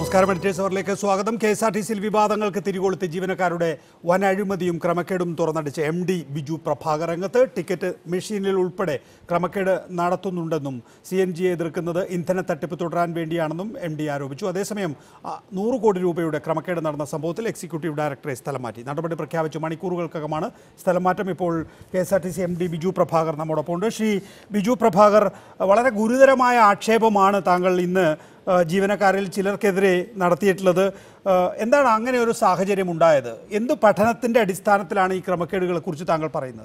നമസ്കാരം എഡിറ്റേഴ്സ് അവറിലേക്ക് സ്വാഗതം K S R T സിയിൽ വിവാദങ്ങൾക്ക് തിരികൊളുത്തി ജീവനക്കാരുടെ വൻ അഴിമതിയും ക്രമക്കേടും തുറന്നടിച്ച എം ഡി ബിജു പ്രഭാകർ രംഗത്ത് ടിക്കറ്റ് മെഷീനിൽ ഉൾപ്പെടെ ക്രമക്കേട് നടത്തുന്നുണ്ടെന്നും സി എൻ ജിയെ എതിർക്കുന്നത് ഇന്ധന തട്ടിപ്പ് തുടരാൻ വേണ്ടിയാണെന്നും എം ഡി ആരോപിച്ചു അതേസമയം ആ, നൂറ് കോടി രൂപയുടെ ക്രമക്കേട് നടന്ന സംഭവത്തിൽ എക്സിക്യൂട്ടീവ് ഡയറക്ടറെ സ്ഥലം മാറ്റി നടപടി പ്രഖ്യാപിച്ച് മണിക്കൂറുകൾക്കകമാണ് സ്ഥലം മാറ്റം ഇപ്പോൾ K S R T C M D Biju Prabhakar നമ്മോടൊപ്പം ഉണ്ട് ശ്രീ ബിജു പ്രഭാകർ വളരെ ഗുരുതരമായ ആക്ഷേപമാണ് താങ്കൾ ഇന്ന് ആ, ജീവനക്കാരിൽ ചിലർക്കെതിരെ നടത്തിയിട്ടുള്ളത് ആ, എന്താണ് അങ്ങനെ ഒരു സാഹചര്യം ഉണ്ടായത് എന്ത് പഠനത്തിന്റെ അടിസ്ഥാനത്തിലാണ് ഈ ക്രമക്കേടുകളെ കുറിച്ച് താങ്കൾ പറയുന്നത്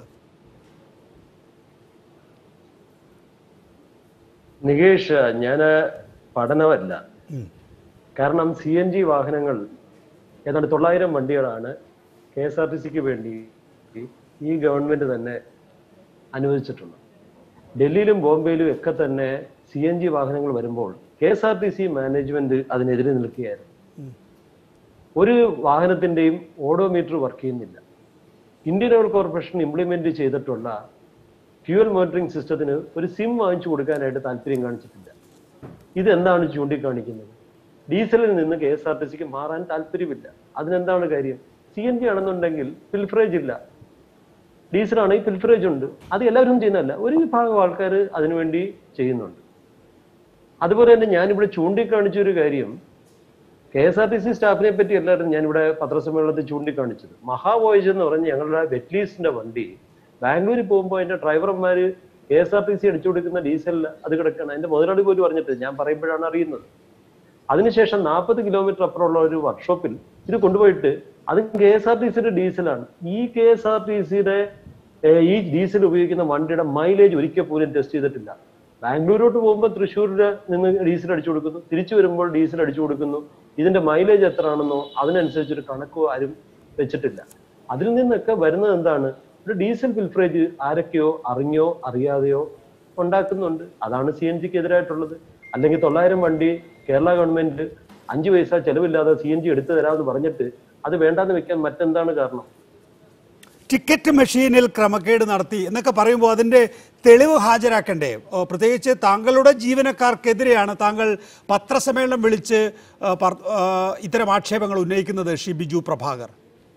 നികേഷ് ഞാന് പഠനമല്ല കാരണം സി എൻ ജി വാഹനങ്ങൾ ഏതാണ്ട് തൊള്ളായിരം വണ്ടികളാണ് കെ എസ് ആർ ടി സിക്ക് വേണ്ടി ഈ ഗവൺമെന്റ് തന്നെ അനുവദിച്ചിട്ടുള്ളത് ഡൽഹിയിലും ബോംബെയിലും ഒക്കെ തന്നെ സി എൻ ജി വാഹനങ്ങൾ വരുമ്പോൾ K S R T C management അതിനെതിരെ നിൽക്കുകയായിരുന്നു ഒരു വാഹനത്തിന്റെയും ഓഡോമീറ്റർ വർക്ക് ചെയ്യുന്നില്ല ഇന്ത്യൻ ഓയിൽ കോർപ്പറേഷൻ ഇംപ്ലിമെന്റ് ചെയ്തിട്ടുള്ള ഫ്യൂവൽ മോണിറ്ററിംഗ് സിസ്റ്റത്തിന് ഒരു സിം വാങ്ങിച്ചു കൊടുക്കാനായിട്ട് താല്പര്യം കാണിച്ചിട്ടില്ല ഇതെന്താണ് ചൂണ്ടിക്കാണിക്കുന്നത് ഡീസലിൽ നിന്ന് കെ എസ് ആർ ടി സിക്ക് മാറാൻ താല്പര്യമില്ല അതിനെന്താണ് കാര്യം സി എൻ ജി ആണെന്നുണ്ടെങ്കിൽ പിൽഫറേജ് ഇല്ല ഡീസലാണെങ്കിൽ പിൽഫറേജ് ഉണ്ട് അത് എല്ലാവരും ചെയ്യുന്നതല്ല ഒരു വിഭാഗം ആൾക്കാർ അതിനുവേണ്ടി ചെയ്യുന്നുണ്ട് അതുപോലെ തന്നെ ഞാനിവിടെ ചൂണ്ടിക്കാണിച്ച ഒരു കാര്യം K S R T C സ്റ്റാഫിനെ പറ്റി എല്ലാവരും ഞാനിവിടെ പത്രസമ്മേളനത്തിൽ ചൂണ്ടിക്കാണിച്ചത് മഹാവോയജ് എന്ന് പറഞ്ഞ് ഞങ്ങളുടെ വെറ്റ്ലീസിന്റെ വണ്ടി ബാംഗ്ലൂരിൽ പോകുമ്പോൾ അതിന്റെ ഡ്രൈവർമാര് K S R T C അടിച്ചു കൊടുക്കുന്ന ഡീസലിൽ അത് കിടക്കണം അതിന്റെ മുതലാളി പോലും പറഞ്ഞിട്ട് ഞാൻ പറയുമ്പോഴാണ് അറിയുന്നത് അതിനുശേഷം നാൽപ്പത് കിലോമീറ്റർ അപ്പുറമുള്ള ഒരു വർക്ക്ഷോപ്പിൽ ഇത് കൊണ്ടുപോയിട്ട് അത് കെ എസ് ആർ ടി സിയുടെ ഡീസലാണ് ഈ കെ എസ് ആർ ടി സിയുടെ ഈ ഡീസൽ ഉപയോഗിക്കുന്ന വണ്ടിയുടെ മൈലേജ് ഒരിക്കൽ പോലും ടെസ്റ്റ് ചെയ്തിട്ടില്ല ബാംഗ്ലൂരോട്ട് പോകുമ്പോൾ തൃശ്ശൂരിൽ നിന്ന് ഡീസൽ അടിച്ചു കൊടുക്കുന്നു തിരിച്ചു വരുമ്പോൾ ഡീസൽ അടിച്ചു കൊടുക്കുന്നു ഇതിന്റെ മൈലേജ് എത്രയാണെന്നോ അതിനനുസരിച്ചൊരു കണക്കോ ആരും വെച്ചിട്ടില്ല അതിൽ നിന്നൊക്കെ വരുന്നത് എന്താണ് ഒരു ഡീസൽ ഫിൽഫറേജ് ആരൊക്കെയോ അറിഞ്ഞോ അറിയാതെയോ ഉണ്ടാക്കുന്നുണ്ട് അതാണ് സി എൻ ജിക്ക് എതിരായിട്ടുള്ളത് അല്ലെങ്കിൽ തൊള്ളായിരം വണ്ടി കേരള ഗവൺമെന്റ് അഞ്ച് പൈസ ചെലവില്ലാതെ സി എൻ ജി എടുത്തു തരാമെന്ന് പറഞ്ഞിട്ട് അത് വേണ്ടാന്ന് വെക്കാൻ മറ്റെന്താണ് കാരണം ടിക്കറ്റ് മെഷീനിൽ ക്രമക്കേട് നടത്തി എന്നൊക്കെ പറയുമ്പോൾ അതിന്റെ തെളിവ് ഹാജരാക്കണ്ടേ ഓ, പ്രത്യേകിച്ച് താങ്കളുടെ ജീവനക്കാർക്കെതിരെയാണ് താങ്കൾ പത്രസമ്മേളനം വിളിച്ച് ആ, പർ- ആ, ഇത്തരം ആക്ഷേപങ്ങൾ ഉന്നയിക്കുന്നത് ശ്രീ ബിജു പ്രഭാകർ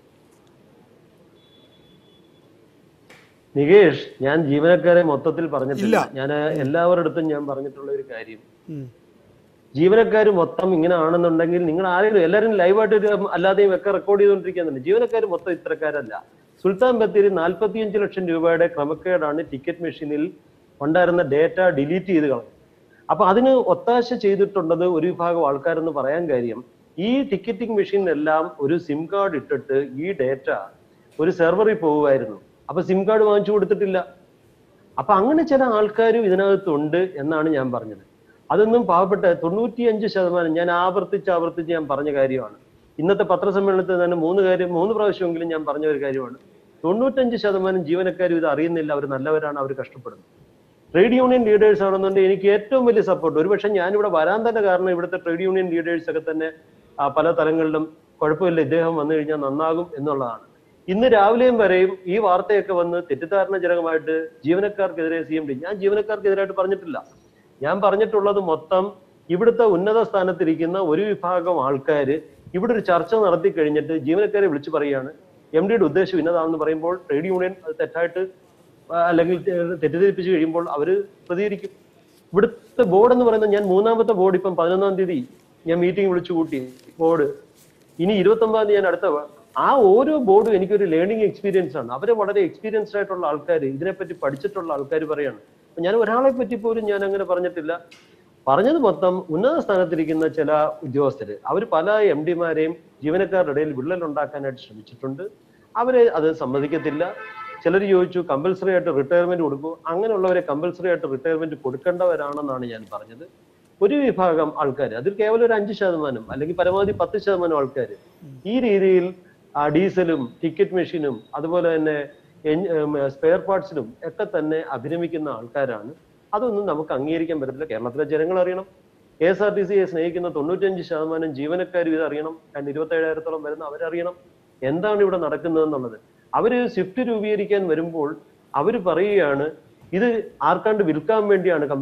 നികേഷ് ഞാൻ ജീവനക്കാരെ മൊത്തത്തിൽ പറഞ്ഞിട്ടില്ല ഇല്ല. ഞാൻ എല്ലാവരുടെ അടുത്തും ഞാൻ പറഞ്ഞിട്ടുള്ള ഒരു കാര്യം ഉം. ജീവനക്കാർ മൊത്തം ഇങ്ങനെ ആണെന്നുണ്ടെങ്കിൽ നിങ്ങൾ ആരെങ്കിലും എല്ലാവരും ലൈവായിട്ട് ഒരു അല്ലാതെയും ഒക്കെ റെക്കോർഡ് ചെയ്തുകൊണ്ടിരിക്കുന്നുണ്ട് ജീവനക്കാർ മൊത്തം ഇത്തരക്കാരല്ല സുൽത്താൻ ബത്തേരി നാൽപ്പത്തിയഞ്ച് ലക്ഷം രൂപയുടെ ക്രമക്കേടാണ് ടിക്കറ്റ് മെഷീനിൽ ഉണ്ടായിരുന്ന ഡേറ്റ ഡിലീറ്റ് ചെയ്ത് കളഞ്ഞു അപ്പൊ അതിന് ഒത്താശ ചെയ്തിട്ടുള്ളത് ഒരു വിഭാഗം ആൾക്കാരെന്ന് പറയാൻ കാര്യം ഈ ടിക്കറ്റിംഗ് മെഷീനിലെല്ലാം ഒരു സിം കാർഡ് ഇട്ടിട്ട് ഈ ഡേറ്റ ഒരു സെർവറിൽ പോകുമായിരുന്നു അപ്പൊ സിം കാർഡ് വാങ്ങിച്ചു കൊടുത്തിട്ടില്ല അപ്പൊ അങ്ങനെ ചില ആൾക്കാരും ഇതിനകത്തുണ്ട് എന്നാണ് ഞാൻ പറഞ്ഞത് അതൊന്നും പാവപ്പെട്ട തൊണ്ണൂറ്റിയഞ്ച് ശതമാനം ഞാൻ ആവർത്തിച്ച് ആവർത്തിച്ച് ഞാൻ പറഞ്ഞ കാര്യമാണ് ഇന്നത്തെ പത്രസമ്മേളനത്തിൽ തന്നെ മൂന്ന് കാര്യം മൂന്ന് പ്രാവശ്യമെങ്കിലും ഞാൻ പറഞ്ഞ ഒരു കാര്യമാണ് തൊണ്ണൂറ്റഞ്ച് ശതമാനം ജീവനക്കാരും ഇത് അറിയുന്നില്ല അവർ നല്ലവരാണ് അവർ കഷ്ടപ്പെടുന്നത് ട്രേഡ് യൂണിയൻ ലീഡേഴ്സ് ആണെന്നുണ്ടെങ്കിൽ എനിക്ക് ഏറ്റവും വലിയ സപ്പോർട്ട് ഒരുപക്ഷെ ഞാനിവിടെ വരാൻ തന്നെ കാരണം ഇവിടുത്തെ ട്രേഡ് യൂണിയൻ ലീഡേഴ്സ് ഒക്കെ തന്നെ ആ, പല തലങ്ങളിലും കുഴപ്പമില്ല ഇദ്ദേഹം വന്നു കഴിഞ്ഞാൽ നന്നാകും എന്നുള്ളതാണ് ഇന്ന് രാവിലെയും വരെയും ഈ വാർത്തയൊക്കെ വന്ന് തെറ്റിദ്ധാരണജനകമായിട്ട് ജീവനക്കാർക്കെതിരെ സി എം ഡി ഞാൻ ജീവനക്കാർക്കെതിരായിട്ട് പറഞ്ഞിട്ടില്ല ഞാൻ പറഞ്ഞിട്ടുള്ളത് മൊത്തം ഇവിടുത്തെ ഉന്നത സ്ഥാനത്തിരിക്കുന്ന ഒരു വിഭാഗം ആൾക്കാര് ഇവിടെ ഒരു ചർച്ച നടത്തി കഴിഞ്ഞിട്ട് ജീവനക്കാരെ വിളിച്ചു പറയുകയാണ് എം ഡിയുടെ ഉദ്ദേശം ഇന്നതാണെന്ന് പറയുമ്പോൾ ട്രേഡ് യൂണിയൻ അത് തെറ്റായിട്ട് ആ, അല്ലെങ്കിൽ തെ- തെറ്റിദ്ധരിപ്പിച്ച് കഴിയുമ്പോൾ അവര് പ്രതികരിക്കും ഇവിടുത്തെ ബോർഡ് എന്ന് പറയുന്നത് ഞാൻ മൂന്നാമത്തെ ബോർഡ് ഇപ്പം പതിനൊന്നാം തീയതി ഞാൻ മീറ്റിംഗ് വിളിച്ചു കൂട്ടി ബോർഡ് ഇനി ഇരുപത്തി ഒമ്പതാം തീയതി ഞാൻ അടുത്ത വ- ആ ഓരോ ബോർഡും എനിക്കൊരു ലേണിംഗ് എക്സ്പീരിയൻസ് ആണ് അവര് വളരെ എക്സ്പീരിയൻസ്ഡ് ആയിട്ടുള്ള ആൾക്കാർ ഇതിനെപ്പറ്റി പഠിച്ചിട്ടുള്ള ആൾക്കാർ പറയാണ് അപ്പൊ ഞാൻ ഒരാളെ പറ്റി പോലും ഞാൻ അങ്ങനെ പറഞ്ഞിട്ടില്ല പറഞ്ഞത് മൊത്തം ഉന്നത സ്ഥാനത്തിരിക്കുന്ന ചില ഉദ്യോഗസ്ഥര് അവർ പല എം ഡിമാരെയും ജീവനക്കാരുടെ ഇടയിൽ വിള്ളൽ ഉണ്ടാക്കാനായിട്ട് ശ്രമിച്ചിട്ടുണ്ട് അവരെ അത് സമ്മതിക്കത്തില്ല ചിലർ ചോദിച്ചു കമ്പൽസറി ആയിട്ട് റിട്ടയർമെന്റ് കൊടുക്കൂ അങ്ങനെയുള്ളവരെ കമ്പൽസറി ആയിട്ട് റിട്ടയർമെന്റ് കൊടുക്കേണ്ടവരാണെന്നാണ് ഞാൻ പറഞ്ഞത് ഒരു വിഭാഗം ആൾക്കാർ അതിൽ കേവലം ഒരു അഞ്ച് ശതമാനം അല്ലെങ്കിൽ പരമാവധി പത്ത് ശതമാനം ആൾക്കാർ ഈ രീതിയിൽ ആ ഡീസലും ടിക്കറ്റ് മെഷീനും അതുപോലെ തന്നെ സ്പെയർ പാർട്സിലും ഒക്കെ തന്നെ അഭിരമിക്കുന്ന ആൾക്കാരാണ് അതൊന്നും നമുക്ക് അംഗീകരിക്കാൻ പറ്റത്തില്ല കേരളത്തിലെ ജനങ്ങൾ അറിയണം കെ എസ് ആർ ടി സിയെ സ്നേഹിക്കുന്ന തൊണ്ണൂറ്റഞ്ച് ശതമാനം ജീവനക്കാരും ഇത് അറിയണം കാരണം ഇരുപത്തി ഏഴായിരത്തോളം വരുന്ന അവരറിയണം എന്താണ് ഇവിടെ നടക്കുന്നതെന്നുള്ളത് അവര് സ്വിഫ്റ്റ് രൂപീകരിക്കാൻ വരുമ്പോൾ അവര് പറയുകയാണ് ഇത് ആർക്കാണ്ട് വിൽക്കാൻ വേണ്ടിയാണ് കമ്പനി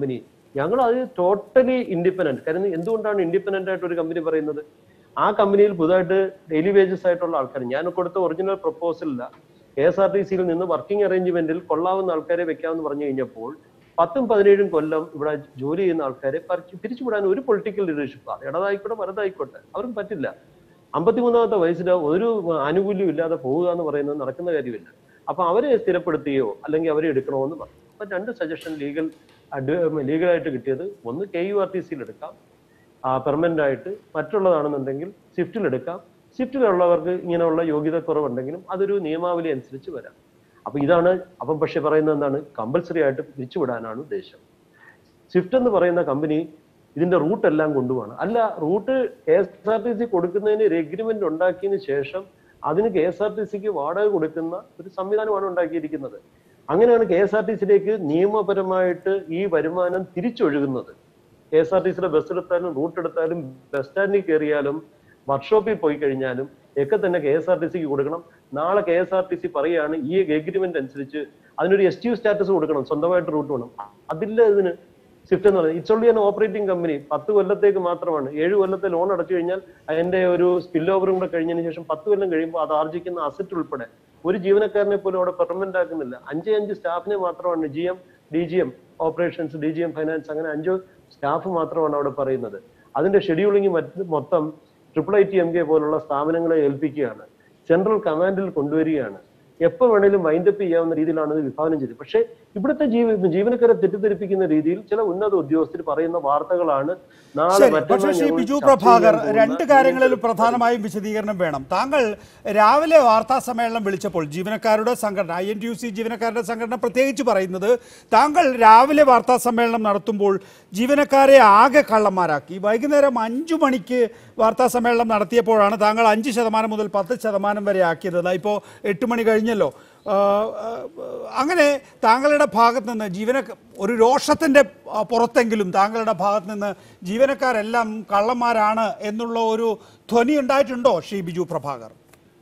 ഞങ്ങൾ അത് ടോട്ടലി ഇൻഡിപെൻഡന്റ് കാരണം എന്തുകൊണ്ടാണ് ഇൻഡിപെൻഡന്റ് ആയിട്ട് ഒരു കമ്പനി പറയുന്നത് ആ കമ്പനിയിൽ പുതുതായിട്ട് ഡെയിലി വേജസ് ആയിട്ടുള്ള ആൾക്കാർ ഞാൻ കൊടുത്ത ഒറിജിനൽ പ്രപ്പോസലില്ല കെ എസ് ആർ ടി സിയിൽ നിന്ന് വർക്കിംഗ് അറേഞ്ച്മെന്റിൽ കൊള്ളാവുന്ന ആൾക്കാരെ വെക്കാമെന്ന് പറഞ്ഞു കഴിഞ്ഞപ്പോൾ പത്തും പതിനേഴും കൊല്ലം ഇവിടെ ജോലി ചെയ്യുന്ന ആൾക്കാരെ പറിച്ച് പിരിച്ചുവിടാൻ ഒരു പൊളിറ്റിക്കൽ ലീഡർഷിപ്പ് അത് ഇടതായിക്കോട്ടെ വലതായിക്കോട്ടെ അവർക്ക് പറ്റില്ല അമ്പത്തിമൂന്നാമത്തെ വയസ്സിൽ ഒരു ആനുകൂല്യം ഇല്ലാതെ പോവുക എന്ന് പറയുന്നത് നടക്കുന്ന കാര്യമില്ല അപ്പൊ അവരെ സ്ഥിരപ്പെടുത്തുകയോ അല്ലെങ്കിൽ അവരെ എടുക്കണോ എന്ന് പറഞ്ഞു അപ്പൊ രണ്ട് സജഷൻ ലീഗൽ ലീഗലായിട്ട് കിട്ടിയത് ഒന്ന് കെ യു ആർ ടി സിയിൽ എടുക്കാം പെർമനന്റ് ആയിട്ട് മറ്റുള്ളതാണെന്നുണ്ടെങ്കിൽ സ്വിഫ്റ്റിൽ എടുക്കാം സ്വിഫ്റ്റിലുള്ളവർക്ക് ഇങ്ങനെയുള്ള യോഗ്യത കുറവുണ്ടെങ്കിലും അതൊരു നിയമാവലി അനുസരിച്ച് വരാം അപ്പൊ ഇതാണ് അപ്പം പക്ഷെ പറയുന്നത് എന്താണ് കമ്പൽസറി ആയിട്ട് പിരിച്ചുവിടാനാണ് ഉദ്ദേശം സ്വിഫ്റ്റ് എന്ന് പറയുന്ന കമ്പനി ഇതിന്റെ റൂട്ട് എല്ലാം കൊണ്ടുപോകണം അല്ല route K S R T C കൊടുക്കുന്നതിന് ഒരു എഗ്രിമെന്റ് ഉണ്ടാക്കിയതിന് ശേഷം അതിന് കെ എസ് ആർ ടി സിക്ക് വാടക കൊടുക്കുന്ന ഒരു സംവിധാനമാണ് ഉണ്ടാക്കിയിരിക്കുന്നത് അങ്ങനെയാണ് കെ എസ് ആർ ടി സിയിലേക്ക് നിയമപരമായിട്ട് ഈ വരുമാനം തിരിച്ചൊഴുകുന്നത് കെ എസ് ആർ ടി സിയുടെ ബസ് എടുത്താലും റൂട്ട് എടുത്താലും ബസ് സ്റ്റാൻഡിൽ കയറിയാലും വർക്ക്ഷോപ്പിൽ പോയി കഴിഞ്ഞാലും ഒക്കെ തന്നെ കെ എസ് ആർ ടി സിക്ക് കൊടുക്കണം നാളെ K S R T C പറയുകയാണ് ഈ എഗ്രിമെന്റ് അനുസരിച്ച് അതിനൊരു എസ് ടി യു സ്റ്റാറ്റസ് കൊടുക്കണം സ്വന്തമായിട്ട് റൂട്ട് വേണം അതില്ല ഇതിന് സ്വിഫ്റ്റ് എന്ന് പറയുന്നത് it's only an operating company പത്ത് കൊല്ലത്തേക്ക് മാത്രമാണ് ഏഴ് കൊല്ലത്തെ ലോൺ അടച്ചു കഴിഞ്ഞാൽ അതിന്റെ ഒരു സ്പിൽ ഓവറും കൂടെ കഴിഞ്ഞതിന് ശേഷം പത്ത് കൊല്ലം കഴിയുമ്പോൾ അത് ആർജിക്കുന്ന അസറ്റ് ഉൾപ്പെടെ ഒരു ജീവനക്കാരനെ പോലും അവിടെ പെർമനന്റ് ആക്കുന്നില്ല അഞ്ചേ അഞ്ച് സ്റ്റാഫിനെ മാത്രമാണ് G M D G M operations D G M finance അങ്ങനെ അഞ്ചോ സ്റ്റാഫ് മാത്രമാണ് അവിടെ പറയുന്നത് അതിന്റെ ഷെഡ്യൂളിംഗ് മറ്റ് മൊത്തം triple I T M K പോലുള്ള സ്ഥാപനങ്ങളെ ഏൽപ്പിക്കുകയാണ് സെൻട്രൽ കമാൻഡിൽ കൊണ്ടുവരികയാണ് എപ്പോ വേണേലും വൈൻഡപ്പ് ചെയ്യാവുന്ന രീതിയിലാണ് ഇത് വിഭാവനം ചെയ്തത് പക്ഷേ ഇവിടുത്തെ ജീവ ജീവനക്കാരെ തെറ്റിദ്ധരിപ്പിക്കുന്ന രീതിയിൽ ചില ഉന്നത ഉദ്യോഗസ്ഥർ പറയുന്ന വാർത്തകളാണ് നാളെ ശരി മറ്റന്നാൾ പക്ഷേ ശ്രീ ഞങ്ങൾ ബിജു ചർച്ച പ്രഭാകർ ചെയ്യാൻ പോകുന്ന രണ്ട് കാര്യങ്ങളിൽ പ്രധാനമായും വിശദീകരണം വേണം താങ്കൾ രാവിലെ വാർത്താ സമ്മേളനം വിളിച്ചപ്പോൾ ജീവനക്കാരുടെ സംഘടന I N T U C ജീവനക്കാരുടെ സംഘടന പ്രത്യേകിച്ച് പറയുന്നത് താങ്കൾ രാവിലെ വാർത്താ സമ്മേളനം നടത്തുമ്പോൾ ജീവനക്കാരെ ആകെ കള്ളന്മാരാക്കി വൈകുന്നേരം അഞ്ചു മണിക്ക് വാർത്താ സമ്മേളനം നടത്തിയപ്പോഴാണ് താങ്കൾ അഞ്ച് ശതമാനം മുതൽ പത്ത് ശതമാനം വരെ ആക്കിയത് ഇപ്പോൾ എട്ട് മണി കഴിഞ്ഞല്ലോ ആ, ആ, അങ്ങനെ താങ്കളുടെ ഭാഗത്ത് നിന്ന് ജീവന ഒരു രോഷത്തിൻ്റെ ആ, പുറത്തെങ്കിലും താങ്കളുടെ ഭാഗത്ത് നിന്ന് ജീവനക്കാരെല്ലാം കള്ളന്മാരാണ് എന്നുള്ള ഒരു ധ്വനി ഉണ്ടായിട്ടുണ്ടോ ശ്രീ ബിജു പ്രഭാകർ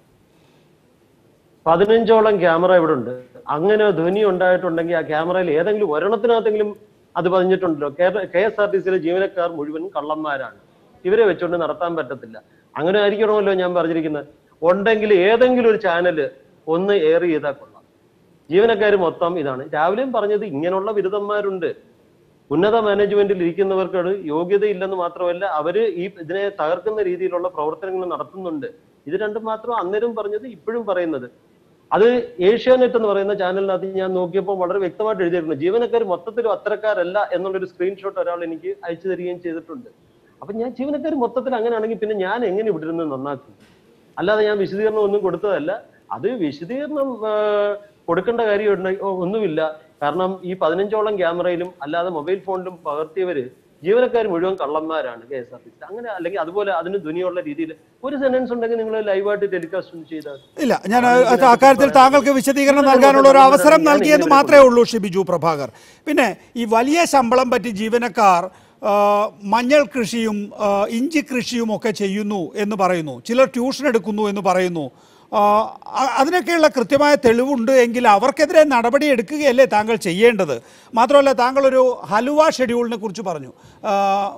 പതിനഞ്ചോളം ക്യാമറ ഇവിടെ ഉണ്ട് അങ്ങനെ ധ്വനി ഉണ്ടായിട്ടുണ്ടെങ്കിൽ ആ ക്യാമറയിൽ ഏതെങ്കിലും ഒരെണ്ണത്തിനകത്തെങ്കിലും അത് പതിഞ്ഞിട്ടുണ്ടല്ലോ കെ എസ് ആർ ടി സിയിലെ ജീവനക്കാർ മുഴുവൻ കള്ളന്മാരാണ് ഇവരെ വെച്ചുകൊണ്ട് നടത്താൻ പറ്റത്തില്ല അങ്ങനെ ആയിരിക്കണമല്ലോ ഞാൻ പറഞ്ഞിരിക്കുന്നത് ഉണ്ടെങ്കിൽ ഏതെങ്കിലും ഒരു ചാനല് ഒന്ന് എയർ ചെയ്താൽ കൊള്ളാം ജീവനക്കാർ മൊത്തം ഇതാണ് രാവിലെയും പറഞ്ഞത് ഇങ്ങനെയുള്ള ബിരുദന്മാരുണ്ട് ഉന്നത മാനേജ്മെന്റിൽ ഇരിക്കുന്നവർക്ക് യോഗ്യതയില്ലെന്ന് മാത്രമല്ല അവര് ഈ ഇതിനെ തകർക്കുന്ന രീതിയിലുള്ള പ്രവർത്തനങ്ങൾ നടത്തുന്നുണ്ട് ഇത് രണ്ടും മാത്രം അന്നേരം പറഞ്ഞത് ഇപ്പോഴും പറയുന്നത് അത് ഏഷ്യാനെറ്റ് എന്ന് പറയുന്ന ചാനലിനകത്ത് ഞാൻ നോക്കിയപ്പോൾ വളരെ വ്യക്തമായിട്ട് എഴുതിയിട്ടുണ്ട് ജീവനക്കാർ മൊത്തത്തിലും അത്തരക്കാരല്ല എന്നുള്ളൊരു സ്ക്രീൻഷോട്ട് ഒരാൾ എനിക്ക് അയച്ചു തരികയും ചെയ്തിട്ടുണ്ട് അപ്പൊ ഞാൻ ജീവനക്കാർ മൊത്തത്തിൽ അങ്ങനെയാണെങ്കിൽ പിന്നെ ഞാൻ എങ്ങനെ ഇവിടെ ഇരുന്ന് നന്നാക്കും അല്ലാതെ ഞാൻ വിശദീകരണം ഒന്നും കൊടുത്തതല്ല അത് വിശദീകരണം ആ, കൊടുക്കേണ്ട കാര്യം ഉണ്ട്- ഓ, ഒന്നുമില്ല കാരണം ഈ പതിനഞ്ചോളം ക്യാമറയിലും അല്ലാതെ മൊബൈൽ ഫോണിലും പകർത്തിയവര് ജീവനക്കാർ മുഴുവൻ കള്ളന്മാരാണ് K S R T C അങ്ങനെ അല്ലെങ്കിൽ അതുപോലെ അതിന് ധ്വനിയുള്ള രീതിയിൽ ഒരു സെന്റൻസ് ഉണ്ടെങ്കിൽ നിങ്ങൾ ലൈവായിട്ട് ടെലികാസ്റ്റ് ചെയ്താൽ ഇല്ല ഞാൻ അത് അക്കാര്യത്തിൽ താങ്കൾക്ക് വിശദീകരണം നൽകാനുള്ള ഒരു അവസരം നൽകിയെന്ന് മാത്രമേ ഉള്ളൂ ശ്രീ ബിജു പ്രഭാകർ പിന്നെ ഈ വലിയ ശമ്പളം പറ്റി ജീവനക്കാർ ആ, മഞ്ഞൾ കൃഷിയും ആ, ഇഞ്ചി കൃഷിയും ഒക്കെ ചെയ്യുന്നു എന്ന് പറയുന്നു ചിലർ ട്യൂഷൻ എടുക്കുന്നു എന്ന് പറയുന്നു ആ, അ- അതിനൊക്കെയുള്ള കൃത്യമായ തെളിവുണ്ട് എങ്കിൽ അവർക്കെതിരെ നടപടി എടുക്കുകയല്ലേ താങ്കൾ ചെയ്യേണ്ടത് മാത്രമല്ല താങ്കളൊരു ഹലുവ ഷെഡ്യൂളിനെ കുറിച്ച് പറഞ്ഞു ആ,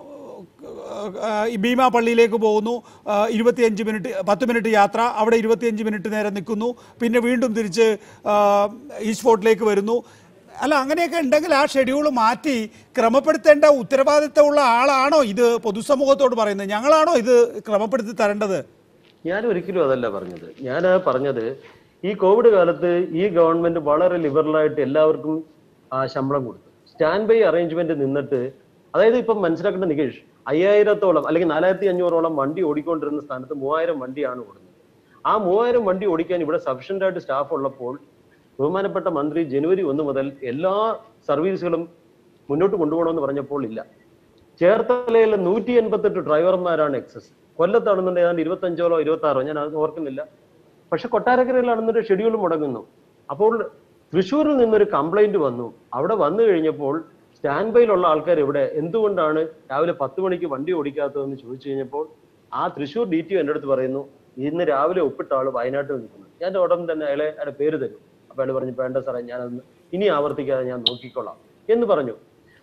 ആ, ഈ ഭീമ പള്ളിയിലേക്ക് പോകുന്നു ആ, ഇരുപത്തിയഞ്ച് മിനിറ്റ് പത്ത് മിനിറ്റ് യാത്ര അവിടെ ഇരുപത്തിയഞ്ച് മിനിറ്റ് നേരം നിൽക്കുന്നു പിന്നെ വീണ്ടും തിരിച്ച് ആ, ഈസ്റ്റ് ഫോർട്ടിലേക്ക് വരുന്നു അല്ല അങ്ങനെയൊക്കെ ഉണ്ടെങ്കിൽ ആ ഷെഡ്യൂൾ മാറ്റി ക്രമപ്പെടുത്തേണ്ട ഉത്തരവാദിത്തമുള്ള ആളാണോ ഇത് പൊതുസമൂഹത്തോട് പറയുന്നത് ഞങ്ങളാണോ ഇത് ക്രമപ്പെടുത്തി തരേണ്ടത് ഞാൻ ഒരിക്കലും അതല്ല പറഞ്ഞത് ഞാൻ പറഞ്ഞത് ഈ കോവിഡ് കാലത്ത് ഈ ഗവൺമെന്റ് വളരെ ലിബറലായിട്ട് എല്ലാവർക്കും ആ ശമ്പളം കൊടുത്തു സ്റ്റാൻഡ് ബൈ അറേഞ്ച്മെന്റ് നിന്നിട്ട് അതായത് ഇപ്പം മനസ്സിലാക്കേണ്ട നികേഷ് അയ്യായിരത്തോളം അല്ലെങ്കിൽ നാലായിരത്തി അഞ്ഞൂറോളം വണ്ടി ഓടിക്കൊണ്ടിരുന്ന സ്ഥാനത്ത് മൂവായിരം വണ്ടിയാണ് ഓടുന്നത് ആ മൂവായിരം വണ്ടി ഓടിക്കാൻ ഇവിടെ സഫീഷ്യന്റ് ആയിട്ട് സ്റ്റാഫ് ഉള്ളപ്പോൾ ബഹുമാനപ്പെട്ട മന്ത്രി ജനുവരി ഒന്ന് മുതൽ എല്ലാ സർവീസുകളും മുന്നോട്ട് കൊണ്ടുപോകണമെന്ന് പറഞ്ഞപ്പോൾ ഇല്ല ചേർത്തലയിലെ നൂറ്റി എൺപത്തെട്ട് ഡ്രൈവർമാരാണ് എക്സസ് കൊല്ലത്താണെന്നുണ്ടെങ്കിൽ ഏതാണ്ട് ഇരുപത്തഞ്ചോളോ ഇരുപത്തി ആറോ ഞാൻ അത് ഓർക്കുന്നില്ല പക്ഷെ കൊട്ടാരക്കരയിലാണെന്നൊരു ഷെഡ്യൂൾ മുടങ്ങുന്നു അപ്പോൾ തൃശ്ശൂരിൽ നിന്നൊരു കംപ്ലൈന്റ് വന്നു അവിടെ വന്നു കഴിഞ്ഞപ്പോൾ സ്റ്റാൻഡ് ബൈയിലുള്ള ആൾക്കാർ ഇവിടെ എന്തുകൊണ്ടാണ് രാവിലെ പത്ത് മണിക്ക് വണ്ടി ഓടിക്കാത്തതെന്ന് ചോദിച്ചു കഴിഞ്ഞപ്പോൾ ആ തൃശ്ശൂർ ഡി ടി എൻ്റെ അടുത്ത് പറയുന്നു ഇന്ന് രാവിലെ ഒപ്പിട്ട ആള് വയനാട്ടിൽ നിൽക്കുന്നു ഞാൻ ഉടൻ തന്നെ അയാളെ അയാളുടെ പേര് തരും അപ്പൊ അയാൾ പറഞ്ഞു വേണ്ട സാറേ ഞാനതൊന്ന് ഇനി ആവർത്തിക്കാതെ ഞാൻ നോക്കിക്കൊള്ളാം എന്ന് പറഞ്ഞു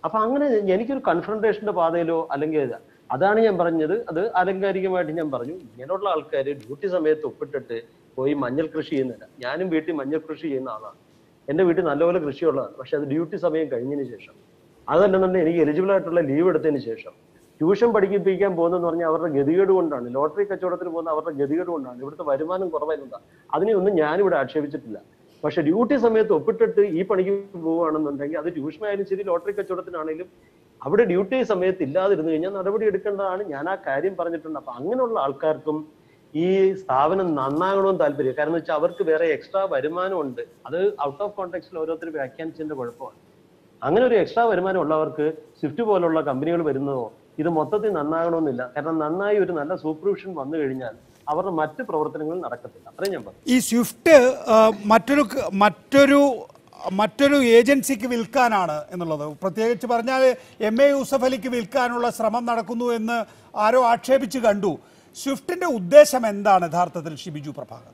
അപ്പൊ അങ്ങനെ എനിക്കൊരു കൺഫ്രണ്ടേഷന്റെ പാതയിലോ അല്ലെങ്കിൽ ഇത് അതാണ് ഞാൻ പറഞ്ഞത് അത് ആലങ്കാരികമായിട്ട് ഞാൻ പറഞ്ഞു ഇങ്ങനെയുള്ള ആൾക്കാർ ഡ്യൂട്ടി സമയത്ത് ഒപ്പിട്ടിട്ട് പോയി മഞ്ഞൾ കൃഷി ചെയ്യുന്നില്ല ഞാനും വീട്ടിൽ മഞ്ഞൾ കൃഷി ചെയ്യുന്ന ആളാണ് എന്റെ വീട്ടിൽ നല്ലപോലെ കൃഷിയുള്ളതാണ് പക്ഷെ അത് ഡ്യൂട്ടി സമയം കഴിഞ്ഞതിന് ശേഷം അതല്ലെന്നുണ്ടെങ്കിൽ എനിക്ക് എലിജിബിൾ ആയിട്ടുള്ള ലീവ് എടുത്തതിന് ശേഷം ട്യൂഷൻ പഠിപ്പിക്കാൻ പോകുന്നതെന്ന് പറഞ്ഞാൽ അവരുടെ ഗതികേട് കൊണ്ടാണ് ലോട്ടറി കച്ചവടത്തിന് പോകുന്ന അവരുടെ ഗതികേട് കൊണ്ടാണ് ഇവിടുത്തെ വരുമാനം കുറവായിരുന്നതാ അതിനെയൊന്നും ഞാനിവിടെ ആക്ഷേപിച്ചിട്ടില്ല പക്ഷെ ഡ്യൂട്ടി സമയത്ത് ഒപ്പിട്ടിട്ട് ഈ പണിക്ക് പോവുകയാണെന്നുണ്ടെങ്കിൽ അത് ട്യൂഷൻ ആയാലും ശരി ലോട്ടറി കച്ചവടത്തിനാണെങ്കിലും അവിടെ ഡ്യൂട്ടി സമയത്ത് ഇല്ലാതിരുന്നു കഴിഞ്ഞാൽ നടപടി എടുക്കേണ്ടതാണ് ഞാൻ ആ കാര്യം പറഞ്ഞിട്ടുണ്ട് അപ്പൊ അങ്ങനെയുള്ള ആൾക്കാർക്കും ഈ സ്ഥാപനം നന്നാകണമെന്ന് താല്പര്യം കാരണം എന്ന് വെച്ചാൽ അവർക്ക് വേറെ എക്സ്ട്രാ വരുമാനം ഉണ്ട് അത് ഔട്ട് ഓഫ് കോൺടാക്സിൽ ഓരോരുത്തർ വ്യാഖ്യാനിച്ചതിന്റെ കുഴപ്പമാണ് അങ്ങനെ ഒരു എക്സ്ട്രാ വരുമാനം ഉള്ളവർക്ക് സ്വിഫ്റ്റ് പോലുള്ള കമ്പനികൾ വരുന്നതോ ഇത് മൊത്തത്തിൽ നന്നാകണമെന്നില്ല കാരണം നന്നായി ഒരു നല്ല സൂപ്പർവിഷൻ വന്നു കഴിഞ്ഞാൽ അവരുടെ മറ്റ് പ്രവർത്തനങ്ങൾ നടക്കത്തില്ല അത്രയും ഞാൻ പറഞ്ഞു ഈ സ്വിഫ്റ്റ് ആ, മറ്റൊരു ക- മറ്റൊരു മറ്റൊരു ഏജൻസിക്ക് വിൽക്കാനാണ് എന്നുള്ളത് പ്രത്യേകിച്ച് പറഞ്ഞാൽ എം എ യൂസഫ് അലിക്ക് വിൽക്കാനുള്ള ശ്രമം നടക്കുന്നു എന്ന് ആരോ ആക്ഷേപിച്ച് കണ്ടു സ്വിഫ്റ്റിന്റെ ഉദ്ദേശം എന്താണ് യഥാർത്ഥത്തിൽ ഷിബിജു പ്രഭാകർ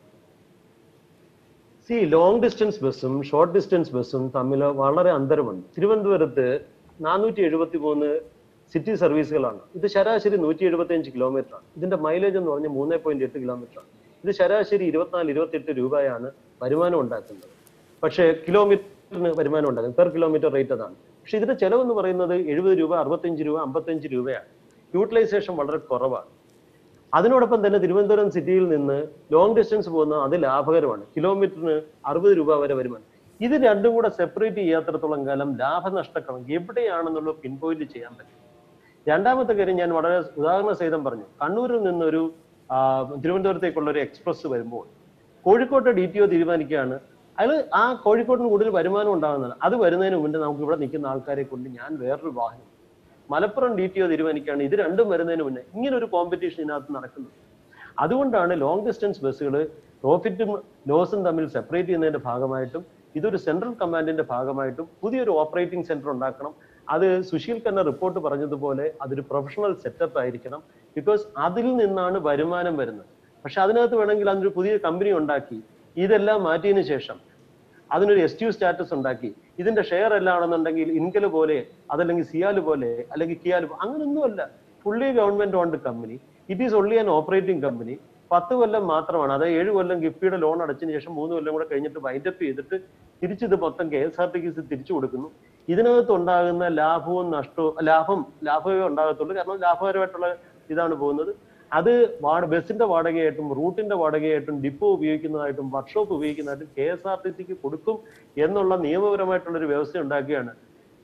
സി ലോങ് ഡിസ്റ്റൻസ് ബസ്സും ഷോർട്ട് ഡിസ്റ്റൻസ് ബസ്സും തമ്മിൽ വളരെ അന്തരമുണ്ട് തിരുവനന്തപുരത്ത് നാനൂറ്റി എഴുപത്തി മൂന്ന് സിറ്റി സർവീസുകളാണ് ഇത് ശരാശരി നൂറ്റി എഴുപത്തി അഞ്ച് കിലോമീറ്റർ ആണ് ഇതിന്റെ മൈലേജ് എന്ന് പറഞ്ഞാൽ മൂന്ന് പോയിന്റ് എട്ട് കിലോമീറ്റർ ആണ് ഇത് ശരാശരി ഇരുപത്തിനാല് ഇരുപത്തിയെട്ട് രൂപയാണ് വരുമാനം ഉണ്ടാക്കുന്നത് പക്ഷേ കിലോമീറ്ററിന് വരുമാനം ഉണ്ടാക്കുന്നത് പെർ കിലോമീറ്റർ റേറ്റ് അതാണ് പക്ഷെ ഇതിന്റെ ചെലവെന്ന് പറയുന്നത് എഴുപത് രൂപ അറുപത്തഞ്ച് രൂപ അമ്പത്തഞ്ച് രൂപയാണ് യൂട്ടിലൈസേഷൻ വളരെ കുറവാണ് അതിനോടൊപ്പം തന്നെ തിരുവനന്തപുരം സിറ്റിയിൽ നിന്ന് ലോങ് ഡിസ്റ്റൻസ് പോകുന്ന അത് ലാഭകരമാണ് കിലോമീറ്ററിന് അറുപത് രൂപ വരെ വരുമാനം ഇത് രണ്ടും കൂടെ സെപ്പറേറ്റ് ചെയ്യാത്തിടത്തോളം കാലം ലാഭനഷ്ട കണക്ക് എവിടെയാണെന്നുള്ള പിൻ പോയിന്റ് ചെയ്യാൻ പറ്റും രണ്ടാമത്തെ കാര്യം ഞാൻ വളരെ ഉദാഹരണ സഹിതം പറഞ്ഞു കണ്ണൂരിൽ നിന്നൊരു ആ, തിരുവനന്തപുരത്തേക്കുള്ള ഒരു എക്സ്പ്രസ് വരുമ്പോൾ കോഴിക്കോട്ടെ ഡി ടി ഒ തീരുമാനിക്കുകയാണ് അയാൾ ആ കോഴിക്കോട്ടിന് കൂടുതൽ വരുമാനം ഉണ്ടാകുന്നതാണ് അത് വരുന്നതിന് മുന്നേ നമുക്ക് ഇവിടെ നിൽക്കുന്ന ആൾക്കാരെ കൊണ്ട് ഞാൻ വേറൊരു വാഹനം മലപ്പുറം ഡി ടി ഒ തീരുമാനിക്കുകയാണ് ഇത് രണ്ടും വരുന്നതിന് മുന്നേ ഇങ്ങനെ ഒരു കോമ്പറ്റീഷൻ ഇതിനകത്ത് നടക്കുന്നത് അതുകൊണ്ടാണ് ലോങ് ഡിസ്റ്റൻസ് ബസ്സുകൾ പ്രോഫിറ്റും ലോസും തമ്മിൽ സെപ്പറേറ്റ് ചെയ്യുന്നതിന്റെ ഭാഗമായിട്ടും ഇതൊരു സെൻട്രൽ കമാൻഡിന്റെ ഭാഗമായിട്ടും പുതിയൊരു ഓപ്പറേറ്റിംഗ് സെന്റർ ഉണ്ടാക്കണം അത് സുശീൽ ഖന്ന റിപ്പോർട്ട് പറഞ്ഞതുപോലെ അതൊരു പ്രൊഫഷണൽ സെറ്റപ്പ് ആയിരിക്കണം ബിക്കോസ് അതിൽ നിന്നാണ് വരുമാനം വരുന്നത് പക്ഷെ അതിനകത്ത് വേണമെങ്കിൽ അതിനൊരു പുതിയ കമ്പനി ഉണ്ടാക്കി ഇതെല്ലാം മാറ്റിയതിനു ശേഷം അതിനൊരു എസ് യു സ്റ്റാറ്റസ് ഉണ്ടാക്കി ഇതിന്റെ ഷെയർ എല്ലാം ആണെന്നുണ്ടെങ്കിൽ ഇൻകല് പോലെ അതല്ലെങ്കിൽ സിയാല് പോലെ അല്ലെങ്കിൽ കിയാല് പോ- അങ്ങനൊന്നുമല്ല fully government owned company it is only an operating company പത്ത് കൊല്ലം മാത്രമാണ് അതായത് ഏഴ് കൊല്ലം ഗിഫ്റ്റിയുടെ ലോൺ അടച്ചതിന് ശേഷം മൂന്ന് കൊല്ലം കൂടെ കഴിഞ്ഞിട്ട് വൈൻഡപ്പ് ചെയ്തിട്ട് തിരിച്ചിത് മൊത്തം K S R T C തിരിച്ചു കൊടുക്കുന്നു ഇതിനകത്ത് ഉണ്ടാകുന്ന ലാഭവും നഷ്ടവും ലാഭം ലാഭമേ ഉണ്ടാകത്തുള്ളൂ കാരണം ലാഭകരമായിട്ടുള്ള ഇതാണ് പോകുന്നത് അത് വാട ബസ്സിന്റെ വാടകയായിട്ടും റൂട്ടിന്റെ വാടകയായിട്ടും ഡിപ്പോ ഉപയോഗിക്കുന്നതായിട്ടും വർക്ക്ഷോപ്പ് ഉപയോഗിക്കുന്നതായിട്ടും കെ എസ് ആർ ടി സിക്ക് കൊടുക്കും എന്നുള്ള നിയമപരമായിട്ടുള്ള ഒരു വ്യവസ്ഥ ഉണ്ടാക്കുകയാണ്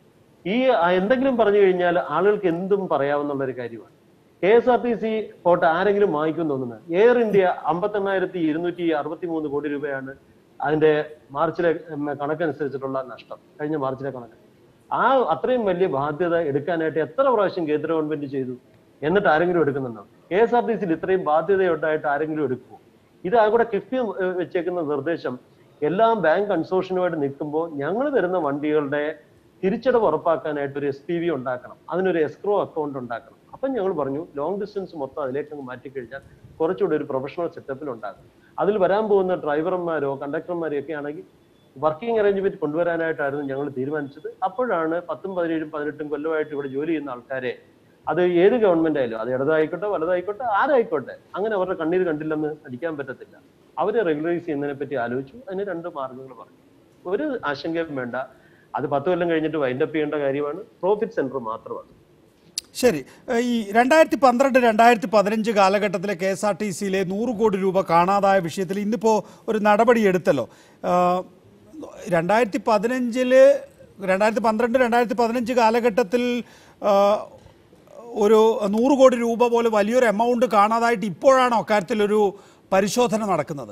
ഈ ആ, എന്തെങ്കിലും പറഞ്ഞു കഴിഞ്ഞാൽ ആളുകൾക്ക് എന്തും പറയാവുന്ന ഒരു കാര്യമാണ് K S R T C പോട്ടെ ആരെങ്കിലും വാങ്ങിക്കും തോന്നുന്നത് എയർ ഇന്ത്യ അമ്പത്തെണ്ണായിരത്തി ഇരുന്നൂറ്റി അറുപത്തി മൂന്ന് കോടി രൂപയാണ് അതിന്റെ മാർച്ചിലെ ഉം, കണക്കനുസരിച്ചിട്ടുള്ള നഷ്ടം കഴിഞ്ഞ മാർച്ചിലെ കണക്ക് ആ അത്രയും വലിയ ബാധ്യത എടുക്കാനായിട്ട് എത്ര പ്രാവശ്യം കേന്ദ്ര ഗവൺമെന്റ് ചെയ്തു എന്നിട്ട് ആരെങ്കിലും എടുക്കുന്നുണ്ടോ കെ എസ് ആർ ടി സിയിൽ ഇത്രയും ബാധ്യതയുണ്ടായിട്ട് ആരെങ്കിലും എടുക്കുമോ ഇത് ആ കൂടെ കിഫ്ബി ഏഹ്, വെച്ചേക്കുന്ന നിർദ്ദേശം എല്ലാം ബാങ്ക് കൺസോർഷ്യനുമായിട്ട് നിൽക്കുമ്പോൾ ഞങ്ങൾ തരുന്ന വണ്ടികളുടെ തിരിച്ചടവ് ഉറപ്പാക്കാനായിട്ട് ഒരു എസ് പി വി ഉണ്ടാക്കണം അതിനൊരു എസ്ക്രോ അക്കൗണ്ട് ഉണ്ടാക്കണം അപ്പം ഞങ്ങൾ പറഞ്ഞു ലോങ് ഡിസ്റ്റൻസ് മൊത്തം അതിലേക്ക് അങ്ങ് മാറ്റിക്കഴിഞ്ഞാൽ കുറച്ചുകൂടി ഒരു പ്രൊഫഷണൽ സെറ്റപ്പിൽ ഉണ്ടാകും അതിൽ വരാൻ പോകുന്ന ഡ്രൈവർമാരോ കണ്ടക്ടർമാരോ ഒക്കെ ആണെങ്കിൽ വർക്കിംഗ് അറേഞ്ച്മെന്റ് കൊണ്ടുവരാനായിട്ടായിരുന്നു ഞങ്ങൾ തീരുമാനിച്ചത് അപ്പോഴാണ് പത്തും പതിനേഴും പതിനെട്ടും കൊല്ലമായിട്ട് ഇവിടെ ജോലി ചെയ്യുന്ന ആൾക്കാരെ അത് ഏത് ഗവൺമെന്റ് ആയാലും അത് ഇടതായിക്കോട്ടെ വലതായിക്കോട്ടെ ആരായിക്കോട്ടെ അങ്ങനെ അവരുടെ കണ്ണീര് കണ്ടില്ലെന്ന് അടിക്കാൻ പറ്റത്തില്ല അവരെ റെഗുലറൈസ് ചെയ്യുന്നതിനെ പറ്റി ആലോചിച്ചു അതിന് രണ്ട് മാർഗങ്ങൾ പറഞ്ഞു ഒരു ആശങ്കയും വേണ്ട അത് പത്ത് കൊല്ലം കഴിഞ്ഞിട്ട് വൈൻഡപ്പ് ചെയ്യേണ്ട കാര്യമാണ് പ്രോഫിറ്റ് സെന്റർ മാത്രമാണ് ശരി ഏഹ് ഈ രണ്ടായിരത്തി പന്ത്രണ്ട് രണ്ടായിരത്തി പതിനഞ്ച് കാലഘട്ടത്തിലെ കെ എസ് ആർ ടി സിയിലെ നൂറ് കോടി രൂപ കാണാതായ വിഷയത്തിൽ ഇന്നിപ്പോൾ ഒരു നടപടി എടുത്തല്ലോ ആഹ് രണ്ടായിരത്തി പതിനഞ്ചില് രണ്ടായിരത്തി പന്ത്രണ്ട് രണ്ടായിരത്തി പതിനഞ്ച് കാലഘട്ടത്തിൽ ആഹ് ഒരു നൂറ് കോടി രൂപ പോലെ വലിയൊരു എമൗണ്ട് കാണാതായിട്ട് ഇപ്പോഴാണോ അക്കാര്യത്തിലൊരു പരിശോധന നടക്കുന്നത്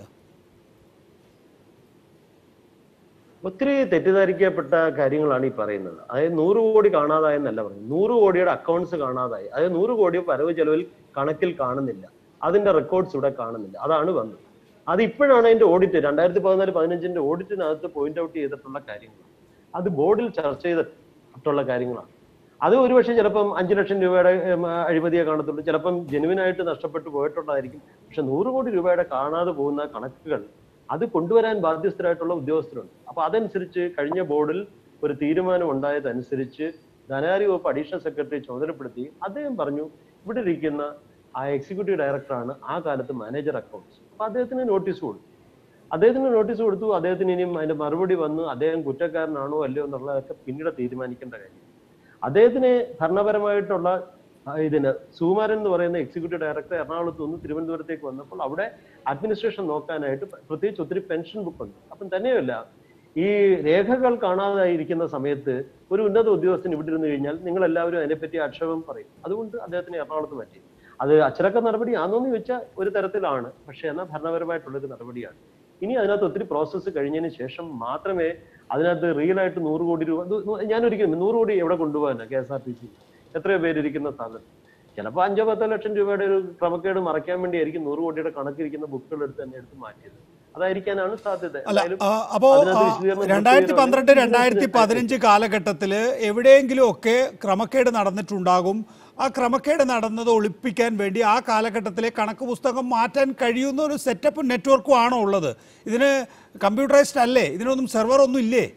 ഒത്തിരി തെറ്റിദ്ധരിക്കപ്പെട്ട കാര്യങ്ങളാണ് ഈ പറയുന്നത് അതായത് നൂറ് കോടി കാണാതായെന്നല്ല പറയുന്നത് നൂറ് കോടിയുടെ അക്കൗണ്ട്സ് കാണാതായി അതായത് നൂറ് കോടി വരവ് ചെലവിൽ കണക്കിൽ കാണുന്നില്ല അതിന്റെ റെക്കോർഡ്സ് ഇവിടെ കാണുന്നില്ല അതാണ് വന്നത് അത് ഇപ്പോഴാണ് അതിന്റെ ഓഡിറ്റ് രണ്ടായിരത്തി പതിനാല് പതിനഞ്ചിന്റെ ഓഡിറ്റിനകത്ത് പോയിന്റ് ഔട്ട് ചെയ്തിട്ടുള്ള കാര്യങ്ങളാണ് അത് ബോർഡിൽ ചർച്ച ചെയ്തിട്ടുള്ള കാര്യങ്ങളാണ് അത് ഒരുപക്ഷെ ചിലപ്പം അഞ്ചു ലക്ഷം രൂപയുടെ ഉം, അഴിമതിയെ കാണത്തുള്ളൂ ചിലപ്പം ജെനുവിനായിട്ട് നഷ്ടപ്പെട്ടു പോയിട്ടുള്ളതായിരിക്കും പക്ഷെ നൂറ് കോടി രൂപയുടെ കാണാതെ പോകുന്ന കണക്കുകൾ അത് കൊണ്ടുവരാൻ ബാധ്യസ്ഥരായിട്ടുള്ള ഉദ്യോഗസ്ഥരുണ്ട് അപ്പൊ അതനുസരിച്ച് കഴിഞ്ഞ ബോർഡിൽ ഒരു തീരുമാനം ഉണ്ടായതനുസരിച്ച് ധനകാര്യ വകുപ്പ് അഡീഷണൽ സെക്രട്ടറി ചുമതലപ്പെടുത്തി അദ്ദേഹം പറഞ്ഞു ഇവിടെ ഇരിക്കുന്ന ആ എക്സിക്യൂട്ടീവ് ഡയറക്ടറാണ് ആ കാലത്ത് മാനേജർ അക്കൗണ്ട്സ് അപ്പൊ അദ്ദേഹത്തിന് നോട്ടീസ് കൊടുത്തു അദ്ദേഹത്തിന് നോട്ടീസ് കൊടുത്തു അദ്ദേഹത്തിന് ഇനിയും അതിന്റെ മറുപടി വന്നു അദ്ദേഹം കുറ്റക്കാരനാണോ അല്ലയോ എന്നുള്ളതൊക്കെ പിന്നീട് തീരുമാനിക്കേണ്ട കാര്യം അദ്ദേഹത്തിന് ഭരണപരമായിട്ടുള്ള ആ, ഇതിന് സുകുമാരൻ എന്ന് പറയുന്ന എക്സിക്യൂട്ടീവ് ഡയറക്ടർ എറണാകുളത്ത് നിന്ന് തിരുവനന്തപുരത്തേക്ക് വന്നപ്പോൾ അവിടെ അഡ്മിനിസ്ട്രേഷൻ നോക്കാനായിട്ട് പ്രത്യേകിച്ച് ഒത്തിരി പെൻഷൻ ബുക്ക് ഉണ്ട് അപ്പം തന്നെയല്ല ഈ രേഖകൾ കാണാതായിരിക്കുന്ന സമയത്ത് ഒരു ഉന്നത ഉദ്യോഗസ്ഥൻ ഇവിടെ ഇരുന്ന് കഴിഞ്ഞാൽ നിങ്ങൾ എല്ലാവരും അതിനെപ്പറ്റി ആക്ഷേപം പറയും അതുകൊണ്ട് അദ്ദേഹത്തിന് എറണാകുളത്ത് പറ്റി അത് അച്ചടക്ക നടപടി ആണോന്ന് ചോദിച്ചാൽ ഒരു തരത്തിലാണ് പക്ഷെ എന്നാൽ ഭരണപരമായിട്ടുള്ള ഒരു നടപടിയാണ് ഇനി അതിനകത്ത് ഒത്തിരി പ്രോസസ്സ് കഴിഞ്ഞതിന് ശേഷം മാത്രമേ അതിനകത്ത് റിയൽ ആയിട്ട് നൂറ് കോടി രൂപ ഇത് ഞാൻ ഒരിക്കലും നൂറ് കോടി എവിടെ കൊണ്ടുപോകാനാണ് K S R T C എത്രയോ പേരിരിക്കുന്ന സ്ഥാപനത്തിൽ ചിലപ്പോൾ അഞ്ചോ പത്തോ ലക്ഷം രൂപയുടെ ഒരു ക്രമക്കേട് മറയ്ക്കാൻ വേണ്ടിയായിരിക്കും നൂറ് കോടിയുടെ കണക്കിരിക്കുന്ന ബുക്കുകൾ എടുത്ത് തന്നെ എടുത്ത് മാറ്റിയത് അതായിരിക്കാനാണ് സാധ്യത അല്ല എന്തായാലും ആ, അപ്പോ അതിനകത്ത് ആ, വിശദീകരണം രണ്ടായിരത്തി കൊടുക്കുകയാണെങ്കിൽ പന്ത്രണ്ട് ഇതിനകത്ത് രണ്ടായിരത്തി പതിനഞ്ച് കാലഘട്ടത്തിൽ എവിടെയെങ്കിലും ഒക്കെ ക്രമക്കേട് നടന്നിട്ടുണ്ടാകും ആ ക്രമക്കേട് നടന്നത് ഒളിപ്പിക്കാൻ വേണ്ടി ആ കാലഘട്ടത്തിലെ കണക്ക് പുസ്തകം മാറ്റാൻ കഴിയുന്ന ഒരു സെറ്റപ്പും നെറ്റ്വർക്കും ആണോ ഉള്ളത് ഇതിന് കമ്പ്യൂട്ടറൈസ്ഡ് അല്ലേ ഇതിനൊന്നും സെർവർ ഒന്നും ഇല്ലേ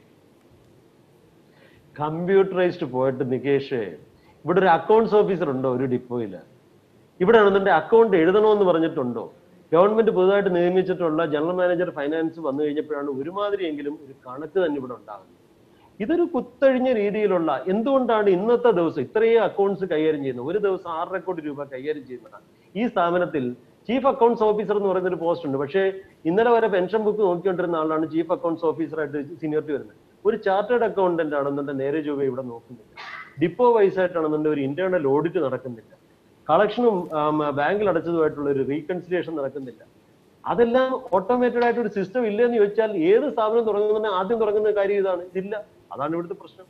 കമ്പ്യൂട്ടറൈസ്ഡ് പോയിട്ട് നികേഷ് ഇവിടെ ഒരു അക്കൗണ്ട്സ് ഓഫീസർ ഉണ്ടോ ഒരു ഡിപ്പോയില് ഇവിടെ ആണെന്നുണ്ടെ അക്കൗണ്ട് എഴുതണമെന്ന് പറഞ്ഞിട്ടുണ്ടോ ഗവൺമെന്റ് പുതുതായിട്ട് നിയമിച്ചിട്ടുള്ള ജനറൽ മാനേജർ ഫൈനാൻസ് വന്നു കഴിഞ്ഞപ്പോഴാണ് ഒരുമാതിരിയെങ്കിലും ഒരു കണക്ക് തന്നെ ഇവിടെ ഉണ്ടാകുന്നത് ഇതൊരു കുത്തഴിഞ്ഞ രീതിയിലുള്ള എന്തുകൊണ്ടാണ് ഇന്നത്തെ ദിവസം ഇത്രയും അക്കൗണ്ട്സ് കൈകാര്യം ചെയ്യുന്നത് ഒരു ദിവസം ആറര കോടി രൂപ കൈകാര്യം ചെയ്യുന്നതാണ് ഈ സ്ഥാപനത്തിൽ ചീഫ് അക്കൗണ്ട്സ് ഓഫീസർ എന്ന് പറയുന്ന ഒരു പോസ്റ്റ് ഉണ്ട് പക്ഷേ ഇന്നലെ വരെ പെൻഷൻ ബുക്ക് നോക്കിക്കൊണ്ടിരുന്ന ആളാണ് ചീഫ് അക്കൗണ്ട്സ് ഓഫീസറായിട്ട് സീനിയറിറ്റി വരുന്നത് ഒരു ചാർട്ടേഡ് അക്കൗണ്ടന്റ് ആണെന്നുണ്ടെങ്കിൽ നേരെ ചൊവ്വ ഇവിടെ നോക്കുന്നില്ല ഡിപ്പോ വൈസ് ആയിട്ടാണെന്നുണ്ടെങ്കിൽ ഒരു ഇന്റേണൽ ഓഡിറ്റ് നടക്കുന്നില്ല കളക്ഷനും ബാങ്കിൽ അടച്ചതുമായിട്ടുള്ള ഒരു റീകൺസിലിയേഷൻ നടക്കുന്നില്ല അതെല്ലാം ഓട്ടോമേറ്റഡ് ആയിട്ട് ഒരു സിസ്റ്റം ഇല്ലെന്ന് ചോദിച്ചാൽ ഏത് സ്ഥാപനം തുടങ്ങുന്ന ആദ്യം തുടങ്ങുന്ന കാര്യം ഇതാണ് ഇതില്ല അതാണ് ഇവിടുത്തെ പ്രശ്നം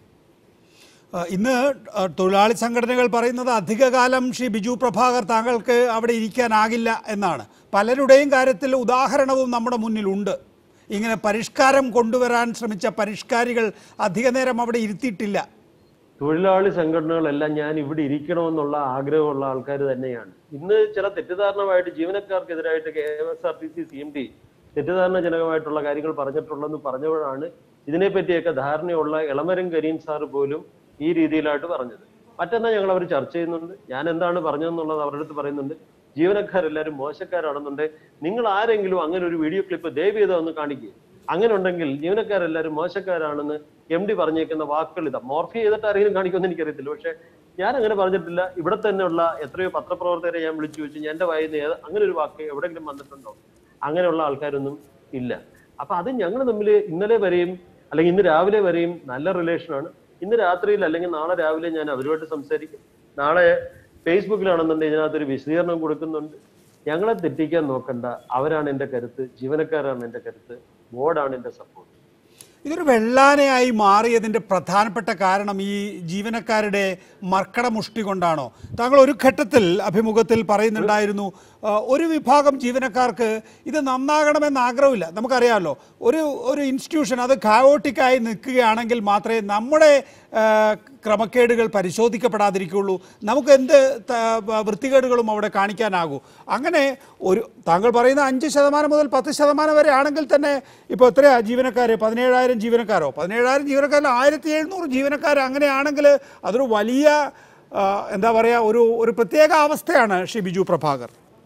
ആ, ഇന്ന് ആ, തൊഴിലാളി സംഘടനകൾ പറയുന്നത് അധികകാലം ശ്രീ ബിജു പ്രഭാകർ താങ്കൾക്ക് അവിടെ ഇരിക്കാനാകില്ല എന്നാണ് പലരുടെയും കാര്യത്തിൽ ഉദാഹരണവും നമ്മുടെ മുന്നിലുണ്ട് ഇങ്ങനെ പരിഷ്കാരം കൊണ്ടുവരാൻ ശ്രമിച്ച പരിഷ്കാരികൾ അധിക നേരം അവിടെ ഇരുത്തിയിട്ടില്ല തൊഴിലാളി സംഘടനകളെല്ലാം ഞാൻ ഇവിടെ ഇരിക്കണമെന്നുള്ള ആഗ്രഹമുള്ള ആൾക്കാർ തന്നെയാണ് ഇന്ന് ചില തെറ്റിദ്ധാരണമായിട്ട് ജീവനക്കാർക്കെതിരായിട്ട് K S R T C C M D തെറ്റിദ്ധാരണജനകമായിട്ടുള്ള കാര്യങ്ങൾ പറഞ്ഞിട്ടുള്ളതെന്ന് പറഞ്ഞപ്പോഴാണ് ഇതിനെപ്പറ്റിയൊക്കെ ധാരണയുള്ള ഇളമരം കരീം സാർ പോലും ഈ രീതിയിലായിട്ട് പറഞ്ഞത് മറ്റന്നാ ഞങ്ങൾ അവർ ചർച്ച ചെയ്യുന്നുണ്ട് ഞാൻ എന്താണ് പറഞ്ഞതെന്നുള്ളത് അവരുടെ അടുത്ത് പറയുന്നുണ്ട് ജീവനക്കാരെല്ലാവരും മോശക്കാരാണെന്നുണ്ടെങ്കിൽ നിങ്ങൾ ആരെങ്കിലും അങ്ങനെ ഒരു വീഡിയോ ക്ലിപ്പ് ദയവ് ചെയ്ത് ഒന്ന് കാണിക്കുക അങ്ങനെ ഉണ്ടെങ്കിൽ ജീവനക്കാരെല്ലാവരും മോശക്കാരാണെന്ന് എം ഡി പറഞ്ഞേക്കുന്ന വാക്കുകൾ ഇതാ മോർഫി ചെയ്തിട്ട് ആരെങ്കിലും കാണിക്കുമെന്ന് എനിക്കറിയത്തില്ല പക്ഷെ ഞാൻ അങ്ങനെ പറഞ്ഞിട്ടില്ല ഇവിടെ തന്നെയുള്ള എത്രയോ പത്രപ്രവർത്തകരെ ഞാൻ വിളിച്ചു ചോദിച്ചു എന്റെ വായിന്ന് ഏത് അങ്ങനെ ഒരു വാക്ക് എവിടെയെങ്കിലും വന്നിട്ടുണ്ടോ അങ്ങനെയുള്ള ആൾക്കാരൊന്നും ഇല്ല അപ്പൊ അത് ഞങ്ങൾ തമ്മിൽ ഇന്നലെ വരെയും അല്ലെങ്കിൽ ഇന്ന് രാവിലെ വരെയും നല്ല റിലേഷനാണ് ഇന്ന് രാത്രിയിൽ അല്ലെങ്കിൽ നാളെ രാവിലെ ഞാൻ അവരുമായിട്ട് സംസാരിക്കും നാളെ ഫേസ്ബുക്കിലാണെന്നുണ്ടെങ്കിൽ ഇതിനകത്തൊരു വിശദീകരണം കൊടുക്കുന്നുണ്ട് ഞങ്ങളെ തെറ്റിക്കാൻ നോക്കണ്ട അവരാണ് എന്റെ കരുത്ത് ജീവനക്കാരാണ് എന്റെ കരുത്ത് ബോർഡാണ് എന്റെ സപ്പോർട്ട് ഇതൊരു വെള്ളാനയായി മാറിയതിൻ്റെ പ്രധാനപ്പെട്ട കാരണം ഈ ജീവനക്കാരുടെ മർക്കട മുഷ്ടി കൊണ്ടാണോ താങ്കൾ ഒരു ഘട്ടത്തിൽ അഭിമുഖത്തിൽ പറയുന്നുണ്ടായിരുന്നു ആ, ഒരു വിഭാഗം ജീവനക്കാർക്ക് ഇത് നന്നാകണമെന്ന് ആഗ്രഹമില്ല നമുക്കറിയാമല്ലോ ഒരു ഒരു ഇൻസ്റ്റിറ്റ്യൂഷൻ അത് കായോട്ടിക്കായി നിൽക്കുകയാണെങ്കിൽ മാത്രമേ നമ്മുടെ ആ, ക്രമക്കേടുകൾ പരിശോധിക്കപ്പെടാതിരിക്കുകയുള്ളൂ നമുക്ക് എന്ത് ത- വൃത്തികേടുകളും അവിടെ കാണിക്കാനാകൂ അങ്ങനെ ഒരു താങ്കൾ പറയുന്ന അഞ്ച് ശതമാനം മുതൽ പത്ത് ശതമാനം വരെ ആണെങ്കിൽ തന്നെ ഇപ്പോൾ എത്രയാ ജീവനക്കാർ പതിനേഴായിരം ജീവനക്കാരോ പതിനേഴായിരം ജീവനക്കാരിൽ ആയിരത്തി എഴുന്നൂറ് ജീവനക്കാർ അങ്ങനെയാണെങ്കിൽ അതൊരു വലിയ ആ, എന്താ പറയുക ഒരു ഒരു പ്രത്യേക അവസ്ഥയാണ് ശ്രീ ബിജു പ്രഭാകർ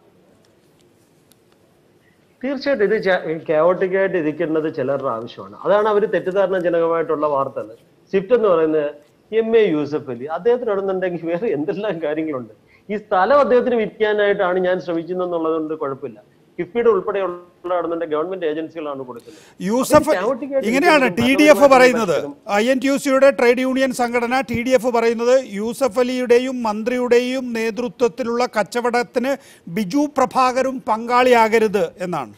തീർച്ചയായിട്ടും ഇത് കയോട്ടിക്കായിട്ട് ഇരിക്കേണ്ടത് ചിലരുടെ ആവശ്യമാണ് അതാണ് അവർ തെറ്റിദ്ധാരണജനകമായിട്ടുള്ള വാർത്തകൾ സ്വിഫ്റ്റ് എന്ന് പറയുന്നത് എം എ യൂസഫ് അലി അദ്ദേഹത്തിന് നടന്നുണ്ടെങ്കിൽ വേറെ എന്തെല്ലാം കാര്യങ്ങളുണ്ട് ഈ സ്ഥലം അദ്ദേഹത്തിന് വിൽക്കാനായിട്ടാണ് ഞാൻ ശ്രമിക്കുന്നതെന്നുള്ളതുകൊണ്ട് കുഴപ്പമില്ല കിഫ്ബിയുടെ ഉൾപ്പെടെയുള്ള നടന്നുണ്ടെങ്കിൽ ഗവൺമെന്റ് ഏജൻസികളാണ് കൊടുക്കുന്നത് യൂസഫ് അതിന് chaotic ആയിട്ട് ഇങ്ങനെയാണ് ടി ഇരിക്കുന്ന ഡി എഫ് പറയുന്നത് ഭരണപരമായിട്ടുള്ള ഐ എൻ ടി യു സിയുടെ ട്രേഡ് യൂണിയൻ സംഘടന ടി ഡി എഫ് പറയുന്നത് യൂസഫ് അലിയുടെയും മന്ത്രിയുടെയും നേതൃത്വത്തിലുള്ള കച്ചവടത്തിന് ബിജു പ്രഭാകരും പങ്കാളിയാകരുത് എന്നാണ്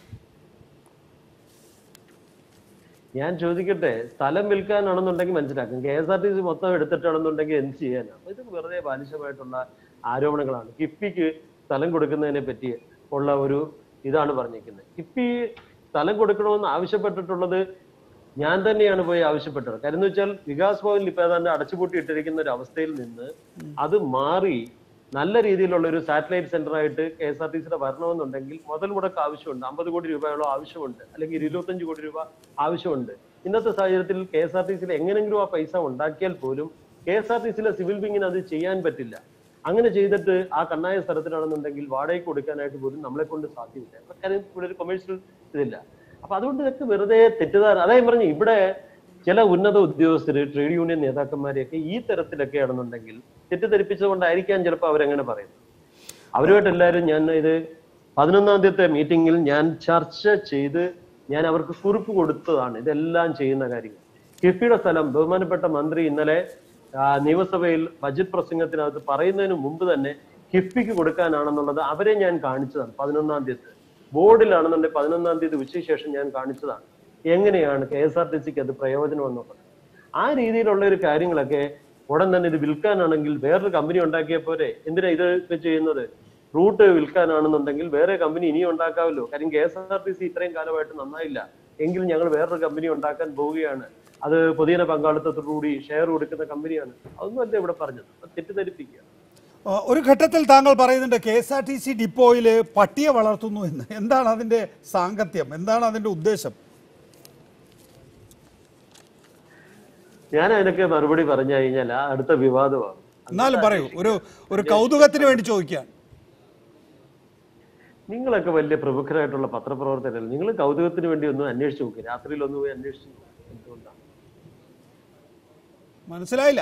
ഞാൻ ചോദിക്കട്ടെ സ്ഥലം വിൽക്കാനാണെന്നുണ്ടെങ്കിൽ മനസ്സിലാക്കും K S R T C മൊത്തം എടുത്തിട്ടാണെന്നുണ്ടെങ്കിൽ എന്ത് ചെയ്യാനാണ് അപ്പൊ ഇത് വെറുതെ ബാലിശമായിട്ടുള്ള ആരോപണങ്ങളാണ് കിഫ്ബിക്ക് സ്ഥലം കൊടുക്കുന്നതിനെ പറ്റി ഉള്ള ഒരു ഇതാണ് പറഞ്ഞിരിക്കുന്നത് കിഫ്ബി സ്ഥലം കൊടുക്കണമെന്ന് ആവശ്യപ്പെട്ടിട്ടുള്ളത് ഞാൻ തന്നെയാണ് പോയി ആവശ്യപ്പെട്ടത് കാര്യം എന്ന് വെച്ചാൽ വികാസ് ഭവനിൽ ഇപ്പൊ ഏതാണ്ട് അടച്ചുപൂട്ടി ഇട്ടിരിക്കുന്ന ഒരു അവസ്ഥയിൽ നിന്ന് അത് മാറി നല്ല രീതിയിലുള്ള ഒരു സാറ്റലൈറ്റ് സെന്റർ ആയിട്ട് കെ എസ് ആർ ടി സിയുടെ വരണമെന്നുണ്ടെങ്കിൽ മുതൽ മുടക്ക് ആവശ്യമുണ്ട് അമ്പത് കോടി രൂപയോളം ആവശ്യമുണ്ട് അല്ലെങ്കിൽ ഇരുപത്തഞ്ച് കോടി രൂപ ആവശ്യമുണ്ട് ഇന്നത്തെ സാഹചര്യത്തിൽ കെ എസ് ആർ ടി സിയിൽ എങ്ങനെങ്കിലും ആ പൈസ ഉണ്ടാക്കിയാൽ പോലും കെ എസ് ആർ ടി സിയിലെ സിവിൽ വിങ്ങിന് അത് ചെയ്യാൻ പറ്റില്ല അങ്ങനെ ചെയ്തിട്ട് ആ കണ്ണായ സ്ഥലത്തിലാണെന്നുണ്ടെങ്കിൽ വാടകയ്ക്ക് കൊടുക്കാനായിട്ട് പോലും നമ്മളെ കൊണ്ട് സാധ്യമില്ല കാര്യം ഇവിടെ ഒരു കൊമേഴ്ഷ്യൽ ഇതില്ല അപ്പൊ അതുകൊണ്ട് ഇതൊക്കെ വെറുതെ തെറ്റിദ്ധാരണ അതായത് പറഞ്ഞു ഇവിടെ ചില ഉന്നത ഉദ്യോഗസ്ഥര് ട്രേഡ് യൂണിയൻ നേതാക്കന്മാരെയൊക്കെ ഈ തരത്തിലൊക്കെ ആണെന്നുണ്ടെങ്കിൽ തെറ്റിദ്ധരിപ്പിച്ചുകൊണ്ടായിരിക്കാം ചിലപ്പോൾ അവരെങ്ങനെ പറയുന്നത് അവരുമായിട്ട് എല്ലാവരും ഞാൻ ഇത് പതിനൊന്നാം തീയതി മീറ്റിംഗിൽ ഞാൻ ചർച്ച ചെയ്ത് ഞാൻ അവർക്ക് കുറിപ്പ് കൊടുത്തതാണ് ഇതെല്ലാം ചെയ്യുന്ന കാര്യങ്ങൾ കിഫിയുടെ സ്ഥലം ബഹുമാനപ്പെട്ട മന്ത്രി ഇന്നലെ ആ, നിയമസഭയിൽ ബജറ്റ് പ്രസംഗത്തിനകത്ത് പറയുന്നതിന് മുമ്പ് തന്നെ കിഫ്ബിക്ക് കൊടുക്കാനാണെന്നുള്ളത് അവരെ ഞാൻ കാണിച്ചതാണ് പതിനൊന്നാം തീയതി ബോർഡിലാണെന്നുണ്ടെങ്കിൽ പതിനൊന്നാം തീയതി ഉച്ചയ്ക്ക് ശേഷം ഞാൻ കാണിച്ചതാണ് എങ്ങനെയാണ് കെ എസ് ആർ ടി സിക്ക് അത് പ്രയോജനം എന്നുള്ളത് ആ രീതിയിലുള്ള ഒരു കാര്യങ്ങളൊക്കെ ഉടൻ തന്നെ ഇത് വിൽക്കാനാണെങ്കിൽ വേറൊരു കമ്പനി ഉണ്ടാക്കിയ പോരെ എന്തിനാ ഇത് ഇപ്പൊ ചെയ്യുന്നത് റൂട്ട് വിൽക്കാനാണെന്നുണ്ടെങ്കിൽ വേറെ കമ്പനി ഇനിയും ഉണ്ടാക്കാമല്ലോ കാര്യം K S R T C ഇത്രയും കാലമായിട്ട് നന്നായില്ല എങ്കിലും ഞങ്ങൾ വേറൊരു കമ്പനി ഉണ്ടാക്കാൻ പോവുകയാണ് അത് പൊതുജന പങ്കാളിത്തത്തോടുകൂടി ഷെയർ കൊടുക്കുന്ന കമ്പനിയാണ് അതൊന്നും അല്ല ഇവിടെ പറഞ്ഞത് അത് തെറ്റിദ്ധരിപ്പിക്കുക ആ, ഒരു ഘട്ടത്തിൽ താങ്കൾ പറയുന്നുണ്ട് K S R T C ഡിപ്പോയിൽ പട്ടിയെ വളർത്തുന്നു എന്ന് എന്താണ് അതിന്റെ സാങ്കത്യം എന്താണ് അതിന്റെ ഉദ്ദേശം ഞാൻ അതിനൊക്കെ മറുപടി പറഞ്ഞു കഴിഞ്ഞാൽ ആ അടുത്ത വിവാദമാണ് എന്നാലും പറയൂ ഒരു ഒരു കൗതുകത്തിന് വേണ്ടി ചോദിക്കാൻ നിങ്ങളൊക്കെ വലിയ പ്രമുഖരായിട്ടുള്ള പത്രപ്രവർത്തകരല്ല നിങ്ങൾ കൗതുകത്തിന് വേണ്ടി ഒന്ന് അന്വേഷിച്ച് നോക്കുക രാത്രിയിൽ ഒന്ന് പോയി അന്വേഷിച്ച് നോക്കുക എന്തുകൊണ്ടാണ് മനസ്സിലായില്ല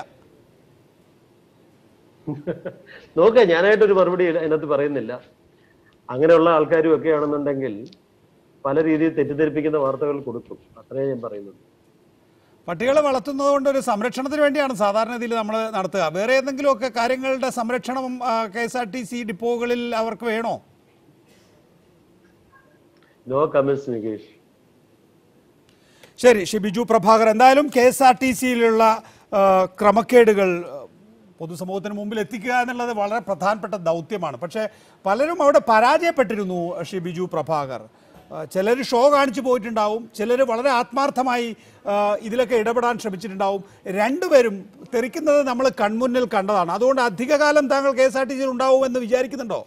നോക്കുക ഞാനായിട്ടൊരു മറുപടി അതിനകത്ത് പറയുന്നില്ല അങ്ങനെയുള്ള ആൾക്കാരും ഒക്കെ ആണെന്നുണ്ടെങ്കിൽ പല രീതിയിൽ തെറ്റിദ്ധരിപ്പിക്കുന്ന വാർത്തകൾ കൊടുക്കും അത്രേ ഞാൻ പറയുന്നത് പട്ടികളെ വളർത്തുന്നത് കൊണ്ട് ഒരു സംരക്ഷണത്തിന് വേണ്ടിയാണ് സാധാരണ ഇതിൽ നമ്മൾ നടത്തുക വേറെ ഏതെങ്കിലുമൊക്കെ കാര്യങ്ങളുടെ സംരക്ഷണം K S R T C ഡിപ്പോകളിൽ അവർക്ക് വേണോ നോ കമന്റ്സ് നികേഷ് ശരി ശ്രീ ബിജു പ്രഭാകർ എന്തായാലും കെ എസ് ആർ ടി സിയിലുള്ള ക്രമക്കേടുകൾ ആ, പൊതുസമൂഹത്തിന് മുമ്പിൽ എത്തിക്കുക എന്നുള്ളത് വളരെ പ്രധാനപ്പെട്ട ദൗത്യമാണ് പക്ഷേ പലരും അവിടെ പരാജയപ്പെട്ടിരുന്നു ശ്രീ ബിജു പ്രഭാകർ ചിലർ ഷോ കാണിച്ചു പോയിട്ടുണ്ടാവും ചിലർ വളരെ ആത്മാർത്ഥമായി ആ, ഇതിലൊക്കെ ഇടപെടാൻ ശ്രമിച്ചിട്ടുണ്ടാവും രണ്ടുപേരും തെറിക്കുന്നത് നമ്മൾ കൺമുന്നിൽ കണ്ടതാണ് അതുകൊണ്ട് അധികകാലം താങ്കൾ കെ എസ് ആർ ടി സിയിൽ ഉണ്ടാവുമെന്ന് വിചാരിക്കുന്നുണ്ടോ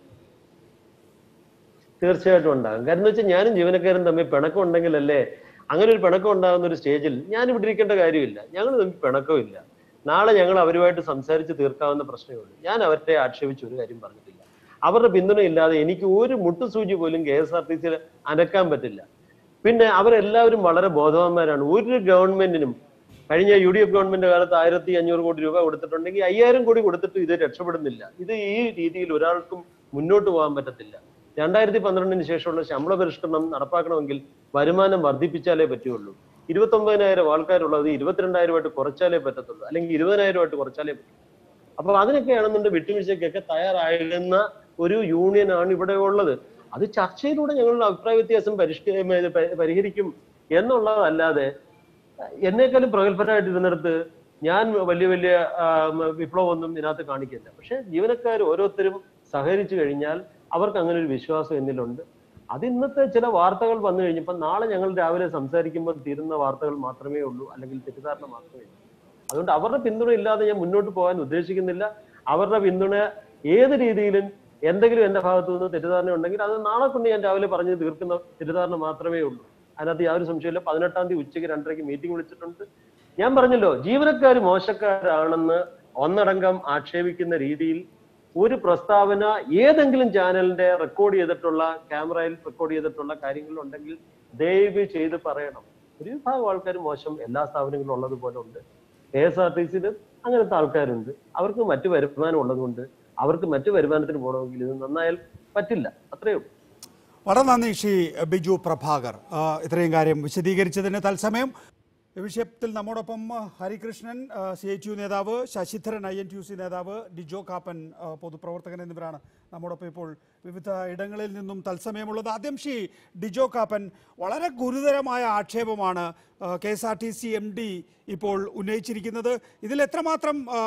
തീർച്ചയായിട്ടും ഉണ്ടാകും കാരണം എന്ന് വെച്ചാൽ ഞാനും ജീവനക്കാരും തമ്മിൽ പിണക്കം ഉണ്ടെങ്കിലല്ലേ അങ്ങനെ ഒരു പിണക്കം ഉണ്ടാകുന്ന ഒരു സ്റ്റേജിൽ ഞാൻ ഇവിടെ ഇരിക്കേണ്ട കാര്യമില്ല ഞങ്ങൾ തമ്മിൽ പിണക്കമില്ല നാളെ ഞങ്ങൾ അവരുമായിട്ട് സംസാരിച്ച് തീർക്കാവുന്ന പ്രശ്നമേ ഉള്ളൂ ഞാൻ അവരെ ആക്ഷേപിച്ച് ഒരു കാര്യം പറഞ്ഞിട്ടില്ല അവരുടെ പിന്തുണ ഇല്ലാതെ എനിക്ക് ഒരു മുട്ടുസൂചി പോലും കെ എസ് ആർ ടി സിയിൽ അനക്കാൻ പറ്റില്ല പിന്നെ അവരെല്ലാവരും വളരെ ബോധവാന്മാരാണ് ഒരു ഗവൺമെന്റിനും കഴിഞ്ഞ യു ഡി എഫ് ഗവൺമെന്റ് കാലത്ത് ആയിരത്തി അഞ്ഞൂറ് കോടി രൂപ കൊടുത്തിട്ടുണ്ടെങ്കിൽ അയ്യായിരം കോടി കൊടുത്തിട്ട് ഇത് രക്ഷപ്പെടുന്നില്ല ഇത് ഈ രീതിയിൽ ഒരാൾക്കും മുന്നോട്ട് പോകാൻ പറ്റത്തില്ല രണ്ടായിരത്തി പന്ത്രണ്ടിന് ശേഷമുള്ള ശമ്പള പരിഷ്കരണം നടപ്പാക്കണമെങ്കിൽ വരുമാനം വർദ്ധിപ്പിച്ചാലേ പറ്റുള്ളൂ ഇരുപത്തി ഒമ്പതിനായിരം ആൾക്കാരുള്ളത് ഇരുപത്തിരണ്ടായിരമായിട്ട് കുറച്ചാലേ പറ്റത്തുള്ളൂ അല്ലെങ്കിൽ ഇരുപതിനായിരമായിട്ട് കുറച്ചാലേ പറ്റൂ അപ്പൊ അതിനൊക്കെ ആണെന്നുണ്ട് വിട്ടുവീഴ്ചയ്ക്കൊക്കെ തയ്യാറാകുന്ന ഒരു യൂണിയനാണ് ഇവിടെ ഉള്ളത് അത് ചർച്ചയിലൂടെ ഞങ്ങളുടെ അഭിപ്രായ വ്യത്യാസം പരിഷ്ക ഏ, പ- പരിഹരിക്കും എന്നുള്ളതല്ലാതെ എന്നെക്കാളും പ്രഗത്ഭരായിട്ടിരുന്നിടത്ത് ഞാൻ വലിയ വലിയ ആ, മ- വിപ്ലവമൊന്നും ഇതിനകത്ത് കാണിക്കില്ല പക്ഷെ ജീവനക്കാർ ഓരോരുത്തരും സഹകരിച്ചു കഴിഞ്ഞാൽ അവർക്ക് അങ്ങനെ ഒരു വിശ്വാസം എന്നിലുണ്ട് അത് ഇന്നത്തെ ചില വാർത്തകൾ വന്നു കഴിഞ്ഞപ്പോൾ നാളെ ഞങ്ങൾ രാവിലെ സംസാരിക്കുമ്പോൾ തീരുന്ന വാർത്തകൾ മാത്രമേ ഉള്ളൂ അല്ലെങ്കിൽ തെറ്റിദ്ധാരണ മാത്രമേ ഉള്ളൂ അതുകൊണ്ട് അവരുടെ പിന്തുണ ഇല്ലാതെ ഞാൻ മുന്നോട്ട് പോകാൻ ഉദ്ദേശിക്കുന്നില്ല അവരുടെ പിന്തുണ ഏത് രീതിയിലും എന്തെങ്കിലും എന്റെ ഭാഗത്തു നിന്ന് തെറ്റിദ്ധാരണ ഉണ്ടെങ്കിൽ അത് നാളെ കൊണ്ട് ഞാൻ രാവിലെ പറഞ്ഞ് തീർക്കുന്ന തെറ്റിദ്ധാരണ മാത്രമേ ഉള്ളൂ അതിനകത്ത് യാതൊരു സംശയമില്ല പതിനെട്ടാം തീയതി ഉച്ചയ്ക്ക് രണ്ടരയ്ക്ക് മീറ്റിംഗ് വിളിച്ചിട്ടുണ്ട് ഞാൻ പറഞ്ഞല്ലോ ജീവനക്കാർ മോശക്കാരാണെന്ന് ഒന്നടങ്കം ആക്ഷേപിക്കുന്ന രീതിയിൽ ഒരു പ്രസ്താവന ഏതെങ്കിലും ചാനലിന്റെ റെക്കോർഡ് ചെയ്തിട്ടുള്ള ക്യാമറയിൽ റെക്കോർഡ് ചെയ്തിട്ടുള്ള കാര്യങ്ങളുണ്ടെങ്കിൽ ദയവ് ചെയ്ത് പറയണം ഒരു വിഭാഗം ആൾക്കാർ മോശം എല്ലാ സ്ഥാപനങ്ങളിലും ഉള്ളതുപോലെ ഉണ്ട് കെ എസ് ആർ ടി സിയിൽ അങ്ങനത്തെ ആൾക്കാരുണ്ട് അവർക്ക് മറ്റു വരുമാനം ഉള്ളതുകൊണ്ട് അവർക്ക് മറ്റു വരുമാനത്തിന് പോകണമെങ്കിൽ ഇത് നന്നായാൽ പറ്റില്ല അത്രയേ ഉള്ളൂ വളരെ നന്ദി ശ്രീ ബിജു പ്രഭാകർ ആ, ഇത്രയും കാര്യം വിശദീകരിച്ചതിന് തത്സമയം ഈ വിഷയത്തിൽ നമ്മോടൊപ്പം ആ, ഹരികൃഷ്ണൻ സി എച്ച് യു നേതാവ് Sasidharan I N T U C നേതാവ് ഡിജോ കാപ്പൻ ആ, പൊതുപ്രവർത്തകൻ എന്നിവരാണ് നമ്മോടൊപ്പം ഇപ്പോൾ വിവിധ ഇടങ്ങളിൽ നിന്നും തത്സമയമുള്ളത് ആദ്യം ശ്രീ ഡിജോ കാപ്പൻ വളരെ ഗുരുതരമായ ആക്ഷേപമാണ് K S R T C M D ഇപ്പോൾ ഉന്നയിച്ചിരിക്കുന്നത് ഇതിൽ എത്രമാത്രം ആ,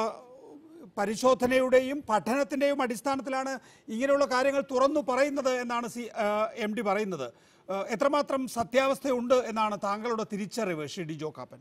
പരിശോധനയുടെയും പഠനത്തിൻ്റെയും അടിസ്ഥാനത്തിലാണ് ഇങ്ങനെയുള്ള കാര്യങ്ങൾ തുറന്നു പറയുന്നത് എന്നാണ് സി എം ഡി പറയുന്നത് ആ, എത്രമാത്രം സത്യാവസ്ഥയുണ്ട് എന്നാണ് താങ്കളുടെ തിരിച്ചറിവ് ശ്രീ ഡി ജോ കാപ്പൻ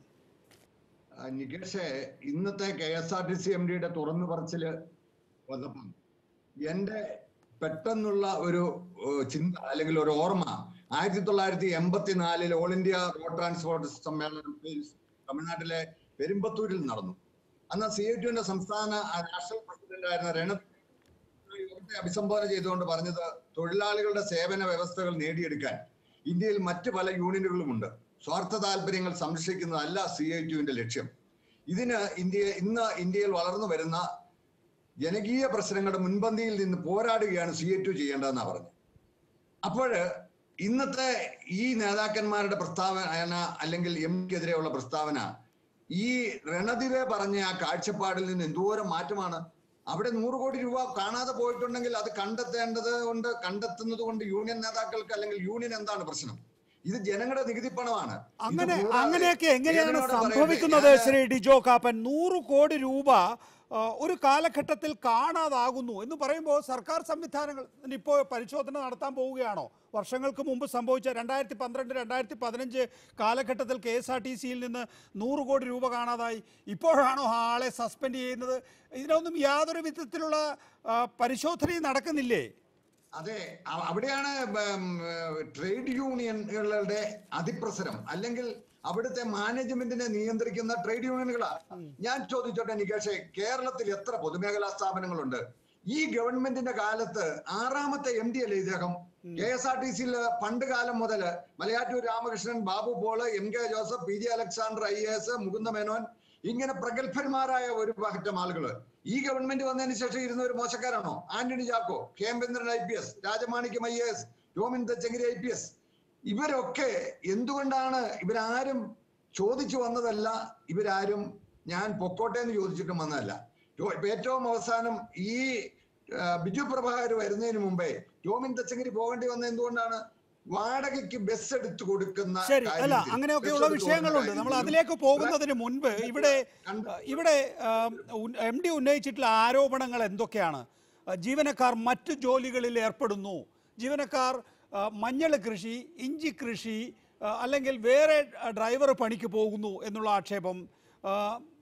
ആ, നികേഷേ ഇന്നത്തെ K S R T C M ഡിയുടെ തുറന്നു പറച്ചില് വന്നപ്പം എന്റെ പെട്ടെന്നുള്ള ഒരു ഏഹ്, ചിന്ത അല്ലെങ്കിൽ ഒരു ഓർമ്മ ആയിരത്തി തൊള്ളായിരത്തി എൺപത്തിനാലിൽ ഓൾ ഇന്ത്യ റോഡ് ട്രാൻസ്പോർട്ട് സമ്മേളനം തമിഴ്നാട്ടിലെ പെരുമ്പത്തൂരിൽ നടന്നു അന്ന് സി ഐ ടിയുടെ സംസ്ഥാന നാഷണൽ പ്രസിഡന്റ് ആയിരുന്ന രണ യോഗത്തെ അഭിസംബോധന ചെയ്തുകൊണ്ട് പറഞ്ഞത് തൊഴിലാളികളുടെ സേവന വ്യവസ്ഥകൾ നേടിയെടുക്കാൻ ഇന്ത്യയിൽ മറ്റ് പല യൂണിയനുകളുമുണ്ട് സ്വാർത്ഥ താല്പര്യങ്ങൾ സംരക്ഷിക്കുന്നതല്ല സി ഐ ടിയുവിന്റെ ലക്ഷ്യം ഇതിന് ഇന്ത്യ ഇന്ന് ഇന്ത്യയിൽ വളർന്നു വരുന്ന ജനകീയ പ്രശ്നങ്ങളുടെ മുൻപന്തിയിൽ നിന്ന് പോരാടുകയാണ് സി ഐ ടു ചെയ്യേണ്ടതെന്നാണ് പറഞ്ഞത് അപ്പോൾ ഇന്നത്തെ ഈ നേതാക്കന്മാരുടെ പ്രസ്താവന അല്ലെങ്കിൽ എം ക്കെതിരെയുള്ള പ്രസ്താവന ഈ രണതിരെ പറഞ്ഞ ആ കാഴ്ചപ്പാടിൽ നിന്ന് എന്തോരം മാറ്റമാണ് അവിടെ നൂറ് കോടി രൂപ കാണാതെ പോയിട്ടുണ്ടെങ്കിൽ അത് കണ്ടെത്തേണ്ടത് കൊണ്ട് കണ്ടെത്തുന്നത് കൊണ്ട് യൂണിയൻ നേതാക്കൾക്ക് അല്ലെങ്കിൽ യൂണിയൻ എന്താണ് പ്രശ്നം ഇത് ജനങ്ങളുടെ നികുതി പണമാണ് ഇത് അങ്ങനെ കൂടാതെ അങ്ങനെയൊക്കെ എങ്ങനെയാണ് ഇവരോട് പറയട്ടെ, സംഭവിക്കുന്നത് ഞാന് ശ്രീ ഡിജോ കാപ്പൻ നൂറ് കോടി രൂപ ആ, ഒരു കാലഘട്ടത്തിൽ കാണാതാകുന്നു എന്ന് പറയുമ്പോൾ സർക്കാർ സംവിധാനങ്ങൾ ഇപ്പോൾ പരിശോധന നടത്താൻ പോവുകയാണോ വർഷങ്ങൾക്ക് മുമ്പ് സംഭവിച്ച രണ്ടായിരത്തി പന്ത്രണ്ട് രണ്ടായിരത്തി പതിനഞ്ച് കാലഘട്ടത്തിൽ കെ എസ് ആർ ടി സിയിൽ നിന്ന് നൂറ് കോടി രൂപ കാണാതായി ഇപ്പോഴാണോ ആ ആളെ സസ്പെൻഡ് ചെയ്യുന്നത് ഇതിനൊന്നും യാതൊരു വിധത്തിലുള്ള ആ, പരിശോധനയും നടക്കുന്നില്ലേ അതെ അ- അവിടെയാണ് ഉം, ട്രേഡ് യൂണിയനുകളുടെ അതിപ്രസരം അല്ലെങ്കിൽ അവിടുത്തെ മാനേജ്മെന്റിനെ നിയന്ത്രിക്കുന്ന ട്രേഡ് യൂണിയനുകളാ ഞാൻ ചോദിച്ചോട്ടെ നികേഷെ കേരളത്തിൽ എത്ര പൊതുമേഖലാ സ്ഥാപനങ്ങളുണ്ട് ഈ ഗവൺമെന്റിന്റെ കാലത്ത് ആറാമത്തെ എം ഡി അല്ലേ ഇദ്ദേഹം കെ എസ് ആർ ടി സിയിൽ പണ്ട് കാലം മുതൽ Malayattoor Ramakrishnan Babu Paul M K Joseph P G Alexander I S Mukunda Menon ഇങ്ങനെ പ്രഗത്ഭന്മാരായ ഒരു പറ്റം ആളുകള് ഈ ഗവൺമെന്റ് വന്നതിന് ശേഷം ഇരുന്നവർ മോശക്കാരാണോ Antony Chacko K M Chandran I P S Rajamanickam I S Tomin Thachankary I P S ഇവരൊക്കെ എന്തുകൊണ്ടാണ് ഇവരാരും ചോദിച്ചു വന്നതല്ല ഇവരാരും ഞാൻ പൊക്കോട്ടെ എന്ന് ചോദിച്ചിട്ടും വന്നതല്ല ടോ- ഇപ്പൊ ഏറ്റവും അവസാനം ഈ ആ, ബിജു പ്രഭാകർ വരുന്നതിന് മുമ്പേ ടോമിൻ തച്ചങ്കരി പോകേണ്ടി വന്നത് എന്തുകൊണ്ടാണ് വാടകയ്ക്ക് ബസ് എടുത്തു കൊടുക്കുന്ന ശരി അല്ല കാര്യത്തിൽ, അങ്ങനെയൊക്കെയുള്ള ബസ് എടുത്ത് വിഷയങ്ങളുണ്ട് കൊടുക്കുന്ന നമ്മൾ കാര്യത്തിൽ അതിലേക്ക് പോകുന്നതിന് മുൻപ് ഇവിടെ കണ്ട- ഇവിടെ എം ഡി ഉന്നയിച്ചിട്ടുള്ള ആരോപണങ്ങൾ എന്തൊക്കെയാണ് ആ, ജീവനക്കാർ മറ്റു ജോലികളിൽ ഏർപ്പെടുന്നു ജീവനക്കാർ ആ, മഞ്ഞൾ കൃഷി ഇഞ്ചി കൃഷി ആ, അല്ലെങ്കിൽ വേറെ ഡ്രൈവർ പണിക്ക് പോകുന്നു എന്നുള്ള ആക്ഷേപം ആ,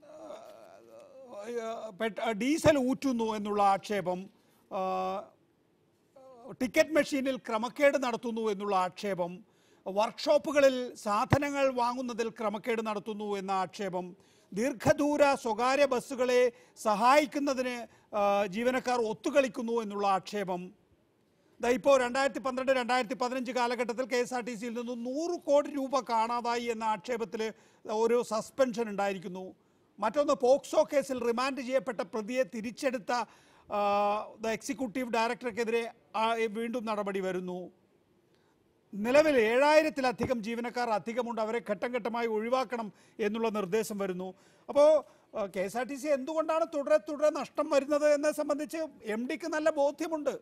ആ, പെട്ട- ഡീസൽ ഊറ്റുന്നു എന്നുള്ള ആക്ഷേപം ആ, ടിക്കറ്റ് മെഷീനിൽ ക്രമക്കേട് നടത്തുന്നു എന്നുള്ള ആക്ഷേപം വർക്ക്ഷോപ്പുകളിൽ സാധനങ്ങൾ വാങ്ങുന്നതിൽ ക്രമക്കേട് നടത്തുന്നു എന്ന ആക്ഷേപം ദീർഘദൂര സ്വകാര്യ ബസ്സുകളെ സഹായിക്കുന്നതിന് ആ, ജീവനക്കാർ ഒത്തുകളിക്കുന്നു എന്നുള്ള ആക്ഷേപം ദാ ഇപ്പോൾ രണ്ടായിരത്തി പന്ത്രണ്ട് രണ്ടായിരത്തി പതിനഞ്ച് കാലഘട്ടത്തിൽ കെ എസ് ആർ ടി സിയിൽ നിന്ന് നൂറ് കോടി രൂപ കാണാതായി എന്ന ആക്ഷേപത്തിൽ ഒരു സസ്പെൻഷൻ ഉണ്ടായിരിക്കുന്നു മറ്റൊന്ന് പോക്സോ കേസിൽ റിമാൻഡ് ചെയ്യപ്പെട്ട പ്രതിയെ തിരിച്ചെടുത്ത ആ, ദ എക്സിക്യൂട്ടീവ് ഡയറക്ടർക്കെതിരെ ആ, വീണ്ടും നടപടി വരുന്നു നിലവിൽ ഏഴായിരത്തിലധികം ജീവനക്കാർ അധികമുണ്ട് അവരെ ഘട്ടം ഘട്ടമായി ഒഴിവാക്കണം എന്നുള്ള നിർദ്ദേശം വരുന്നു അപ്പോൾ K S R T C എന്തുകൊണ്ടാണ് തുടരെ തുടരെ നഷ്ടം വരുന്നത് എന്നെ സംബന്ധിച്ച് എം ഡിക്ക് നല്ല ബോധ്യമുണ്ട്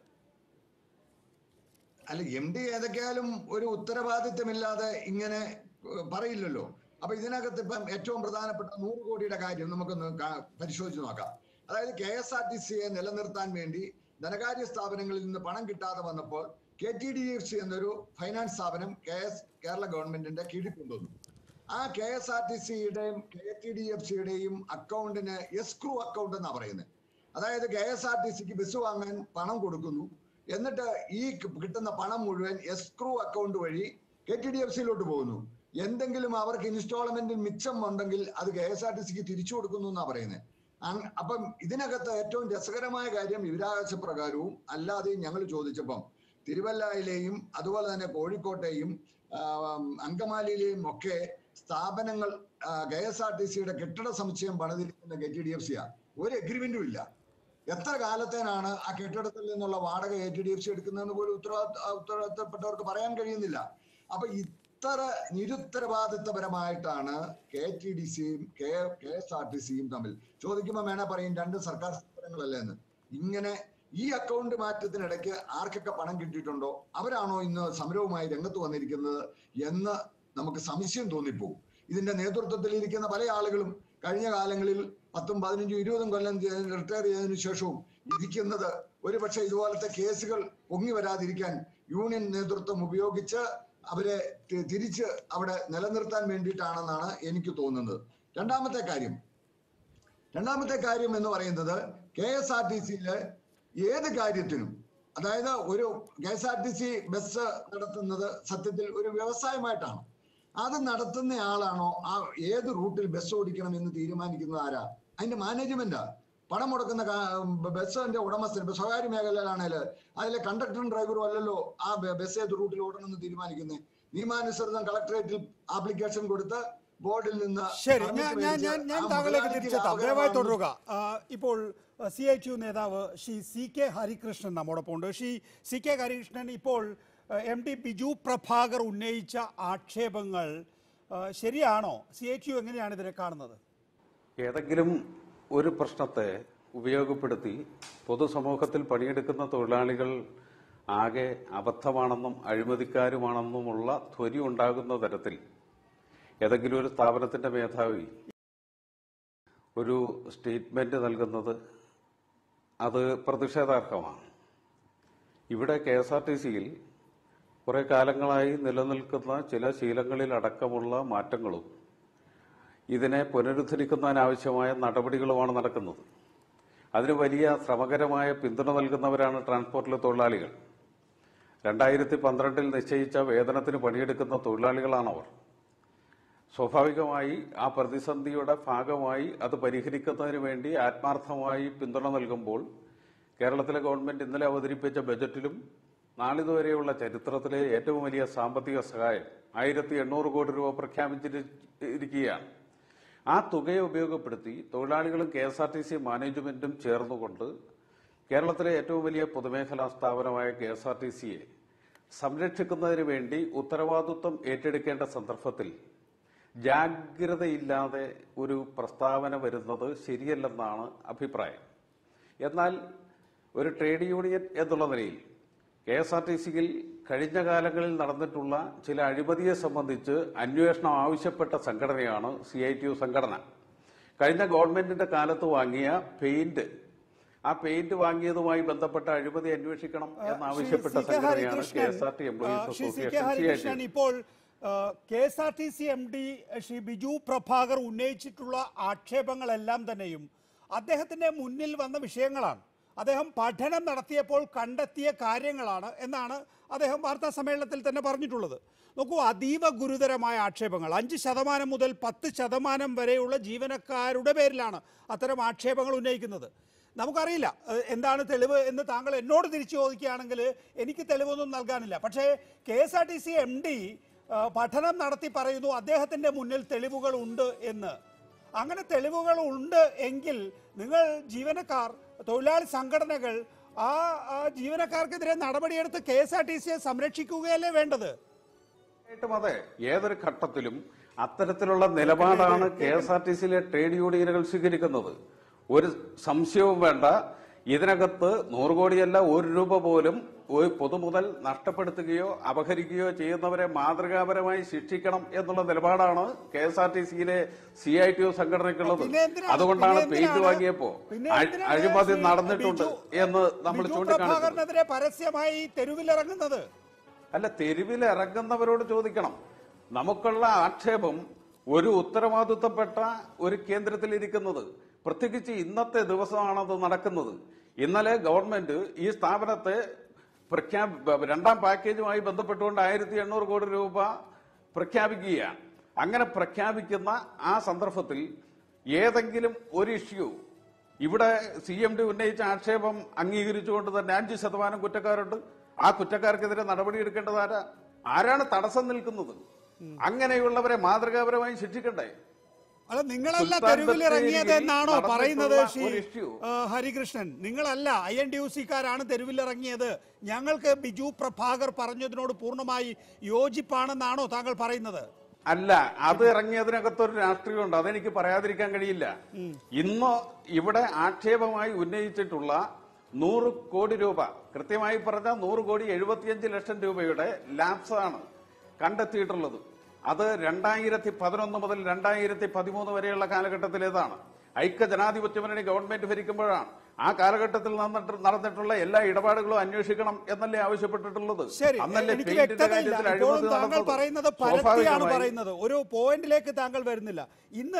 അല്ല എം ഡി ഏതൊക്കെയാലും ഒരു ഉത്തരവാദിത്തമില്ലാതെ ഇങ്ങനെ ഏഹ്, പറയില്ലല്ലോ അപ്പൊ ഇതിനകത്ത് ഇപ്പം ഏറ്റവും പ്രധാനപ്പെട്ട നൂറ് കോടിയുടെ കാര്യം നമുക്കൊന്ന് കാ- പരിശോധിച്ച് നോക്കാം അതായത് കെ എസ് ആർ ടി സിയെ നിലനിർത്താൻ വേണ്ടി ധനകാര്യ സ്ഥാപനങ്ങളിൽ നിന്ന് പണം കിട്ടാതെ വന്നപ്പോൾ K T D F C എന്നൊരു ഫൈനാൻസ് സ്ഥാപനം കെ എസ് കേരള ഗവൺമെന്റിന്റെ കീഴിൽ കൊണ്ടുവന്നു ആ കെ എസ് ആർ ടി സിയുടെയും കെ ടി ഡി എഫ് സിയുടെയും അക്കൗണ്ടിന് എസ്ക്രൂ അക്കൗണ്ട് എന്നാ പറയുന്നത് അതായത് കെ എസ് ആർ ടി സിക്ക് ബസ് വാങ്ങാൻ പണം കൊടുക്കുന്നു എന്നിട്ട് ഈ കി- കിട്ടുന്ന പണം മുഴുവൻ എസ്ക്രൂ അക്കൗണ്ട് വഴി കെ ടി ഡി എഫ് സിയിലോട്ട് പോകുന്നു എന്തെങ്കിലും അവർക്ക് ഇൻസ്റ്റാൾമെന്റിൽ മിച്ചം ഉണ്ടെങ്കിൽ അത് കെ എസ് ആർ ടി സിക്ക് തിരിച്ചു കൊടുക്കുന്നു എന്നാ പറയുന്നത് അങ്- അപ്പം ഇതിനകത്ത് ഏറ്റവും രസകരമായ കാര്യം വിവരാവകാശ പ്രകാരവും അല്ലാതെയും ഞങ്ങൾ ചോദിച്ചപ്പം തിരുവല്ലയിലെയും അതുപോലെ തന്നെ കോഴിക്കോട്ടെയും ആ, അങ്കമാലിയിലെയും ഒക്കെ സ്ഥാപനങ്ങൾ കെ എസ് ആർ ടി സിയുടെ കെട്ടിട സമുച്ചയം പണിതിരിക്കുന്ന കെ ടി ഡി എഫ് സിയാ ഒരു എഗ്രിമെന്റും ഇല്ല എത്ര കാലത്തേനാണ് ആ കെട്ടിടത്തിൽ നിന്നുള്ള വാടക A T D F C എടുക്കുന്നതെന്ന് പോലും ഉത്തരവാദിത്ത ഉത്തരവാദിത്തപ്പെട്ടവർക്ക് പറയാൻ കഴിയുന്നില്ല അപ്പൊ ഇത്ര നിരുത്തരവാദിത്തപരമായിട്ടാണ് കെ ടി ഡി സിയും K K S R T സിയും തമ്മിൽ ചോദിക്കുമ്പോൾ വേണേ പറയും രണ്ടും സർക്കാർ സ്ഥാപനങ്ങളല്ലേ എന്ന് ഇങ്ങനെ ഈ അക്കൗണ്ട് മാറ്റത്തിനിടയ്ക്ക് ആർക്കൊക്കെ പണം കിട്ടിയിട്ടുണ്ടോ അവരാണോ ഇന്ന് സമരവുമായി രംഗത്ത് വന്നിരിക്കുന്നത് എന്ന് നമുക്ക് സംശയം തോന്നിപ്പോകും ഇതിന്റെ നേതൃത്വത്തിൽ ഇരിക്കുന്ന പല ആളുകളും കഴിഞ്ഞ കാലങ്ങളിൽ പത്തും പതിനഞ്ചും ഇരുപതും കൊല്ലം റിട്ടയർ ചെയ്തതിനു ശേഷവും ഇരിക്കുന്നത് ഒരുപക്ഷെ ഇതുപോലത്തെ കേസുകൾ പൊങ്ങി വരാതിരിക്കാൻ യൂണിയൻ നേതൃത്വം ഉപയോഗിച്ച് അവരെ തി- തിരിച്ച് അവിടെ നിലനിർത്താൻ വേണ്ടിയിട്ടാണെന്നാണ് എനിക്ക് തോന്നുന്നത് രണ്ടാമത്തെ കാര്യം രണ്ടാമത്തെ കാര്യം എന്ന് പറയുന്നത് കെ എസ് ആർ ടി സിയില് ഏത് കാര്യത്തിനും അതായത് ഒരു K S R T C bus നടത്തുന്നത് സത്യത്തിൽ ഒരു വ്യവസായമായിട്ടാണ് അത് നടത്തുന്ന ആളാണോ ആ ഏത് റൂട്ടിൽ ബസ് ഓടിക്കണം എന്ന് തീരുമാനിക്കുന്നത് ആരാ അതിന്റെ മാനേജ്മെന്റാ പണം മുടക്കുന്ന കാ- ബസ്സിന്റെ ഉടമസ്ഥൻ ഇപ്പൊ സ്വകാര്യ മേഖലയിലാണേൽ അതിലെ കണ്ടക്ടറും ഡ്രൈവറും അല്ലല്ലോ ആ ബ- ബസ് ഏത് റൂട്ടിൽ ഓടണമെന്ന് തീരുമാനിക്കുന്നത് നിയമാനുസൃതം കളക്ടറേറ്റിൽ ആപ്ലിക്കേഷൻ കൊടുത്ത് ബോർഡിൽ നിന്ന് ശരി permit ഞാൻ ഞാൻ ഞാൻ മേടിച്ച് ഞാൻ ആ താങ്കളിലേക്ക് മുതലാളിക്ക് തിരിച്ചെത്താം ദയവായി ലാഭകരമാണെന്ന് തുടരുക ആ, ഇപ്പോൾ സി ഐ ടി യു നേതാവ് ശ്രീ സി കെ ഹരികൃഷ്ണൻ നമ്മോടൊപ്പം ഉണ്ട് ശ്രീ സി കെ ഹരികൃഷ്ണൻ ഇപ്പോൾ എം ഡി ബിജു പ്രഭാകർ ഉന്നയിച്ച ആക്ഷേപങ്ങൾ ആ, ശരിയാണോ സി ഐ ടി യു എങ്ങനെയാണ് ഇതിനെ കാണുന്നത് ഏതെങ്കിലും ഒരു പ്രശ്നത്തെ ഉപയോഗപ്പെടുത്തി പൊതുസമൂഹത്തിൽ പണിയെടുക്കുന്ന തൊഴിലാളികൾ ആകെ അബദ്ധമാണെന്നും അഴിമതിക്കാരുമാണെന്നുമുള്ള ധ്വനി ഉണ്ടാകുന്ന തരത്തിൽ ഏതെങ്കിലും ഒരു സ്ഥാപനത്തിന്റെ മേധാവി ഒരു സ്റ്റേറ്റ്മെന്റ് നൽകുന്നത് അത് പ്രതിഷേധാർഹമാണ് ഇവിടെ കെ എസ് ആർ ടി സിയിൽ കുറെ കാലങ്ങളായി നിലനിൽക്കുന്ന ചില ശീലങ്ങളിൽ അടക്കമുള്ള മാറ്റങ്ങളും ഇതിനെ പുനരുദ്ധരിക്കുന്നതിനാവശ്യമായ നടപടികളുമാണ് നടക്കുന്നത് അതിന് വലിയ ശ്രമകരമായ പിന്തുണ നൽകുന്നവരാണ് ട്രാൻസ്പോർട്ടിലെ തൊഴിലാളികൾ രണ്ടായിരത്തി പന്ത്രണ്ടിൽ നിശ്ചയിച്ച വേതനത്തിന് പണിയെടുക്കുന്ന തൊഴിലാളികളാണവർ സ്വാഭാവികമായി ആ പ്രതിസന്ധിയുടെ ഭാഗമായി അത് പരിഹരിക്കുന്നതിന് വേണ്ടി ആത്മാർത്ഥമായി പിന്തുണ നൽകുമ്പോൾ കേരളത്തിലെ ഗവൺമെന്റ് ഇന്നലെ അവതരിപ്പിച്ച ബജറ്റിലും നാളിതുവരെയുള്ള ചരിത്രത്തിലെ ഏറ്റവും വലിയ സാമ്പത്തിക സഹായം ആയിരത്തി എണ്ണൂറ് കോടി രൂപ പ്രഖ്യാപിച്ചിരിക്കുകയാണ് ആ തുകയെ ഉപയോഗപ്പെടുത്തി തൊഴിലാളികളും K S R T C മാനേജ്മെന്റും ചേർന്നുകൊണ്ട് കേരളത്തിലെ ഏറ്റവും വലിയ പൊതുമേഖലാ സ്ഥാപനമായ കെ എസ് ആർ ടി സിയെ സംരക്ഷിക്കുന്നതിന് വേണ്ടി ഉത്തരവാദിത്വം ഏറ്റെടുക്കേണ്ട സന്ദർഭത്തിൽ ജാഗ്രതയില്ലാതെ ഒരു പ്രസ്താവന വരുന്നത് ശരിയല്ലെന്നാണ് അഭിപ്രായം എന്നാൽ ഒരു ട്രേഡ് യൂണിയൻ എന്നുള്ള നിലയിൽ കെ എസ് ആർ ടി സിയിൽ കഴിഞ്ഞ കാലങ്ങളിൽ നടന്നിട്ടുള്ള ചില അഴിമതിയെ സംബന്ധിച്ച് അന്വേഷണം ആവശ്യപ്പെട്ട സംഘടനയാണ് സി ഐ ടി യു സംഘടന കഴിഞ്ഞ ഗവൺമെന്റിന്റെ കാലത്ത് വാങ്ങിയ പെയിന്റ് ആ പെയിന്റ് വാങ്ങിയതുമായി ബന്ധപ്പെട്ട അഴിമതി അന്വേഷിക്കണം എന്നാവശ്യപ്പെട്ട ശ്രീ സി കെ സംഘടനയാണ് K Harikrishnan, S R T employees ആ, Shri C K association C I T Harikrishnan ഇപ്പോൾ K S R T C M D Shri Biju Prabhakar ഉന്നയിച്ചിട്ടുള്ള ആക്ഷേപങ്ങളെല്ലാം തന്നെയും അദ്ദേഹത്തിന്റെ മുന്നിൽ വന്ന വിഷയങ്ങളാണ് അദ്ദേഹം പഠനം നടത്തിയപ്പോൾ കണ്ടെത്തിയ കാര്യങ്ങളാണ് എന്നാണ് അദ്ദേഹം വാർത്താ സമ്മേളനത്തിൽ തന്നെ പറഞ്ഞിട്ടുള്ളത് നോക്കൂ അതീവ ഗുരുതരമായ ആക്ഷേപങ്ങൾ അഞ്ച് ശതമാനം മുതൽ പത്ത് ശതമാനം വരെയുള്ള ജീവനക്കാരുടെ പേരിലാണ് അത്തരം ആക്ഷേപങ്ങൾ ഉന്നയിക്കുന്നത് നമുക്കറിയില്ല ഏഹ്, എന്താണ് തെളിവ് എന്ന് താങ്കൾ എന്നോട് തിരിച്ചു ചോദിക്കുകയാണെങ്കിൽ എനിക്ക് തെളിവൊന്നും നൽകാനില്ല പക്ഷേ K S R T C M D പഠനം നടത്തി പറയുന്നു അദ്ദേഹത്തിന്റെ മുന്നിൽ തെളിവുകൾ ഉണ്ട് എന്ന് അങ്ങനെ തെളിവുകൾ ഉണ്ട് എങ്കിൽ നിങ്ങൾ ജീവനക്കാർ തൊഴിലാളി സംഘടനകൾ ആ ആ ജീവനക്കാർക്കെതിരെ നടപടിയെടുത്ത് കെ എസ് ആർ ടി സിയെ സംരക്ഷിക്കുകയല്ലേ വേണ്ടത് തീർച്ചയായിട്ടും അതെ ഏതൊരു ഘട്ടത്തിലും അത്തരത്തിലുള്ള നിലപാടാണ് കെ എസ് ആർ ടി സിയിലെ ട്രേഡ് യൂണിയനുകൾ സ്വീകരിക്കുന്നത് ഒരു സംശയവും വേണ്ട ഇതിനകത്ത് നൂറ് കോടിയല്ല ഒരു രൂപ പോലും ഒരു പൊതുമുതൽ നഷ്ടപ്പെടുത്തുകയോ അപഹരിക്കുകയോ ചെയ്യുന്നവരെ മാതൃകാപരമായി ശിക്ഷിക്കണം എന്നുള്ള നിലപാടാണ് കെ എസ് ആർ ടി സിയിലെ സി ഐ ടി യു സംഘടനയ്ക്കുള്ളത് പിന്നെ എന്തിനാണ്- അതുകൊണ്ടാണ് പിന്നെ പെയിന്റ് എന്തിനാണ്- വാങ്ങിയപ്പോ പിന്നെ അഴി- എന്തിനാണ് അഴിമതി ശ്രീ നടന്നിട്ടുണ്ട് ബിജു- എന്ന് നമ്മൾ ബിജു ചൂണ്ടിക്കാണിക്കുന്നത് പ്രഭാകരനെതിരെ പരസ്യമായി തെരുവിലിറങ്ങുന്നത് അല്ല തെരുവിൽ ഇറങ്ങുന്നവരോട് ചോദിക്കണം നമുക്കുള്ള ആക്ഷേപം ഒരു ഉത്തരവാദിത്തപ്പെട്ട ഒരു കേന്ദ്രത്തിൽ ഇരിക്കുന്നത് പ്രത്യേകിച്ച് ഇന്നത്തെ ദിവസമാണത് നടക്കുന്നത് ഇന്നലെ ഗവൺമെന്റ് ഈ സ്ഥാപനത്തെ പ്രഖ്യാപി രണ്ടാം പാക്കേജുമായി ബന്ധപ്പെട്ടുകൊണ്ട് ആയിരത്തി എണ്ണൂറ് കോടി രൂപ പ്രഖ്യാപിക്കുകയാണ് അങ്ങനെ പ്രഖ്യാപിക്കുന്ന ആ സന്ദർഭത്തിൽ ഏതെങ്കിലും ഒരു ഇഷ്യൂ ഇവിടെ സി എം ഡി ഉന്നയിച്ച ആക്ഷേപം അംഗീകരിച്ചുകൊണ്ട് തന്നെ അഞ്ച് ശതമാനം കുറ്റക്കാരുണ്ട് ആ കുറ്റക്കാർക്കെതിരെ നടപടിയെടുക്കേണ്ടത് ആരാ ആരാണ് തടസ്സം നിൽക്കുന്നത് അങ്ങനെയുള്ളവരെ മാതൃകാപരമായി ശിക്ഷിക്കണ്ടേ അല്ല നിങ്ങളല്ല സുൽത്താൻ തെരുവിലിറങ്ങിയത് ബത്തേരിയിൽ എന്നാണോ നടന്നിട്ടുള്ള പറയുന്നത് ശ്രീ ഒരു issue. ആ, ഹരികൃഷ്ണൻ നിങ്ങളല്ല ഐ എൻ ഡി യു സിക്കാരാണ് തെരുവിലിറങ്ങിയത് ഞങ്ങൾക്ക് ബിജു പ്രഭാകർ പറഞ്ഞതിനോട് പൂർണ്ണമായി യോജിപ്പാണെന്നാണോ താങ്കൾ പറയുന്നത് അല്ല അത് ഇറങ്ങിയതിനകത്ത് ഒരു രാഷ്ട്രീയമുണ്ട് അതെനിക്ക് പറയാതിരിക്കാൻ കഴിയില്ല ഇന്ന് ഇവിടെ ആക്ഷേപമായി ഉന്നയിച്ചിട്ടുള്ള നൂറ് കോടി രൂപ കൃത്യമായി പറഞ്ഞ നൂറ് കോടി എഴുപത്തിയഞ്ച് ലക്ഷം രൂപയുടെ ലാപ്സ് ആണ് കണ്ടെത്തിയിട്ടുള്ളത് അത് രണ്ടായിരത്തി പതിനൊന്ന് മുതൽ രണ്ടായിരത്തി പതിമൂന്ന് വരെയുള്ള കാലഘട്ടത്തിലേതാണ് ഐക്യ ജനാധിപത്യ മുന്നണി ഗവൺമെന്റ് ഭരിക്കുമ്പോഴാണ് ആ കാലഘട്ടത്തിൽ നടന്നിട്ട് നടന്നിട്ടുള്ള എല്ലാ ഇടപാടുകളും അന്വേഷിക്കണം എന്നല്ലേ ആവശ്യപ്പെട്ടിട്ടുള്ളത് ശരി അന്നല്ലേ എനിക്ക് പെയിന്റിന്റെ വ്യക്തതയില്ല കാര്യത്തിൽ ഇപ്പോഴും അഴിമതി താങ്കൾ നടന്നത് പറയുന്നത് പരത്തിയാണ് സ്വാഭാവികമായി പറയുന്നത് ഒരു പോയിന്റിലേക്ക് താങ്കൾ വരുന്നില്ല ഇന്ന്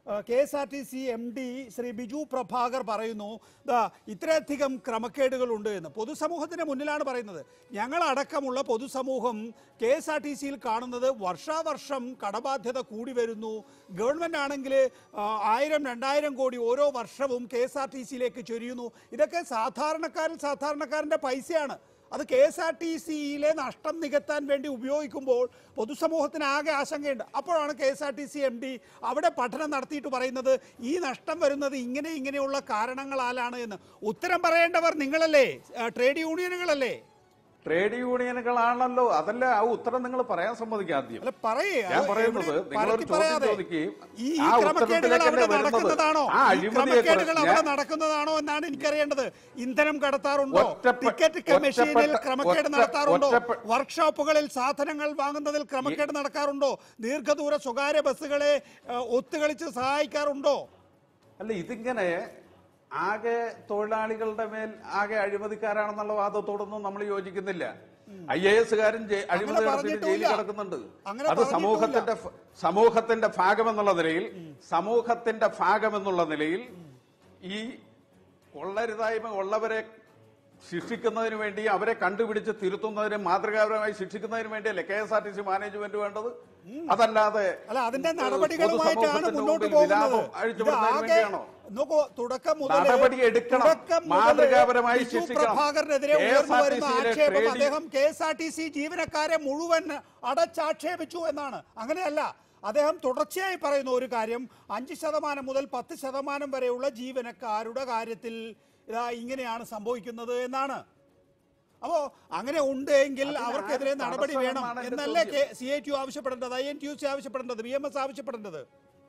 K S R T C M D Shri Biju Prabhakar പറയുന്നു ദാ ഇത്രയധികം ക്രമക്കേടുകളുണ്ട് എന്ന് പൊതുസമൂഹത്തിന് മുന്നിലാണ് പറയുന്നത് ഞങ്ങളടക്കമുള്ള പൊതുസമൂഹം കെ എസ് ആർ ടി സിയിൽ കാണുന്നത് വർഷാവർഷം കടബാധ്യത കൂടി വരുന്നു ഗവൺമെന്റ് ആണെങ്കിൽ ആയിരം രണ്ടായിരം കോടി ഓരോ വർഷവും കെ എസ് ആർ ടി സിയിലേക്ക് ചൊരിയുന്നു ഇതൊക്കെ സാധാരണക്കാരൻ സാധാരണക്കാരൻ്റെ പൈസയാണ് അത് കെ എസ് ആർ ടി സിയിലെ നഷ്ടം നികത്താൻ വേണ്ടി ഉപയോഗിക്കുമ്പോൾ പൊതുസമൂഹത്തിന് ആകെ ആശങ്കയുണ്ട് അപ്പോഴാണ് K S R T C M D അവിടെ പഠനം നടത്തിയിട്ട് പറയുന്നത് ഈ നഷ്ടം വരുന്നത് ഇങ്ങനെ ഇങ്ങനെയുള്ള കാരണങ്ങളാലാണ് എന്ന് ഉത്തരം പറയേണ്ടവർ നിങ്ങളല്ലേ ആ, ട്രേഡ് യൂണിയനുകളല്ലേ ട്രേഡ് യൂണിയനുകളാണല്ലോ അതല്ല ആ ഉത്തരം നിങ്ങൾ പറയാൻ സമ്മതിക്കുക ആദ്യം അല്ല പറയേ ഞാൻ അത് പറയുന്നത് എവിടെ നിങ്ങളൊരു പരത്തി ചോദ്യം പറയാതെ. ചോദിക്കുകയും ഈ ആ ക്രമക്കേടുകൾ ഉത്തരത്തിലേക്ക് അവിടെ തന്നെ വരുന്നത് നടക്കുന്നതാണോ ആ ഈ അഴിമതിയെ ക്രമക്കേടുകൾ കുറിച്ച് അവിടെ ഞാൻ- നടക്കുന്നതാണോ എന്നാണ് എനിക്കറിയേണ്ടത് ഇന്ധനം കടത്താറുണ്ടോ ഒറ്റപ്പെ- ടിക്കറ്റ് മെഷീനിൽ ഒറ്റപ്പെട്ട- ക്രമക്കേട് ഒറ്റ- നടത്താറുണ്ടോ ഒറ്റപ്പെ- വർക്ക്ഷോപ്പുകളിൽ സാധനങ്ങൾ വാങ്ങുന്നതിൽ ക്രമക്കേട് നടക്കാറുണ്ടോ ദീർഘദൂര സ്വകാര്യ ബസ്സുകളെ ഏഹ്, ഒത്തുകളിച്ച് സഹായിക്കാറുണ്ടോ അല്ല ഇതിങ്ങനെ ആകെ തൊഴിലാളികളുടെ മേൽ ആകെ അഴിമതിക്കാരാണെന്നുള്ള വാദത്തോടൊന്നും നമ്മൾ യോജിക്കുന്നില്ല ഐ എ എസുകാരൻ അഴിമതി നടത്തിയിട്ട് പറഞ്ഞിട്ടുമില്ല. ജയിലിൽ കിടക്കുന്നുണ്ട് അങ്ങനെ അത് സമൂഹത്തിന്റെ ഫ- സമൂഹത്തിന്റെ ഭാഗമെന്നുള്ള നിലയിൽ സമൂഹത്തിന്റെ ഭാഗമെന്നുള്ള നിലയിൽ ഈ കൊള്ളരുതായ്മ ഉള്ളവരെ ശിക്ഷിക്കുന്നതിന് വേണ്ടി അവരെ കണ്ടുപിടിച്ച് തിരുത്തുന്നതിന് മാതൃകാപരമായി ശിക്ഷിക്കുന്നതിന് വേണ്ടിയല്ലേ K S R T C management വേണ്ടത് അതല്ലാതെ അല്ല അതിന്റെ ഏഹ്, നടപടികളുമായിട്ടാണ് പൊതുസമൂഹത്തിന് മുന്നോട്ട് മുമ്പിൽ പോകുന്നത് വിലാപം ഇത് അഴിച്ചുവിടുന്നതിന് ആകെ വേണ്ടിയാണോ നോക്കൂ തുടക്കം മുതൽ നടപടി എടുക്കണം. തുടക്കം മുതൽ മാതൃകാപരമായി ബിജു ശിക്ഷിക്കണം. പ്രഭാകറിനെതിരെ KSRTC ഉയർന്നു വരുന്ന യിലെ ആക്ഷേപം ട്രേഡിംഗ് അദ്ദേഹം K S R T C ജീവനക്കാരെ മുഴുവൻ അടച്ചാക്ഷേപിച്ചു എന്നാണ് അങ്ങനെയല്ല അദ്ദേഹം തുടർച്ചയായി പറയുന്ന ഒരു കാര്യം അഞ്ച് ശതമാനം മുതൽ പത്ത് ശതമാനം വരെയുള്ള ജീവനക്കാരുടെ കാര്യത്തിൽ ഇതാ ഇങ്ങനെയാണ് സംഭവിക്കുന്നത് എന്നാണ് അപ്പോ അങ്ങനെ ഉണ്ട് എങ്കിൽ അതിന് അവർക്കെതിരെ ആര് നടപടി വേണം തടസ്സമെന്നാണ് എന്റെ എന്നല്ലേ ചോദ്യം. സി ഐ ടി ആവശ്യപ്പെടേണ്ടത് I N T U C ആവശ്യപ്പെടേണ്ടത് ബി എം എസ് ആവശ്യപ്പെടേണ്ടത്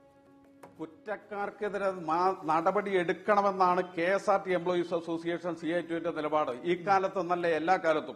കുറ്റക്കാർക്കെതിരെ മാ- നടപടി എടുക്കണമെന്നാണ് K S R T employees association C I ടുവിന്റെ നിലപാട് ഈ കാലത്ത് നല്ല എല്ലാ കാലത്തും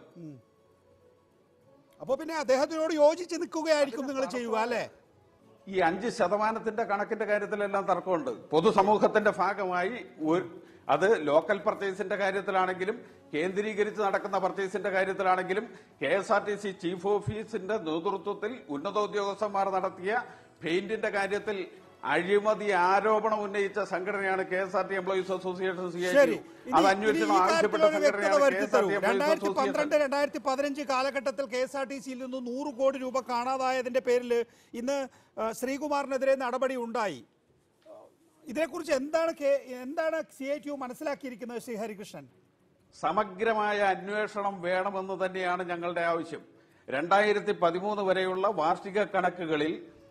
അപ്പൊ പിന്നെ അദ്ദേഹത്തിനോട് യോജിച്ച് നിൽക്കുകയായിരിക്കും നിങ്ങൾ ചെയ്യുക അല്ലേ ഈ അഞ്ച് ശതമാനത്തിന്റെ കണക്കിന്റെ കാര്യത്തിലെല്ലാം തർക്കമുണ്ട് പൊതുസമൂഹത്തിന്റെ ഭാഗമായി ഒരു- അത് ലോക്കൽ പർച്ചേസിന്റെ കാര്യത്തിലാണെങ്കിലും കേന്ദ്രീകരിച്ച് നടക്കുന്ന പർച്ചേസിന്റെ കാര്യത്തിലാണെങ്കിലും K S R T C chief ഓഫീസിന്റെ നേതൃത്വത്തിൽ ഉന്നതോദ്യോഗസ്ഥന്മാർ നടത്തിയ പെയിന്റിന്റെ കാര്യത്തിൽ അഴിമതി ആരോപണം ഉന്നയിച്ച സംഘടനയാണ് K S R T employees association C I ശരി ടി അത് അന്വേഷണം ആവശ്യപ്പെട്ട സംഘടനയാണ് K S R T employees രണ്ടായിരത്തി അസോസിയേഷൻ പന്ത്രണ്ട് രണ്ടായിരത്തി പതിനഞ്ച് കാലഘട്ടത്തിൽ കെ എസ് ആർ ടി സിയിൽ നിന്ന് നൂറ് കോടി രൂപ കാണാതായതിന്റെ പേരിൽ ഇന്ന് ആ, ശ്രീകുമാറിനെതിരെ നടപടി ഉണ്ടായി ഇതിനെക്കുറിച്ച് എന്താണ് കെ- എന്താണ് സി ഐ ടി യു മനസ്സിലാക്കിയിരിക്കുന്നത് ശ്രീ ഹരികൃഷ്ണൻ സമഗ്രമായ അന്വേഷണം വേണമെന്ന് തന്നെയാണ് ഞങ്ങളുടെ ആവശ്യം രണ്ടായിരത്തി പതിമൂന്ന് വരെയുള്ള വാർഷിക കണക്കുകളിൽ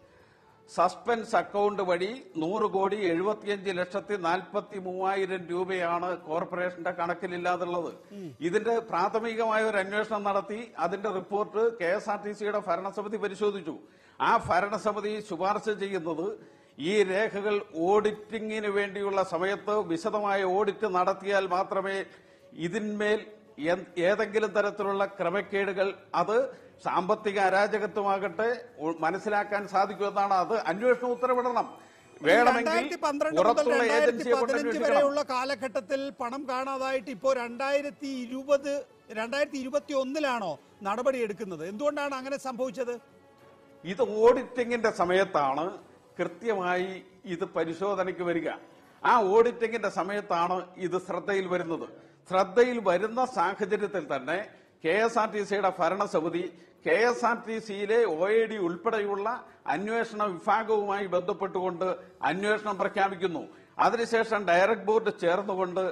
സസ്പെൻസ് അക്കൗണ്ട് വഴി നൂറ് കോടി എഴുപത്തിയഞ്ച് ലക്ഷത്തി നാൽപ്പത്തി മൂവായിരം രൂപയാണ് കോർപ്പറേഷന്റെ കണക്കിലില്ലാതുള്ളത് ഇതിന്റെ പ്രാഥമികമായ ഒരു അന്വേഷണം നടത്തി അതിന്റെ report K S R T സിയുടെ ഭരണസമിതി പരിശോധിച്ചു ആ ഭരണസമിതി ശുപാർശ ചെയ്യുന്നത് ഈ രേഖകൾ ഓഡിറ്റിംഗിന് വേണ്ടിയുള്ള സമയത്ത് വിശദമായ ഓഡിറ്റ് നടത്തിയാൽ മാത്രമേ ഇതിന്മേൽ എൻ- ഏതെങ്കിലും തരത്തിലുള്ള ക്രമക്കേടുകൾ അത് സാമ്പത്തിക അരാജകത്വമാകട്ടെ ഉ- മനസ്സിലാക്കാൻ സാധിക്കുമെന്നാണ് അത് അന്വേഷണം ഉത്തരവിടണം വേണമെങ്കിൽ രണ്ടായിരത്തി പന്ത്രണ്ട് മുതൽ പുറത്തുള്ള രണ്ടായിരത്തി ഏജൻസിയെ കൊണ്ട് പതിനഞ്ച് അന്വേഷിക്കണം വരെയുള്ള കാലഘട്ടത്തിൽ പണം കാണാതായിട്ട് ഇപ്പോൾ രണ്ടായിരത്തി ഇരുപത് രണ്ടായിരത്തി ഇരുപത്തി ഒന്നിലാണോ നടപടി എടുക്കുന്നത് എന്തുകൊണ്ടാണ് അങ്ങനെ സംഭവിച്ചത് ഇത് ഓഡിറ്റിംഗിന്റെ സമയത്താണ് കൃത്യമായി ഇത് പരിശോധനയ്ക്ക് വരിക ആ ഓഡിറ്റിംഗിന്റെ സമയത്താണ് ഇത് ശ്രദ്ധയിൽ വരുന്നത് ശ്രദ്ധയിൽ വരുന്ന സാഹചര്യത്തിൽ തന്നെ കെ എസ് ആർ ടി സിയുടെ ഭരണസമിതി കെ എസ് ആർ ടി സിയിലെ ഒ എ ഡി ഉൾപ്പെടെയുള്ള അന്വേഷണ വിഭാഗവുമായി ബന്ധപ്പെട്ടുകൊണ്ട് അന്വേഷണം പ്രഖ്യാപിക്കുന്നു അതിനുശേഷം ഡയറക്ട് ബോർഡ് ചേർന്നുകൊണ്ട്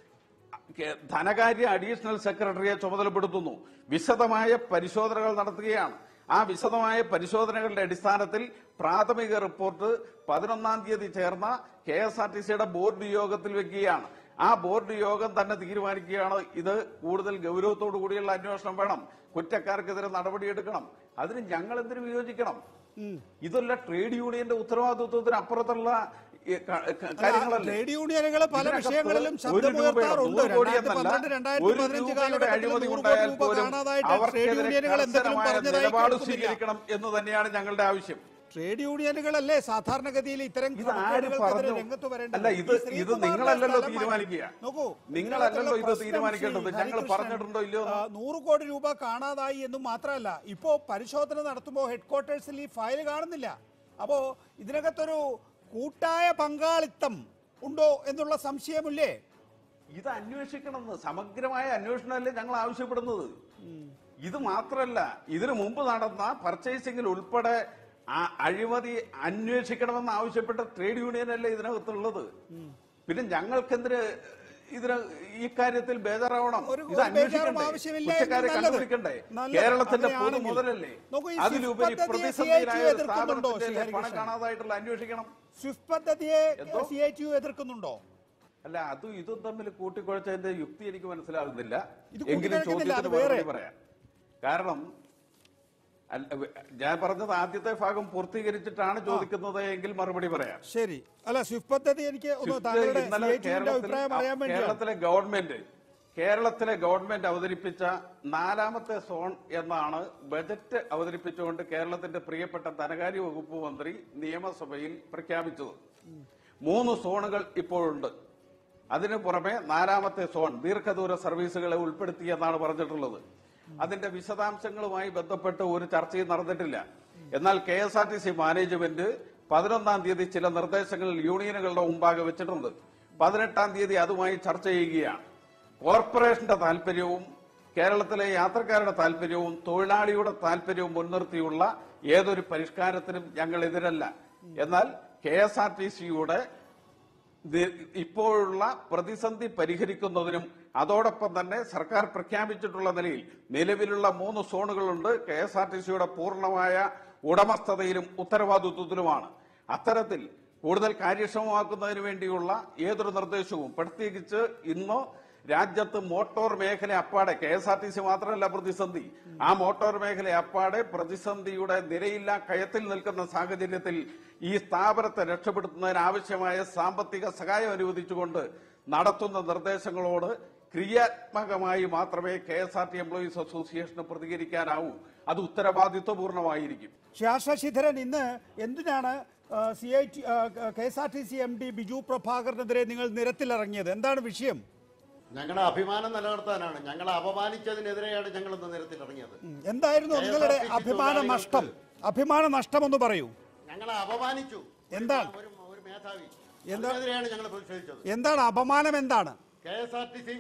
കെ- ധനകാര്യ അഡീഷണൽ സെക്രട്ടറിയെ ചുമതലപ്പെടുത്തുന്നു വിശദമായ പരിശോധനകൾ നടത്തുകയാണ് ആ വിശദമായ പരിശോധനകളുടെ അടിസ്ഥാനത്തിൽ പ്രാഥമിക റിപ്പോർട്ട് പതിനൊന്നാം തീയതി ചേർന്ന കെ എസ് ആർ ടി സിയുടെ ബോർഡ് യോഗത്തിൽ വെക്കുകയാണ് ആ ബോർഡ് യോഗം തന്നെ തീരുമാനിക്കുകയാണ് ഇത് കൂടുതൽ ഗൗരവത്തോടു കൂടിയുള്ള അന്വേഷണം വേണം കുറ്റക്കാർക്കെതിരെ നടപടിയെടുക്കണം അതിന് ഞങ്ങൾ എന്തിനു വിയോജിക്കണം ഇതല്ല ട്രേഡ് യൂണിയന്റെ ഉത്തരവാദിത്വത്തിന് അപ്പുറത്തുള്ള ഈ ക- ക- കാര്യങ്ങളല്ലേ ട്രേഡ് യൂണിയനുകൾ പല ഇതിനകത്ത് വിഷയങ്ങളിലും ഒരു രൂപയുടെ ശബ്ദമുയർത്താറുണ്ട് നൂറ് കോടി രണ്ടായിരത്തി എന്നല്ല, പന്ത്രണ്ട് രണ്ടായിരത്തി ഒരു പതിനഞ്ച് രൂപയുടെ കാലഘട്ടത്തിൽ അഴിമതി നൂറ് കോടി ഉണ്ടായാൽ രൂപ പോലും കാണാതായിട്ട് ട്രേഡ് അവർക്കെതിരെ യൂണിയനുകൾ എന്തെങ്കിലും കർശനമായ പറഞ്ഞതായി നിലപാട് കേൾക്കുന്നില്ല സ്വീകരിക്കണം എന്ന് തന്നെയാണ് ഞങ്ങളുടെ ആവശ്യം ട്രേഡ് യൂണിയനുകളല്ലേ സാധാരണഗതിയിൽ ഇത്തരം ഇത് ആര് ക്രമക്കേടുകൾക്കെതിരെ പറഞ്ഞു? രംഗത്ത് വരേണ്ടത് അല്ല, ഇത് ഈ ഇത് ശ്രീകുമാറിന്റെ നിങ്ങളല്ലല്ലോ സ്ഥലം തീരുമാനിക്കുക. നോക്കൂ നിങ്ങളല്ലല്ലോ ഇത് പ്രശ്നം തീരുമാനിക്കേണ്ടത്. ശ്രീ ഞങ്ങൾ ഹരികൃഷ്ണൻ, പറഞ്ഞിട്ടുണ്ടോ ഇല്ലയോ എന്ന്? ആ, നൂറ് കോടി രൂപ കാണാതായി എന്നും മാത്രമല്ല ഇപ്പോ പരിശോധന നടത്തുമ്പോൾ ഹെഡ് ക്വാർട്ടേഴ്സിൽ ഈ ഫയൽ കാണുന്നില്ല അപ്പോ ഇതിനകത്തൊരു കൂട്ടായ പങ്കാളിത്തം ഉണ്ടോ എന്നുള്ള സംശയമില്ലേ ഇത് അന്വേഷിക്കണമെന്ന് സമഗ്രമായ അന്വേഷണമല്ലേ ഞങ്ങൾ ആവശ്യപ്പെടുന്നത് ഇത് മാത്രമല്ല ഇതിനു മുമ്പ് നടന്ന പർച്ചേസിംഗിൽ ഉൾപ്പെടെ ആ അഴിമതി അന്വേഷിക്കണമെന്ന് ആവശ്യപ്പെട്ട ട്രേഡ് യൂണിയൻ അല്ലേ ഇതിനകത്തുള്ളത് പിന്നെ ഞങ്ങൾക്കെന്തിന് ഇതിന് ഈ കാര്യത്തിൽ ബേജാറാവണം ഒരു- ഇത് ഒരു ബേജാറും അന്വേഷിക്കണ്ടേ ആവശ്യമില്ല കുറ്റക്കാരെ എന്ന് നല്ലത്. കണ്ടുപിടിക്കണ്ടേ നല്ലത്. കേരളത്തിന്റെ പൊതു അങ്ങനെയാണെങ്കിൽ. മുതലല്ലേ നോക്കൂ, ഈ അതിലുപരി സ്വിഫ്റ്റ് പദ്ധതിയെ പ്രതിസന്ധിയിലായ CITU ഒരു എതിർക്കുന്നുണ്ടോ, ശ്രീ സ്ഥാപനത്തിന്റെ പണം ഹരികൃഷ്ണൻ? കാണാതായിട്ടുള്ള അന്വേഷിക്കണം സ്വിഫ്റ്റ് പദ്ധതിയെ എന്തോ? സി ഐ ടി യു എതിർക്കുന്നുണ്ടോ അല്ല അതും ഇതും തമ്മിൽ കൂട്ടിക്കുഴച്ചതിന്റെ യുക്തി എനിക്ക് മനസ്സിലാകുന്നില്ല ഇത് എങ്കിലും കൂട്ടിക്കുഴയ്ക്കുന്നില്ല, അത് ചോദ്യത്തിന് വേറെ. മറുപടി പറയാം കാരണം അല്ല, വ- ഞാൻ പറഞ്ഞത് ആദ്യത്തെ ഭാഗം പൂർത്തീകരിച്ചിട്ടാണ് ചോദിക്കുന്നത് എങ്കിൽ മറുപടി പറയാം ശരി അല്ല സ്വിഫ്റ്റ് പദ്ധതി എനിക്ക് ഒന്ന് സ്വിഫ്റ്റ് താങ്കളുടെ ഇന്നലെ CITU യുടെ കേരളത്തിൽ അഭിപ്രായം അറിയാൻ വേണ്ടിയാണ് കേരളത്തിലെ ഗവൺമെന്റ് കേരളത്തിലെ ഗവൺമെന്റ് അവതരിപ്പിച്ച നാലാമത്തെ സോൺ എന്നാണ് ബജറ്റ് അവതരിപ്പിച്ചുകൊണ്ട് കേരളത്തിന്റെ പ്രിയപ്പെട്ട ധനകാര്യ വകുപ്പ് മന്ത്രി നിയമസഭയിൽ പ്രഖ്യാപിച്ചത് മൂന്ന് സോണുകൾ ഇപ്പോഴുണ്ട് അതിനു പുറമെ നാലാമത്തെ സോൺ ദീർഘദൂര സർവീസുകളെ ഉൾപ്പെടുത്തിയെന്നാണ് പറഞ്ഞിട്ടുള്ളത് അതിന്റെ വിശദാംശങ്ങളുമായി ബന്ധപ്പെട്ട് ഒരു ചർച്ചയും നടന്നിട്ടില്ല എന്നാൽ K S R T C management പതിനൊന്നാം തീയതി ചില നിർദ്ദേശങ്ങൾ യൂണിയനുകളുടെ മുമ്പാകെ വെച്ചിട്ടുണ്ട് പതിനെട്ടാം തീയതി അതുമായി ചർച്ച ചെയ്യുകയാണ് കോർപ്പറേഷന്റെ താല്പര്യവും കേരളത്തിലെ യാത്രക്കാരുടെ താല്പര്യവും തൊഴിലാളിയുടെ താല്പര്യവും മുൻനിർത്തിയുള്ള ഏതൊരു പരിഷ്കാരത്തിനും ഞങ്ങൾ എതിരല്ല എന്നാൽ കെ എസ് ആർ ടി സിയുടെ ദി- ഇപ്പോഴുള്ള പ്രതിസന്ധി പരിഹരിക്കുന്നതിനും അതോടൊപ്പം തന്നെ സർക്കാർ പ്രഖ്യാപിച്ചിട്ടുള്ള നിലയിൽ നിലവിലുള്ള മൂന്ന് സോണുകളുണ്ട് കെ എസ് ആർ ടി സിയുടെ പൂർണ്ണമായ ഉടമസ്ഥതയിലും ഉത്തരവാദിത്വത്തിലുമാണ് അത്തരത്തിൽ കൂടുതൽ കാര്യക്ഷമമാക്കുന്നതിന് വേണ്ടിയുള്ള ഏതൊരു നിർദ്ദേശവും പ്രത്യേകിച്ച് ഇന്ന് രാജ്യത്ത് മോട്ടോർ മേഖല അപ്പാടെ K S R T C മാത്രമല്ല പ്രതിസന്ധി ആ മോട്ടോർ മേഖല അപ്പാടെ പ്രതിസന്ധിയുടെ നിരയില്ലാ കയത്തിൽ നിൽക്കുന്ന സാഹചര്യത്തിൽ ഈ സ്ഥാപനത്തെ രക്ഷപ്പെടുത്തുന്നതിന് ആവശ്യമായ സാമ്പത്തിക സഹായം അനുവദിച്ചുകൊണ്ട് നടത്തുന്ന നിർദ്ദേശങ്ങളോട് ക്രിയാത്മകമായി മാത്രമേ K S R T employees അസോസിയേഷന് പ്രതികരിക്കാനാവൂ അത് ഉത്തരവാദിത്വപൂർണ്ണമായിരിക്കും ശാശ്വ ശിധരൻ ഇന്ന് എന്തിനാണ് C I T K S R T C M D Biju പ്രഭാകറിനെതിരെ നിങ്ങൾ നിരത്തിലിറങ്ങിയത് എന്താണ് വിഷയം ഞങ്ങളുടെ അഭിമാനം നിലനിർത്താനാണ് ഞങ്ങളെ അപമാനിച്ചതിനെതിരെയാണ് ഞങ്ങൾ ഇന്ന് നിരത്തിലിറങ്ങിയത് ഉം, എന്തായിരുന്നു നിങ്ങളുടെ KSRTC അഭിമാന തൊഴിലാളികൾക്ക് നഷ്ടം അഭിമാന നഷ്ടമെന്ന് പറയൂ ഞങ്ങളെ അപമാനിച്ചു എന്താണ്? ഒരു ഒരു മേധാവി എന്താ? അതിനെതിരെയാണ് ഞങ്ങൾ പ്രതിഷേധിച്ചത് എന്താണ് അപമാനം എന്താണ് K S R T C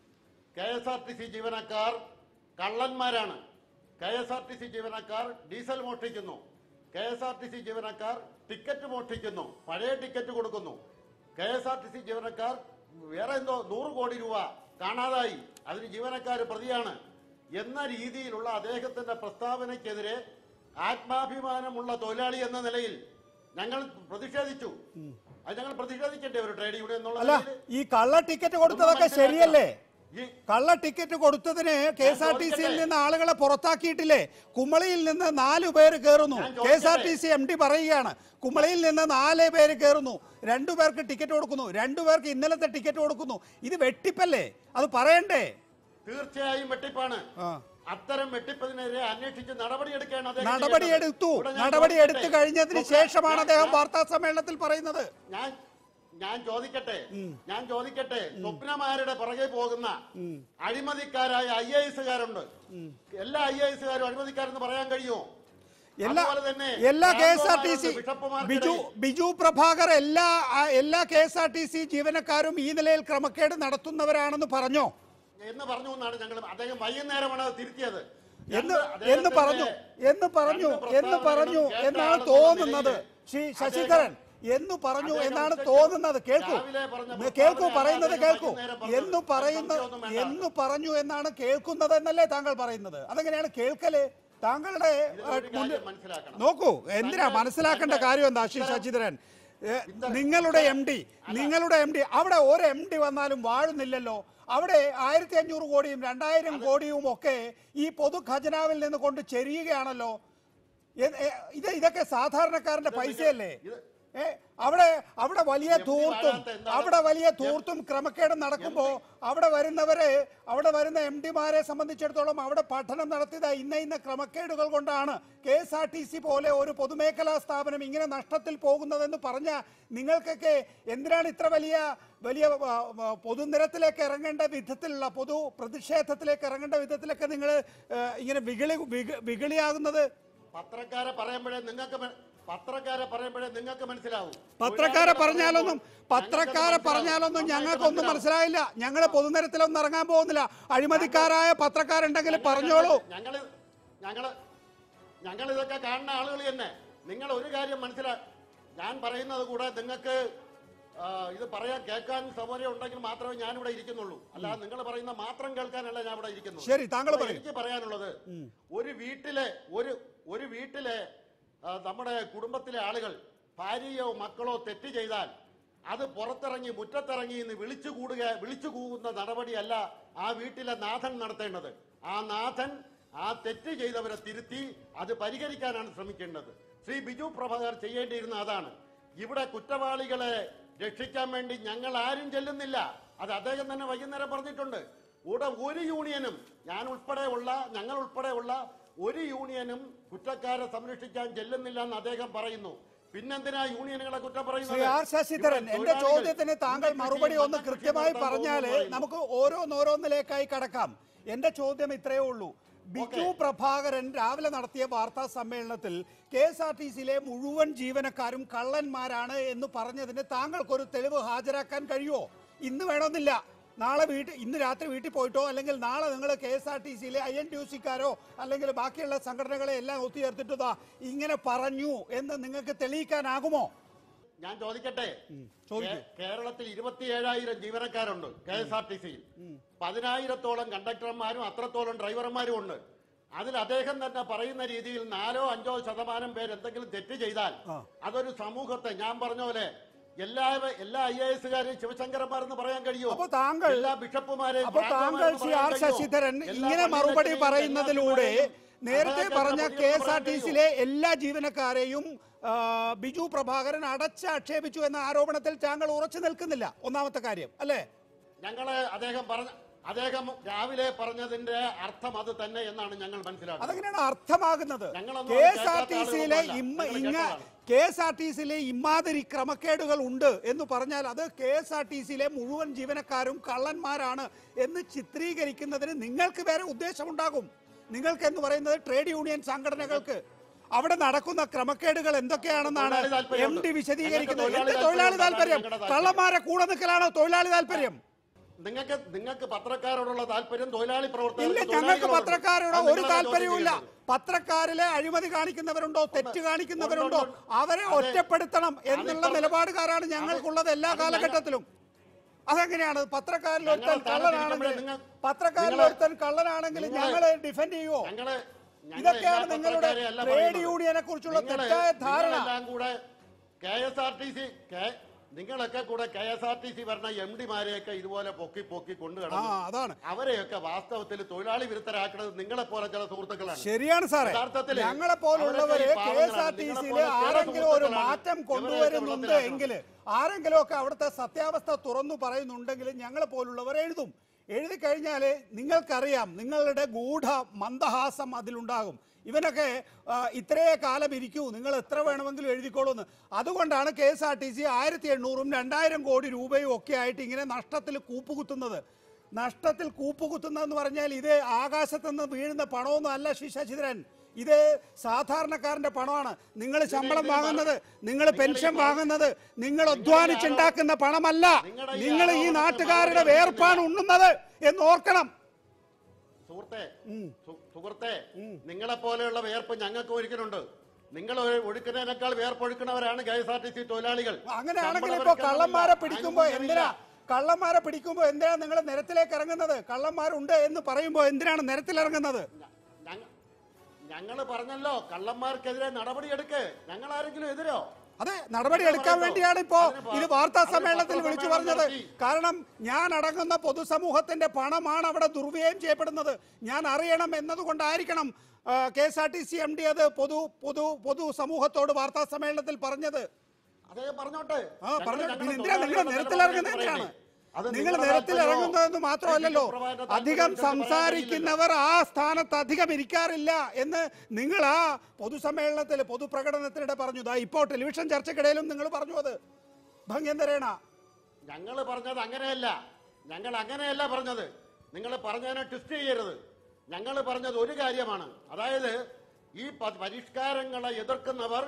K S R T C ജീവനക്കാർ കള്ളന്മാരാണ് K S R T C ജീവനക്കാർ ഡീസൽ മോഷ്ടിക്കുന്നു K S R T C ജീവനക്കാർ ടിക്കറ്റ് മോഷ്ടിക്കുന്നു പഴയ ടിക്കറ്റ് കൊടുക്കുന്നു K S R T C ജീവനക്കാർ വേറെ എന്തോ നൂറ് കോടി രൂപ കാണാതായി അതിന് ജീവനക്കാർ പ്രതിയാണ് എന്ന രീതിയിലുള്ള അദ്ദേഹത്തിന്റെ പ്രസ്താവനയ്ക്കെതിരെ ആത്മാഭിമാനമുള്ള തൊഴിലാളി എന്ന നിലയിൽ ഞങ്ങൾ പ്രതിഷേധിച്ചു അത് ഞങ്ങൾ പ്രതിഷേധിക്കട്ടെ ഒരു ട്രേഡ് യൂണിയൻ എന്നുള്ള അല്ല നിലയിൽ ഈ കള്ള ടിക്കറ്റ് കൊടുത്തതൊക്കെ ഒന്ന് മനസ്സിലാക്കണം. ശരിയല്ലേ ഈ കള്ള ടിക്കറ്റ് കൊടുത്തതിന് കെ എസ് ആർ ടി സിയിൽ ചോദിക്കട്ടെ? നിന്ന് ആളുകളെ പുറത്താക്കിയിട്ടില്ലേ കുമളിയിൽ നിന്ന് നാലു പേര് കയറുന്നു ഞാൻ കെ എസ് ആർ ടി ചോദിക്കട്ടെ? സി എം ഡി പറയുകയാണ് കുമളിയിൽ നിന്ന് നാല് പേര് കയറുന്നു രണ്ടു പേർക്ക് ടിക്കറ്റ് കൊടുക്കുന്നു രണ്ടു പേർക്ക് ഇന്നലത്തെ ടിക്കറ്റ് കൊടുക്കുന്നു ഇത് വെട്ടിപ്പല്ലേ അത് പറയണ്ടേ തീർച്ചയായും വെട്ടിപ്പാണ് ആ. അത്തരം വെട്ടിപ്പതിനെതിരെ അന്വേഷിച്ച് നടപടിയെടുക്കുകയാണ് അദ്ദേഹം നടപടിയെടുത്തു ചെയ്യേണ്ടത്. ഇവിടെ ഞാൻ നടപടിയെടുത്തു ചോദിക്കട്ടെ? കഴിഞ്ഞതിന് സ്വപ്ന- ശേഷമാണ് ഞാൻ- അദ്ദേഹം ഞാൻ- വാർത്താ സമ്മേളനത്തിൽ പറയുന്നത് ഞാൻ ഞാൻ ചോദിക്കട്ടെ ഞാൻ ചോദിക്കട്ടെ സ്വപ്നമാരുടെ പുറകെ പോകുന്ന അഴിമതിക്കാരായ ഐ എ എസുകാരുണ്ട് എല്ലാ ഐ എ എസുകാരും അഴിമതിക്കാരെന്ന് പറയാൻ കഴിയുമോ എല്ലാ അതുപോലെ തന്നെ എല്ലാ K S R T C ബിഷപ്പുമാരുണ്ട്, ബിജു ബിഷപ്പുമാർക്കിടയിൽ. ബിജു പ്രഭാകർ എല്ലാ ആ, എല്ലാ K S R T C ജീവനക്കാരും ഈ നിലയിൽ ക്രമക്കേട് നടത്തുന്നവരാണെന്ന് പറഞ്ഞോ എന്ന് പറഞ്ഞു എന്നാണ് ഞങ്ങൾ അദ്ദേഹം വൈകുന്നേരമാണ് അത് തിരുത്തിയത് എന്ന് ഞങ്ങൾ എന്ന് അദ്ദേഹത്തിന്റെ പറഞ്ഞു എന്ന് പറഞ്ഞു രണ്ട് എന്ന് പറഞ്ഞു പ്രസ്താവനകളും എന്നാണ് കേട്ട തോന്നുന്നത് ആളെന്നുള്ള ശ്രീ നിലയിൽ ശശിധരൻ അദ്ദേഹം- എന്ന് പറഞ്ഞു അദ്ദേഹം എന്നാണ് ഉച്ചയ്ക്ക് തോന്നുന്നത് കേൾക്കൂ രാവിലെ പറഞ്ഞ നെ- കേൾക്കൂ പ്രസ്താവന പറയുന്നത് അദ്ദേഹം കേൾക്കൂ വൈകുന്നേരം പറഞ്ഞത്. എന്ന് പറയുന്ന അതിൽ സംശയമൊന്നും വേണ്ട. എന്ന് പറഞ്ഞു എന്നാണ് കേൾക്കുന്നത് എന്നല്ലേ താങ്കൾ പറയുന്നത് അതെങ്ങനെയാണ് കേൾക്കല് താങ്കളുടെ ഇതിലൊരു ആ, കാര്യം മുന്നിൽ- മനസ്സിലാക്കണം. നോക്കൂ എന്തിനാ തന്റെ- മനസ്സിലാക്കേണ്ട തന്റെ കാര്യം എന്താ ശ്രീ ഇത്തരം- ശശിധരൻ ഏ, ഇത്തരം- നിങ്ങളുടെ എം ഡി അല്ല. നിങ്ങളുടെ എം ഡി അവിടെ ഒരു എം ഡി വന്നാലും വാഴുന്നില്ലല്ലോ അവിടെ ആയിരത്തി അഞ്ഞൂറ് കോടിയും രണ്ടായിരം കോടിയും ഒക്കെ ഈ പൊതു ഖജനാവിൽ നിന്ന് കൊണ്ട് ചെരിയുകയാണല്ലോ എ- എ- ഇത് ഇതൊക്കെ സാധാരണക്കാരന്റെ ഇത് പൈസയല്ലേ ഇത് ഏ അവിടെ അവിടെ വലിയ എം ഡി ധൂർത്തും വാഴാത്ത എന്താണ്? അവിടെ വലിയ ധൂർത്തും ക്രമക്കേടും നടക്കുമ്പോ അവിടെ വരുന്നവരെ അവിടെ വരുന്ന എം ഡിമാരെ സംബന്ധിച്ചിടത്തോളം അവിടെ പഠനം നടത്തിയത് ഇന്ന ഇന്ന ക്രമക്കേടുകൾ കൊണ്ടാണ് K S R T C പോലെ ഒരു പൊതുമേഖലാ സ്ഥാപനം ഇങ്ങനെ നഷ്ടത്തിൽ പോകുന്നതെന്ന് പറഞ്ഞ നിങ്ങൾക്കൊക്കെ എന്തിനാണ് ഇത്ര വലിയ വലിയ ആ, ആ, പൊതുനിരത്തിലേക്ക് ഇറങ്ങേണ്ട വിധത്തിലുള്ള പൊതു പ്രതിഷേധത്തിലേക്ക് ഇറങ്ങേണ്ട വിധത്തിലൊക്കെ നിങ്ങൾ ഇങ്ങനെ വികളി വിക- വികളിയാകുന്നത് പത്രക്കാരെ പറയുമ്പോഴേ നിങ്ങൾക്ക് മെ- പത്രക്കാരെ പറയുമ്പോഴേ നിങ്ങൾക്ക് മനസ്സിലാവും പത്രക്കാരെ തൊഴിലാളികളെ പറഞ്ഞാലൊന്നും പറയുമ്പോൾ പത്രക്കാരെ ഞങ്ങൾക്കത് പറഞ്ഞാലൊന്നും മനസ്സിലാവും. ഞങ്ങൾക്കൊന്നും നന്നായിട്ട് മനസ്സിലായില്ല ഞങ്ങൾ പൊതുനിരത്തിലൊന്നും ഇറങ്ങാൻ പോകുന്നില്ല അഴിമതിക്കാരായ പത്രക്കാരുണ്ടെങ്കിൽ ഞങ്ങൾ- പറഞ്ഞോളൂ ഞങ്ങള് ഞങ്ങള് ഞങ്ങൾ ഇതൊക്കെ കാണുന്ന ആളുകൾ തന്നെ നിങ്ങൾ ഒരു കാര്യം മനസ്സിലാ ഞാൻ പറയുന്നത് കൂടെ നിങ്ങൾക്ക് ആ, ഇത് പറയാൻ കേൾക്കാൻ സൗകര്യം ഉണ്ടെങ്കിൽ മാത്രമേ ഞാൻ ഇവിടെ ഇരിക്കുന്നുള്ളൂ അല്ലാതെ നിങ്ങൾ പറയുന്ന മാത്രം കേൾക്കാനല്ല ഞാൻ ഇവിടെ ഇരിക്കുന്നു ശരി, താങ്കൾ അപ്പോൾ പറയൂ. എനിക്ക് പറയാനുള്ളത് ഒരു വീട്ടിലെ ഒരു ഒരു വീട്ടിലെ ആ, നമ്മുടെ കുടുംബത്തിലെ ആളുകൾ ഭാര്യയോ മക്കളോ തെറ്റ് ചെയ്താൽ അത് പുറത്തിറങ്ങി മുറ്റത്തിറങ്ങി എന്ന് വിളിച്ചു കൂടുക വിളിച്ചു കൂകുന്ന നടപടിയല്ല ആ വീട്ടിലെ നാഥൻ നടത്തേണ്ടത് ആ നാഥൻ ആ തെറ്റ് ചെയ്തവരെ തിരുത്തി അത് പരിഹരിക്കാനാണ് ശ്രമിക്കേണ്ടത് ശ്രീ ബിജു പ്രഭാകർ ചെയ്യേണ്ടിയിരുന്ന അതാണ് ഇവിടെ കുറ്റവാളികളെ രക്ഷിക്കാൻ വേണ്ടി ഞങ്ങൾ ആരും ചെല്ലുന്നില്ല അത് അദ്ദേഹം തന്നെ വൈകുന്നേരം പറഞ്ഞിട്ടുണ്ട് ഇവിടെ ഒരു യൂണിയനും ഞാൻ ഉൾപ്പെടെയുള്ള ഞങ്ങൾ ഉൾപ്പെടെയുള്ള ഒരു യൂണിയനും കുറ്റക്കാരെ സംരക്ഷിക്കാൻ ചെല്ലുന്നില്ല എന്ന് അദ്ദേഹം പറയുന്നു പിന്നെന്തിനാ യൂണിയനുകളെ കുറ്റം ശ്രീ ആർ ശശിധരൻ ഇവിടെ എന്റെ തൊഴിലാളികൾ ചോദ്യത്തിന് താങ്കൾ ഇന്ന് മറുപടി കൃഷി, ഒന്ന് മറ്റു കൃഷി കൃത്യമായി നടത്താൻ പറഞ്ഞാല് പോകുന്നു നമുക്ക് ഓരോന്നോരോന്നിലേക്കായി കടക്കാം എന്റെ ചോദ്യം ഇത്രയേ ഉള്ളൂ ബിജു ഓക്കേ. പ്രഭാകരൻ രാവിലെ നടത്തിയ വാർത്താ സമ്മേളനത്തിൽ കെ എസ് ആർ ടി സിയിലെ മുഴുവൻ ജീവനക്കാരും കള്ളന്മാരാണ് എന്ന് പറഞ്ഞതിന് താങ്കൾക്കൊരു തെളിവ് ഹാജരാക്കാൻ കഴിയുമോ ഇന്ന് വേണമെന്നില്ല നാളെ വീട്ടിൽ ഇന്ന് രാത്രി വീട്ടിൽ പോയിട്ടോ അല്ലെങ്കിൽ നാളെ നിങ്ങൾ കെ എസ് ആർ ടി സിയിലെ ഐ എൻ ടി യു സിക്കാരോ അല്ലെങ്കിൽ ബാക്കിയുള്ള സംഘടനകളെ എല്ലാം ഒത്തുചേർത്തിട്ടതാ ഇങ്ങനെ പറഞ്ഞു എന്ന് നിങ്ങൾക്ക് തെളിയിക്കാനാകുമോ ഞാൻ ചോദിക്കട്ടെ ചോദിക്കൂ. കേ- കേരളത്തിൽ ഇരുപത്തിയേഴായിരം ജീവനക്കാരുണ്ട് കെ എസ് ആർ ടി സിയിൽ പതിനായിരത്തോളം കണ്ടക്ടർമാരും അത്രത്തോളം ഡ്രൈവർമാരും ഉണ്ട് അതിൽ അദ്ദേഹം തന്നെ പറയുന്ന രീതിയിൽ നാലോ അഞ്ചോ ശതമാനം പേര് എന്തെങ്കിലും തെറ്റ് ചെയ്താൽ ആ. അതൊരു സമൂഹത്തെ ഞാൻ പറഞ്ഞ പോലെ എല്ലാ എല്ലാ ഐ എ എസുകാരെയും ശിവശങ്കരന്മാരെന്ന് പറയാൻ കഴിയുമോ അപ്പൊ താങ്കൾ- എല്ലാ ബിഷപ്പുമാരെയും അപ്പൊ താങ്കൾ ശ്രീ ആർ ശശിധരൻ ഇങ്ങനെ മറുപടി പറയുന്നതിലൂടെ നേരത്തെ പറഞ്ഞ കെ എസ് ആർ ടി സിയിലെ എല്ലാ ജീവനക്കാരെയും ആ, ബിജു പ്രഭാകരൻ അടച്ചാക്ഷേപിച്ചു എന്ന ആരോപണത്തിൽ താങ്കൾ ഉറച്ചു നിൽക്കുന്നില്ല ഒന്നാമത്തെ കാര്യം അല്ലേ ഞങ്ങള് അദ്ദേഹം പറഞ്ഞ അദ്ദേഹം രാവിലെ പറഞ്ഞതിന്റെ അർത്ഥം അത് തന്നെ എന്നാണ് ഞങ്ങൾ മനസ്സിലാക്കുന്നത് അതെങ്ങനെയാണ് അർത്ഥമാകുന്നത് ഞങ്ങളൊന്നും കെ അത് എസ് ആർ കേൾക്കാത്ത ടി സിയിലെ ആളുകളൊന്നുമല്ല. ഇമ്മ ഞങ്ങൾ ഇങ്ങ കേട്ടതാണ്. കെ എസ് ആർ ടി സിയിലെ ഇമാതിരി ക്രമക്കേടുകൾ ഉണ്ട് എന്ന് പറഞ്ഞാൽ അത് കെ എസ് ആർ ടി സിയിലെ മുഴുവൻ ജീവനക്കാരും കള്ളന്മാരാണ് എന്ന് ചിത്രീകരിക്കുന്നതിന് നിങ്ങൾക്ക് വേറെ ഉദ്ദേശമുണ്ടാകും നിങ്ങൾക്ക് എന്ന് പറയുന്നത് ട്രേഡ് യൂണിയൻ സംഘടനകൾക്ക് അവിടെ നടക്കുന്ന ക്രമക്കേടുകൾ എന്തൊക്കെയാണെന്നാണ് തൊഴിലാളി എം താല്പര്യമുണ്ട്. ഡി വിശദീകരിക്കുന്നത് ഞങ്ങൾക്ക് എന്ത് തൊഴിലാളി താല്പര്യം ഞങ്ങളുടെ താല്പര്യം. കള്ളന്മാരെ കൂടെ നിൽക്കലാണോ തൊഴിലാളി താല്പര്യം നിങ്ങൾക്ക് നിങ്ങൾക്ക് പത്രക്കാരോടുള്ള താല്പര്യം തൊഴിലാളി ഇല്ല പ്രവർത്തകർക്ക് ഞങ്ങൾക്ക് തൊഴിലാളികളോടുണ്ട്. പത്രക്കാരോട് അത് ഒരു നിങ്ങളാണ് ചോദ്യം താല്പര്യവുമില്ല ചെയ്യുന്നത്. പത്രക്കാരിലെ അഴിമതി കാണിക്കുന്നവരുണ്ടോ തെറ്റ് കാണിക്കുന്നവരുണ്ടോ ഉണ്ട്, ഉണ്ട്. അവരെ അതെ. ഒറ്റപ്പെടുത്തണം എന്നുള്ള അതിപ്പോ- നിലപാടുകാരാണ് ഞങ്ങൾക്കുള്ളത് എല്ലാ അത് ഞങ്ങൾ- കാലഘട്ടത്തിലും അതെങ്ങനെയാണ് പത്രക്കാരിൽ ഒരുത്തൻ ഞങ്ങളെ കള്ളനാണെങ്കിൽ സ്ഥാനത്തിരിക്കുമ്പോഴേ നിങ്ങൾ- പത്രക്കാരിൽ നിങ്ങളെ- ഒരുത്തൻ കള്ളനാണെങ്കിൽ നിങ്ങളെ- ഞങ്ങളെ ഡിഫെൻഡ് ചെയ്യുവോ ഞങ്ങള് ഞങ്ങൾ ഇതൊക്കെയാണ് എല്ലാ നിങ്ങളുടെ പത്രക്കാരെയും അല്ല ട്രേഡ് പറയുന്നത്. യൂണിയനെ കുറിച്ചുള്ള നിങ്ങള് തെറ്റായ ധാരണ. നിങ്ങളെല്ലാം കൂടെ K S R T C നിങ്ങളൊക്കെ കൂടെ K S R T C പറഞ്ഞ എം ഡിമാരെയൊക്കെ ഇതുപോലെ പൊക്കി പൊക്കി കൊണ്ടു ആ കിടന്നു അതാണ് അവരെയൊക്കെ വാസ്തവത്തിൽ തൊഴിലാളി വിരുദ്ധരാക്കുന്നത് നിങ്ങളെ പോലെ ചില സുഹൃത്തുക്കളാണ് ശരിയാണ് സാറേ യഥാർത്ഥത്തില് ഞങ്ങളെ പോലുള്ളവരെ അവരൊക്കെ ഈ കെ എസ് ആർ പാവങ്ങളാണ്. ടി സിയിലെ നിങ്ങളെപ്പോലെ ചില ആരെങ്കിലും ഒരു സുഹൃത്തുക്കളാണ് മാറ്റം ഇവരെയൊക്കെ കൊണ്ടുവരുന്നുണ്ട് വെള്ളത്തിലാക്കണം. എങ്കിൽ ആരെങ്കിലും ഒക്കെ അവിടുത്തെ സത്യാവസ്ഥ തുറന്നു പറയുന്നുണ്ടെങ്കിൽ ഞങ്ങളെ പോലുള്ളവർ എഴുതും എഴുതി കഴിഞ്ഞാൽ നിങ്ങൾക്കറിയാം നിങ്ങളുടെ ഗൂഢ മന്ദഹാസം അതിലുണ്ടാകും ഇവനൊക്കെ ആ, ഇത്രയേ കാലം ഇരിക്കൂ നിങ്ങൾ എത്ര വേണമെങ്കിലും എഴുതിക്കോളൂ എന്ന് അതുകൊണ്ടാണ് K S R T C ആയിരത്തി എണ്ണൂറും രണ്ടായിരം കോടി രൂപയും ഒക്കെ ആയിട്ട് ഇങ്ങനെ നഷ്ടത്തിൽ കൂപ്പുകുത്തുന്നത് നഷ്ടത്തിൽ കൂപ്പുകുത്തുന്നതെന്ന് പറഞ്ഞാൽ ഇത് ആകാശത്തുനിന്ന് വീഴുന്ന പണമൊന്നും അല്ല ശ്രീ ശശിധരൻ ഇത് സാധാരണക്കാരന്റെ പണമാണ് നിങ്ങൾ ശമ്പളം വാങ്ങുന്നത് നിങ്ങൾ പെൻഷൻ വാങ്ങുന്നത് നിങ്ങൾ അധ്വാനിച്ചുണ്ടാക്കുന്ന പണമല്ല നിങ്ങൾ ഈ നാട്ടുകാരുടെ വേർപ്പാണ് ഉണ്ണുന്നത് എന്ന് ഓർക്കണം സുഹൃത്തെ സു- സുഹൃത്തെ നിങ്ങളെ പോലെയുള്ള വേർപ്പ് ഞങ്ങൾക്ക് ഒഴുക്കുന്നുണ്ട് നിങ്ങൾ ഒഴു- ഒഴുക്കുന്നതിനേക്കാൾ വേർപ്പൊഴുക്കുന്നവരാണ് K S R T C തൊഴിലാളികൾ അങ്ങനെയാണെങ്കിൽ ശമ്പളം ഇപ്പൊ അവർക്ക് കള്ളന്മാരെ ഒന്നുമില്ല. പിടിക്കുമ്പോ ആനുകൂല്യമില്ല. എന്തിനാ കള്ളന്മാരെ പിടിക്കുമ്പോ എന്തിനാ നിങ്ങൾ നിരത്തിലേക്ക് ഇറങ്ങുന്നത് കള്ളന്മാരുണ്ട് എന്ന് പറയുമ്പോ എന്തിനാണ് നിരത്തിലിറങ്ങുന്നത് ഞങ്ങ- ഞങ്ങള് പറഞ്ഞല്ലോ കള്ളന്മാർക്കെതിരെ നടപടിയെടുക്ക് ഞങ്ങൾ ആരെങ്കിലും എതിരോ അതെ നടപടി എടുക്കാൻ പറയുന്നു. വേണ്ടിയാണ് ഇപ്പോ അതിന് പ- ഇത് വാർത്താ അതിന് സമ്മേളനത്തിൽ പത്രസമ്മേളനം വിളിച്ചു പറഞ്ഞത് നടത്തി. കാരണം ഞാൻ അടങ്ങുന്ന പൊതുസമൂഹത്തിന്റെ പണമാണ് അവിടെ ദുർവ്യയം ചെയ്യപ്പെടുന്നത് ഞാൻ അറിയണം എന്നതുകൊണ്ടായിരിക്കണം K S R T C M D അത് പൊതു പൊതു പൊതു സമൂഹത്തോട് വാർത്താ സമ്മേളനത്തിൽ പറഞ്ഞത് അതേ പറഞ്ഞോട്ടെ ആ ഞങ്ങൾ പറഞ്ഞു ഞങ്ങളുടെ പിന്നെ എന്തിനാ നിങ്ങൾ തൊഴിലാളികളുടെ നിരത്തിലിറങ്ങുന്നത് നിലപാടിനെ എന്തിനാണ് പറയട്ടെ. അത് നിങ്ങൾ നിങ്ങളുടെ നിരത്തിൽ താല്പര്യമോ? ഇറങ്ങുന്നതെന്ന് മാത്രമല്ലല്ലോ ഈ പ്രഭാകരന്റെ താല്പര്യം അധികം അനുസരിച്ച് പറയാൻ സംസാരിക്കുന്നവർ ആ സ്ഥാനത്ത് അധികം ഇരിക്കാറില്ല എന്ന് നിങ്ങൾ ആ പൊതുസമ്മേളനത്തിൽ പൊതുപ്രകടനത്തിനിടെ പറഞ്ഞു ദാ ഇപ്പോൾ ടെലിവിഷൻ ചർച്ചക്കിടയിലും നിങ്ങൾ പറഞ്ഞു അത് ഭംഗ്യന്തരേണ ഞങ്ങൾ പറഞ്ഞത് അങ്ങനെയല്ല ഞങ്ങൾ അങ്ങനെയല്ല പറഞ്ഞത് നിങ്ങൾ പറഞ്ഞതിനെ ട്വിസ്റ്റ് ചെയ്യരുത് ഞങ്ങൾ പറഞ്ഞത് ഒരു കാര്യമാണ് അതായത് ഈ പ- പരിഷ്കാരങ്ങളെ എതിർക്കുന്നവർ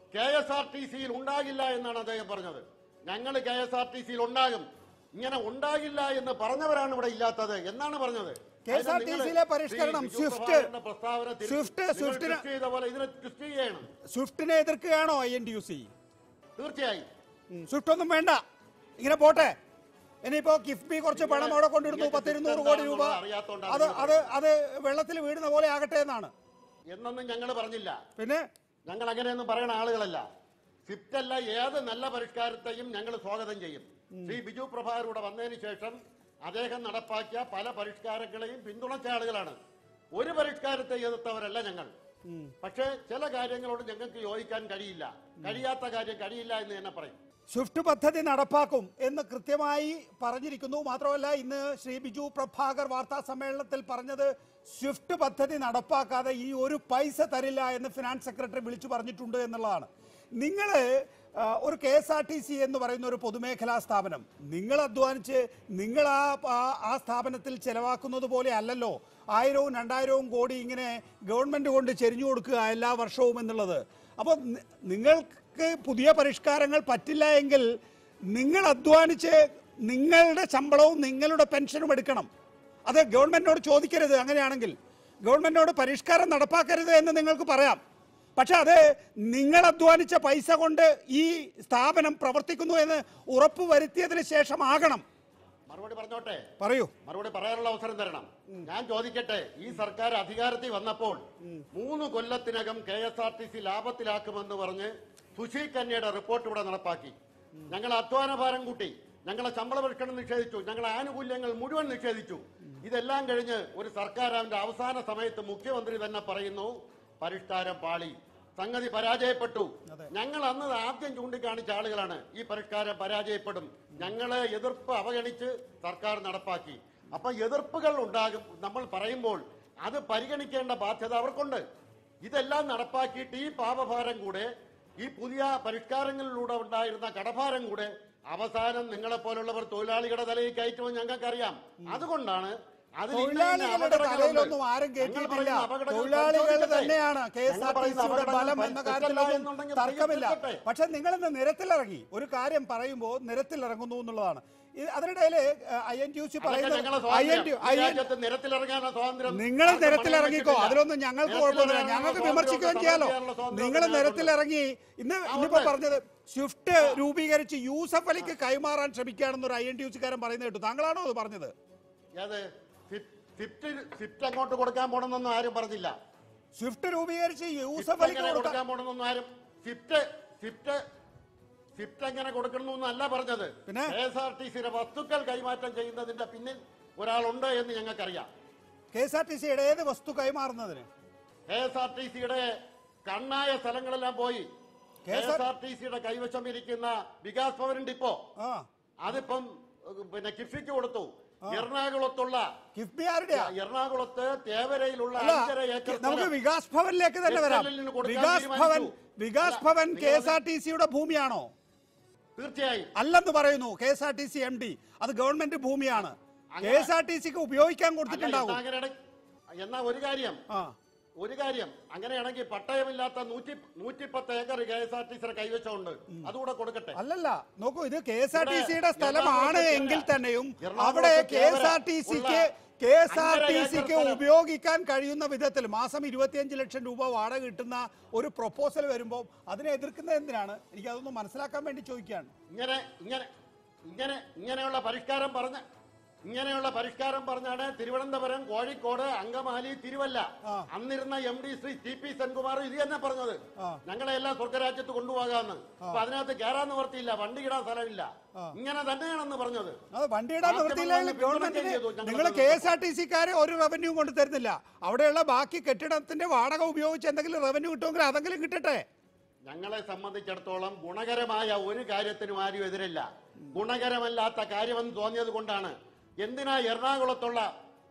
കെ എസ് ആർ ടി സിയിൽ ഉണ്ടാകില്ല എന്നാണ് അദ്ദേഹം പറഞ്ഞത് ഞങ്ങൾ കെ എസ് ആർ ടി സിയിൽ ഉണ്ടാകും ഇങ്ങനെ ഉണ്ടാകില്ല എന്ന് പറഞ്ഞവരാണ് ഇവിടെ ഇല്ലാത്തത് എന്നാണ് പറഞ്ഞത് കെ എസ് ആർ ടി സിയിലെ പരിഷ്കരണം, ശ്രീ ബിജു സ്വിഫ്റ്റ്, പ്രഭാകരന്റെ പ്രസ്താവന തിരുത്തി സ്വിഫ്റ്റ്, നിങ്ങൾ സ്വിഫ്റ്റിന് twist ചെയ്ത പോലെ ഇതിനെ ട്വിസ്റ്റ് ചെയ്യണം സ്വിഫ്റ്റിനെ എതിർക്കുകയാണോ I N T U C തീർച്ചയായും സ്വിഫ്റ്റ് ഒന്നും വേണ്ട ഇങ്ങനെ പോട്ടെ ഇനിയിപ്പോ കിഫ്ബി കുറച്ച് പണം അവിടെ കൊണ്ടിടുന്നു നിങ്ങൾക്ക് പത്തിരുന്നൂറ് സ്വിഫ്റ്റ് കോടി രൂപ എന്താണെന്നുള്ളത് അറിയാത്തോണ്ടാണ് അത് നിങ്ങൾ അത് അത് വെള്ളത്തിൽ വീഴുന്ന പോലെ ആകട്ടെ എന്നാണ് എന്നൊന്നും ഞങ്ങൾ പറഞ്ഞില്ല പിന്നെ ഞങ്ങൾ അങ്ങനെയൊന്നും പറയുന്ന ആളുകളല്ല സ്വിഫ്റ്റ് അല്ല ഏത് നല്ല പരിഷ്കാരത്തെയും ഞങ്ങൾ സ്വാഗതം ചെയ്യും ശ്രീ ബിജു പ്രഭാകർ ഇവിടെ വന്നതിന് ശേഷം അദ്ദേഹം നടപ്പാക്കിയ പല പരിഷ്കാരങ്ങളെയും പിന്തുണച്ച ആളുകളാണ് ഒരു പരിഷ്കാരത്തെ എതിർത്തവരല്ല ഞങ്ങൾ പക്ഷേ ചില കാര്യങ്ങളോട് ഞങ്ങൾക്ക് യോജിക്കാൻ കഴിയില്ല കഴിയാത്ത കാര്യം കഴിയില്ല എന്ന് തന്നെ പറയും സ്വിഫ്റ്റ് പദ്ധതി നടപ്പാക്കും എന്ന് കൃത്യമായി പറഞ്ഞിരിക്കുന്നു മാത്രമല്ല ഇന്ന് ശ്രീ ബിജു പ്രഭാകർ വാർത്താ സമ്മേളനത്തിൽ പറഞ്ഞത് സ്വിഫ്റ്റ് പദ്ധതി നടപ്പാക്കാതെ ഈ ഒരു പൈസ തരില്ല എന്ന് ഫിനാൻസ് സെക്രട്ടറി വിളിച്ചു പറഞ്ഞിട്ടുണ്ട് എന്നുള്ളതാണ് നിങ്ങൾ ഒരു K S R T C എന്ന് പറയുന്ന ഒരു പൊതുമേഖലാ സ്ഥാപനം നിങ്ങൾ അധ്വാനിച്ച് നിങ്ങൾ ആ ആ- ആ സ്ഥാപനത്തിൽ ചെലവാക്കുന്നത് പോലെ അല്ലല്ലോ ആയിരവും രണ്ടായിരവും കോടി ഇങ്ങനെ ഗവൺമെന്റ് കൊണ്ട് ചെരിഞ്ഞു കൊടുക്കുക എല്ലാ വർഷവും എന്നുള്ളത് അപ്പോൾ നി- നിങ്ങൾക്ക് പുതിയ പരിഷ്കാരങ്ങൾ പറ്റില്ല എങ്കിൽ നിങ്ങൾ അധ്വാനിച്ച് നിങ്ങളുടെ ശമ്പളവും നിങ്ങളുടെ പെൻഷനും എടുക്കണം അത് ഗവൺമെന്റിനോട് ചോദിക്കരുത് അങ്ങനെയാണെങ്കിൽ ഗവൺമെന്റിനോട് പരിഷ്കാരം നടപ്പാക്കരുത് എന്ന് നിങ്ങൾക്ക് പറയാം പക്ഷെ അത് നിങ്ങൾ അധ്വാനിച്ച പൈസ കൊണ്ട് ഈ സ്ഥാപനം പ്രവർത്തിക്കുന്നു എന്ന് ഉറപ്പ് വരുത്തിയതിന് ശേഷമാകണം മറുപടി പറഞ്ഞോട്ടെ പറയൂ മറുപടി പറയാനുള്ള അവസരം തരണം ഞാൻ ചോദിക്കട്ടെ ഈ സർക്കാർ അധികാരത്തിൽ വന്നപ്പോൾ മൂന്ന് കൊല്ലത്തിനകം K S R T C ലാഭത്തിലാക്കുമെന്ന് പറഞ്ഞ് സുശീൽ കന്യയുടെ റിപ്പോർട്ട് ഇവിടെ നടപ്പാക്കി ഞങ്ങൾ അധ്വാന ഭാരം കൂട്ടി ഞങ്ങളെ ശമ്പള പരിഷ്കരണം നിഷേധിച്ചു ഞങ്ങളെ ആനുകൂല്യങ്ങൾ മുഴുവൻ നിഷേധിച്ചു ഇതെല്ലാം കഴിഞ്ഞ് ഒരു സർക്കാർ അവന്റെ അവസാന സമയത്ത് മുഖ്യമന്ത്രി തന്നെ പറയുന്നു പരിഷ്കാരം പാളി സംഗതി പരാജയപ്പെട്ടു ഞങ്ങൾ അന്ന് ആദ്യം ചൂണ്ടിക്കാണിച്ച ആളുകളാണ് ഈ പരിഷ്കാരം പരാജയപ്പെടും ഞങ്ങളെ എതിർപ്പ് അവഗണിച്ച് സർക്കാർ നടപ്പാക്കി അപ്പൊ എതിർപ്പുകൾ ഉണ്ടാകും നമ്മൾ പറയുമ്പോൾ അത് പരിഗണിക്കേണ്ട ബാധ്യത അവർക്കുണ്ട് ഇതെല്ലാം നടപ്പാക്കിയിട്ട് ഈ പാപഭാരം കൂടെ ഈ പുതിയ പരിഷ്കാരങ്ങളിലൂടെ ഉണ്ടായിരുന്ന കടഭാരം കൂടെ അവസാനം നിങ്ങളെ പോലുള്ളവർ തൊഴിലാളികളുടെ തലയിൽ കയറ്റുമെന്ന് ഞങ്ങൾക്കറിയാം അതുകൊണ്ടാണ് അതിൽ ഇന്ന ഇന്ന തൊഴിലാളികളുടെ അപകടങ്ങളുണ്ട്. തലയിലൊന്നും ആരും ഞങ്ങൾ കയറ്റിയിട്ടില്ല പറയുന്ന അപകടങ്ങൾ തൊഴിലാളികൾ പരിശോധിക്കട്ടെ. തന്നെയാണ് കെ എസ് ഞങ്ങൾ ആർ ടി പറയുന്ന സിയുടെ അപകടങ്ങൾ ബലം എന്ന പരിശോധിക്കട്ടെ കാര്യത്തിലൊന്നും എന്നുണ്ടെങ്കിൽ തർക്കമില്ല പരിശോധിക്കട്ടെ. പക്ഷെ നിങ്ങളിന്ന് നിരത്തിലിറങ്ങി ഒരു കാര്യം പറയുമ്പോൾ നിരത്തിലിറങ്ങുന്നു എന്നുള്ളതാണ് ഇത് അതിനിടയിൽ I N T U C അതൊക്കെ പറയുന്നത് ഞങ്ങളെ ഐ എൻ സ്വാതന്ത്ര്യം. ടി ഈ ഐ എൻ രാജ്യത്ത് നിരത്തിലിറങ്ങാനുള്ള സ്വാതന്ത്ര്യം നിങ്ങൾ ആർക്കും നിരത്തിലിറങ്ങിക്കോ പണയം അതിലൊന്നും ഞങ്ങൾക്ക് കുഴപ്പമൊന്നുമില്ല നിരത്തിലിറങ്ങാനുള്ള ഞങ്ങൾക്ക് സ്വാതന്ത്ര്യം വിമർശിക്കുകയും സമരം ചെയ്യാലോ ചെയ്യാനുള്ള സ്വാതന്ത്ര്യം നിങ്ങൾ ഞങ്ങൾക്കുണ്ട്. നിരത്തിലിറങ്ങി ഇന്ന് ഇന്നിപ്പോ ഉണ്ട്. പറഞ്ഞത് സ്വിഫ്റ്റ് രൂപീകരിച്ച് യൂസഫ് അലിക്ക് കൈമാറാൻ ശ്രമിക്കുകയാണെന്നൊരു ഐ എൻ ടി യു സിക്കാരൻ പറയുന്നത് കേട്ടു താങ്കളാണോ അത് പറഞ്ഞത് ഏത് ഫിഫ്- ഫിഫ്റ്റ് ഫിഫ്റ്റ് അങ്ങോട്ട് കൊടുക്കാൻ പോണെന്നൊന്നും ആരും പറഞ്ഞില്ല സ്വിഫ്റ്റ് രൂപീകരിച്ച് യൂസഫ് ഫിഫ്റ്റ് അലിക്ക് എങ്ങനെ കൊടുക്കാൻ കൊടുക്കാൻ പോണെന്നൊന്നും ആരും ഫിഫ്റ്റ് ഫിഫ്റ്റ് ഫിഫ്റ്റ് എങ്ങനെ കൊടുക്കണമെന്നല്ല പറഞ്ഞത് പിന്നെ? കെ എസ് ആർ ടി സിയുടെ വസ്തുക്കൾ കൈമാറ്റം ചെയ്യുന്നതിന്റെ പിന്നിൽ ഒരാളുണ്ട് എന്ന് ഞങ്ങൾക്കറിയാം കെ എസ് ആർ ടി സിയുടെ ഏത് വസ്തു കൈമാറുന്നതിന് കെ എസ് ആർ ടി സിയുടെ കണ്ണായ സ്ഥലങ്ങളെല്ലാം പോയി K KSR S R T സിയുടെ കൈവശം ഇരിക്കുന്ന വികാസ് ഭവനുണ്ട് ഇപ്പോ ആ അതിപ്പം ഏഹ്, പിന്നെ കിഫ്ബിക്ക് കൊടുത്തു എറണാകുളത്തുള്ള കിഫ്ബി ആരുടെയാ എറണാകുളത്ത് തേവരയിലുള്ള അല്ല അഞ്ചര ഏക്കർ നമുക്ക് സ്ഥലം വികാസ് ഭവനിലേക്ക് തന്നെ വരാം എസ് എൽ എല്ലിന് കൊടുക്കാൻ വികാസ് ഭവൻ തീരുമാനിച്ചു. വികാസ് അല്ല, ഭവൻ നിങ്ങൾ കെ എസ് ആർ ടി സിയുടെ ഭൂമിയാണോ തീർച്ചയായും അല്ലെന്ന് പറയുന്നു K S R T C M D അത് ഗവൺമെന്റ് ഭൂമിയാണ് കെ അങ്ങനെ- എസ് ആർ ടി സിക്ക് ഉപയോഗിക്കാൻ അല്ല, കൊടുത്തിട്ടുണ്ടാകും എന്നാ അങ്ങനെ ഇട- എന്നാ ഒരു കാര്യം ആ ഒരു കാര്യം അങ്ങനെയാണെങ്കിൽ പട്ടയമില്ലാത്ത നൂറ്റി നൂറ്റിപ്പത്ത് acre K S R T സിയുടെ കൈവശമുണ്ട് അതുകൂടെ കൊടുക്കട്ടെ അല്ലല്ല നോക്കൂ ഇത് കെ എസ് ആർ ടി സിയുടെ ഇവിടെ സ്ഥലമാണ് എറണാകുളത്ത് എങ്കിൽ തന്നെയും എറണാകുളത്ത് അവിടെ കെ എസ് ആർ ടി ഉള്ള സിക്ക് കെ എസ് ആർ ടി അഞ്ചര സിക്ക് ഏക്കർ സ്ഥലം. ഉപയോഗിക്കാൻ കഴിയുന്ന വിധത്തിൽ മാസം ഇരുപത്തിയഞ്ച് ലക്ഷം രൂപ വാടക കിട്ടുന്ന ഒരു പ്രൊപ്പോസൽ വരുമ്പോൾ അതിനെ എതിർക്കുന്നത് എന്തിനാണ് എനിക്ക് അതൊന്ന് മനസ്സിലാക്കാൻ വേണ്ടി ചോദിക്കുകയാണ് ഇങ്ങനെ ഇങ്ങനെ ഇങ്ങനെ ഇങ്ങനെയുള്ള പരിഷ്കാരം പറഞ്ഞ ഇങ്ങനെയുള്ള പരിഷ്കാരം പറഞ്ഞാണ് തിരുവനന്തപുരം കോഴിക്കോട് അങ്കമാലി തിരുവല്ല ആ. അന്നിരുന്ന M D Shri T P Senkumar ഇത് തന്നെ പറഞ്ഞത് ആ. ഞങ്ങളെ എല്ലാം സ്വർഗരാജ്യത്ത് കൊണ്ടുപോകാന്ന് അപ്പൊ അതിനകത്ത് കയറാൻ നിവർത്തിയില്ല വണ്ടി ഇടാൻ സ്ഥലമില്ല ഇങ്ങനെ തന്നെയാണെന്ന് പറഞ്ഞത് അത് വണ്ടിയിടാൻ മാധ്യമങ്ങൾ നിർത്തിയില്ലെങ്കിൽ പിന്തുണയ്ക്കുകയും ഗവൺമെന്റിന് ചെയ്തു ഞങ്ങളുടെ നിങ്ങൾ കെ എസ് ആർ ടി സിക്കാരെ ഒരു റവന്യൂ കൊണ്ട് തരുന്നില്ല അവിടെയുള്ള ബാക്കി കെട്ടിടത്തിന്റെ വാടക ഉപയോഗിച്ച് എന്തെങ്കിലും റവന്യൂ കിട്ടുമെങ്കിൽ അതെങ്കിലും കിട്ടട്ടെ ഞങ്ങളെ സംബന്ധിച്ചിടത്തോളം ഗുണകരമായ ഒരു കാര്യത്തിനും ആരും എതിരില്ല ഗുണകരമല്ലാത്ത കാര്യമെന്ന് തോന്നിയത് കൊണ്ടാണ് എന്തിനാ എറണാകുളത്തുള്ള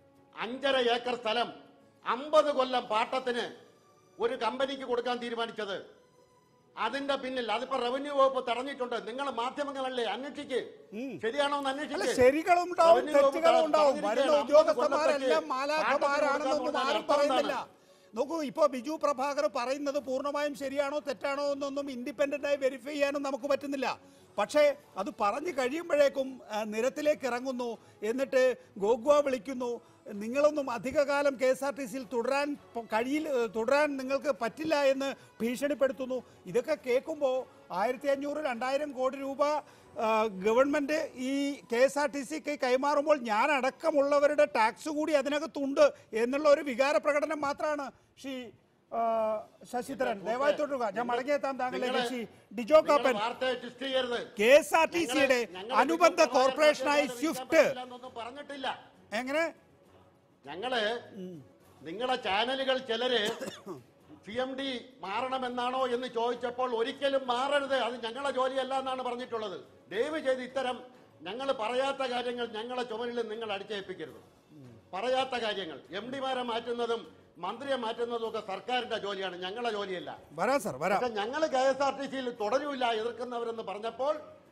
അഞ്ചര ഏക്കർ സ്ഥലം അമ്പത് കൊല്ലം പാട്ടത്തിന് ഒരു കമ്പനിക്ക് കൊടുക്കാൻ തീരുമാനിച്ചത് അതിന്റെ പിന്നിൽ അതിപ്പോ റവന്യൂ വകുപ്പ് തടഞ്ഞിട്ടുണ്ട് നിങ്ങൾ മാധ്യമങ്ങളല്ലേ അന്വേഷിക്ക് ശരിയാണോ എന്ന് അല്ല അന്വേഷിക്ക് ശരികളും ഉണ്ടാവും റവന്യൂ വകുപ്പ് തെറ്റുകളും ഉണ്ടാവും പറഞ്ഞിരിക്കുകയാണ്, വരുന്ന അമ്പത് ഉദ്യോഗസ്ഥന്മാരെല്ലാം കൊല്ലത്തേക്ക് മാലാഖമാരാണെന്നൊന്നും പാട്ടത്തിന് ആരും കൊടുക്കാൻ പറയുന്നില്ല പോകുന്നതാണ്. നോക്കൂ ഇപ്പോൾ ബിജു പ്രഭാകർ പറയുന്നത് പൂർണ്ണമായും ശരിയാണോ തെറ്റാണോ എന്നൊന്നും ഇൻഡിപെൻഡൻ്റ് ആയി വെരിഫൈ ചെയ്യാനും നമുക്ക് പറ്റുന്നില്ല പക്ഷേ അത് പറഞ്ഞു കഴിയുമ്പോഴേക്കും ആ, നിരത്തിലേക്ക് ഇറങ്ങുന്നു എന്നിട്ട് ഗോഗ്വ വിളിക്കുന്നു നിങ്ങളൊന്നും അധികകാലം കെ എസ് ആർ ടി സിയിൽ തുടരാൻ പ- കഴിയില്ല തുടരാൻ നിങ്ങൾക്ക് പറ്റില്ല എന്ന് ഭീഷണിപ്പെടുത്തുന്നു ഇതൊക്കെ കേൾക്കുമ്പോൾ ആയിരത്തി അഞ്ഞൂറ് രണ്ടായിരം കോടി രൂപ ആ, ഗവൺമെന്റ് ഈ കെ എസ് ആർ ടി സിക്ക് കൈമാറുമ്പോൾ ഞാൻ അടക്കമുള്ളവരുടെ ടാക്സ് കൂടി അതിനകത്തുണ്ട് എന്നുള്ള ഒരു വികാര പ്രകടനം മാത്രമാണ് ശ്രീ ആ, ശശിധരൻ ദയവായി തുടരുക ഞാൻ മടങ്ങിയെത്താം താങ്കളിലേക്ക് നിങ്ങള് ശ്രീ ഡിജോ നിങ്ങൾ കാപ്പൻ വാർത്തയെ ട്വിസ്റ്റ് ചെയ്യരുത് കെ എസ് ആർ ടി സിയുടെ ഞങ്ങള് ഞങ്ങള് അനുബന്ധ ബിജു പ്രഭാകർ കോർപ്പറേഷനായി പാർട്ടിയെ സ്വിഫ്റ്റ് വിളിക്കാൻ പറ്റില്ലെന്നൊന്നും പറഞ്ഞിട്ടില്ല എങ്ങനെ ഞങ്ങള് നിങ്ങളെ ചാനലുകൾ ചിലര് സി എം ഡി മാറണമെന്നാണോ എന്ന് ചോദിച്ചപ്പോൾ ഒരിക്കലും മാറരുത് അത് ഞങ്ങളെ ജോലിയല്ല എന്നാണ് പറഞ്ഞിട്ടുള്ളത് ദയവ് ചെയ്ത് ഇത്തരം ഞങ്ങൾ പറയാത്ത കാര്യങ്ങൾ ഞങ്ങളെ ചുമലിൽ നിങ്ങൾ അടിച്ചേൽപ്പിക്കരുത് പറയാത്ത കാര്യങ്ങൾ എം ഡിമാരെ മാറ്റുന്നതും മന്ത്രിയെ മാറ്റുന്നതും ഒക്കെ സർക്കാരിന്റെ ജോലിയാണ് ഞങ്ങളെ ജോലിയല്ല വരാം സാർ വരാം പക്ഷെ ഞങ്ങൾ കെ എസ് ആർ ടി സിയിൽ തുടരൂല എതിർക്കുന്നവരെന്ന് പറഞ്ഞപ്പോൾ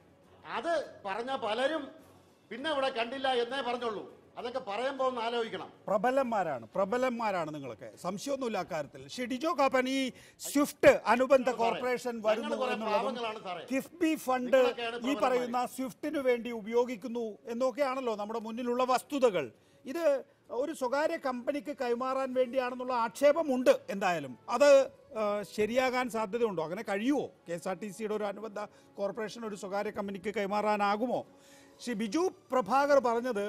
അത് പറഞ്ഞ പലരും പിന്നെ ഇവിടെ കണ്ടില്ല എന്നേ പറഞ്ഞുള്ളൂ അതൊക്കെ പറയുമ്പോൾ ഒന്ന് ആലോചിക്കണം പ്രബലന്മാരാണ് പ്രബലന്മാരാണ് നിങ്ങളൊക്കെ സംശയമൊന്നുമില്ല അക്കാര്യത്തിൽ ശ്രീ ഡിജോ കാപ്പൻ ഈ സ്വിഫ്റ്റ് അനുബന്ധ സാറേ, കോർപ്പറേഷൻ ഞങ്ങൾ വരുന്നു കുറെ എന്നുള്ളതും പാവങ്ങളാണ് സാറേ. കിഫ്ബി ഫണ്ട് നിങ്ങളൊക്കെയാണ് ഈ പറയുന്ന സ്വിഫ്റ്റിനു വേണ്ടി ഉപയോഗിക്കുന്നു എന്നൊക്കെയാണല്ലോ നമ്മുടെ മുന്നിലുള്ള വസ്തുതകൾ ഇത് ഒരു സ്വകാര്യ കമ്പനിക്ക് കൈമാറാൻ വേണ്ടിയാണെന്നുള്ള ആക്ഷേപമുണ്ട് എന്തായാലും അത് ആ, ശരിയാകാൻ സാധ്യതയുണ്ടോ അങ്ങനെ കഴിയുമോ കെ എസ് ആർ ടി സിയുടെ ഒരു അനുബന്ധ കോർപ്പറേഷൻ ഒരു സ്വകാര്യ കമ്പനിക്ക് കൈമാറാനാകുമോ ശ്രീ ബിജു പ്രഭാകർ പറഞ്ഞത്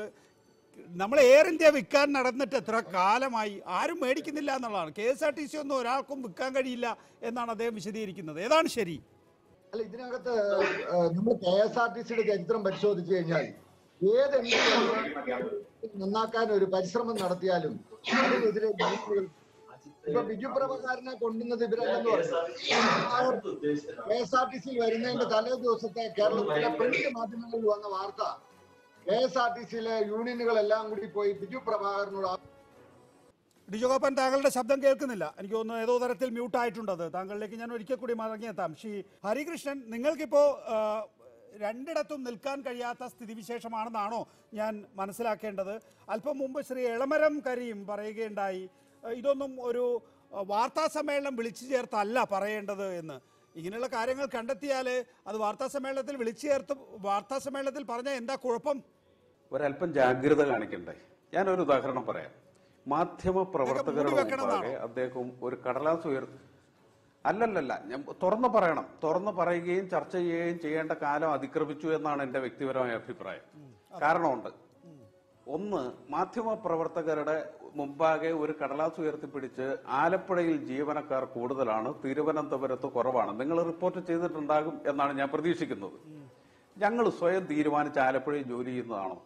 നമ്മൾ എയർ ഇന്ത്യ വിൽക്കാൻ നടന്നിട്ട് എത്ര കാലമായി ആരും മേടിക്കുന്നില്ല എന്നുള്ളതാണ് K S R T C ഒന്നും ഒരാൾക്കും വിൽക്കാൻ കഴിയില്ല എന്നാണ് അദ്ദേഹം വിശദീകരിക്കുന്നത് ഏതാണ് ശരി അല്ല ഇതിനകത്ത് നമ്മൾ കെ എസ് ആർ ടി സിയുടെ ചരിത്രം പരിശോധിച്ചു കഴിഞ്ഞാൽ ഏത് എന്തെങ്കിലും നന്നാക്കാൻ ഒരു പരിശ്രമം നടത്തിയാലും അതിനെതിരെ ജനങ്ങൾ ഇപ്പൊ ബിജു പ്രഭകാരനെ കൊണ്ടുവന്നത് ഇവരല്ലെന്ന് പറഞ്ഞു കെ എസ് ആർ ടി സിയിൽ വരുന്നതിന്റെ തലേ ദിവസത്തെ കേരളത്തിലെ പ്രിന്റ് മാധ്യമങ്ങളിൽ വന്ന വാർത്ത കെ എസ് ആർ ടി സിയിലെ യൂണിയനുകളെല്ലാം കൂടി പോയി ബിജു പ്രഭാകരനോട് ആ- ഡിജോകോപ്പൻ താങ്കളുടെ ശബ്ദം കേൾക്കുന്നില്ല എനിക്ക് തോന്നുന്നു ഏതോ തരത്തിൽ മ്യൂട്ട് ആയിട്ടുണ്ട് അത് താങ്കളിലേക്ക് ഞാൻ ഒരിക്കൽ കൂടി മടങ്ങിയെത്താം ശ്രീ ഹരികൃഷ്ണൻ നിങ്ങൾക്കിപ്പോ ആ, രണ്ടിടത്തും നിൽക്കാൻ കഴിയാത്ത സ്ഥിതിവിശേഷമാണെന്നാണോ ഞാൻ മനസ്സിലാക്കേണ്ടത് അല്പം മുമ്പ് ശ്രീ എളമരം കരീം പറയുകയുണ്ടായി ആ, ഇതൊന്നും ഒരു ആ, വാർത്താ സമ്മേളനം വിളിച്ചു ചേർത്തല്ല പറയേണ്ടത് എന്ന് ഇങ്ങനെയുള്ള കാര്യങ്ങൾ കണ്ടെത്തിയാൽ അത് വാർത്താ സമ്മേളനത്തിൽ വിളിച്ചു ചേർത്ത് വാർത്താ സമ്മേളനത്തിൽ പറഞ്ഞാൽ എന്താ കുഴപ്പം ഒരല്പം ജാഗ്രത കാണിക്കണ്ടേ ഞാനൊരു ഉദാഹരണം പറയാം മാധ്യമ പ്രവർത്തകരുടെ മൂടി വെക്കണമെന്നാണോ? മുമ്പാകെ അദ്ദേഹം ഒരു കടലാസ് ഉയർത്തി അല്ലല്ലല്ല ഞാൻ തുറന്നു പറയണം തുറന്നു പറയുകയും ചർച്ച ചെയ്യുകയും ചെയ്യേണ്ട കാലം അതിക്രമിച്ചു എന്നാണ് എന്റെ വ്യക്തിപരമായ അഭിപ്രായം കാരണമുണ്ട് ഒന്ന് മാധ്യമ പ്രവർത്തകരുടെ മുമ്പാകെ ഒരു കടലാസ് ഉയർത്തിപ്പിടിച്ച് ആലപ്പുഴയിൽ ജീവനക്കാർ കൂടുതലാണ് തിരുവനന്തപുരത്ത് കുറവാണ് നിങ്ങൾ റിപ്പോർട്ട് ചെയ്തിട്ടുണ്ടാകും എന്നാണ് ഞാൻ പ്രതീക്ഷിക്കുന്നത് ഞങ്ങൾ സ്വയം തീരുമാനിച്ച് ആലപ്പുഴയിൽ ജോലി ചെയ്യുന്നതാണോ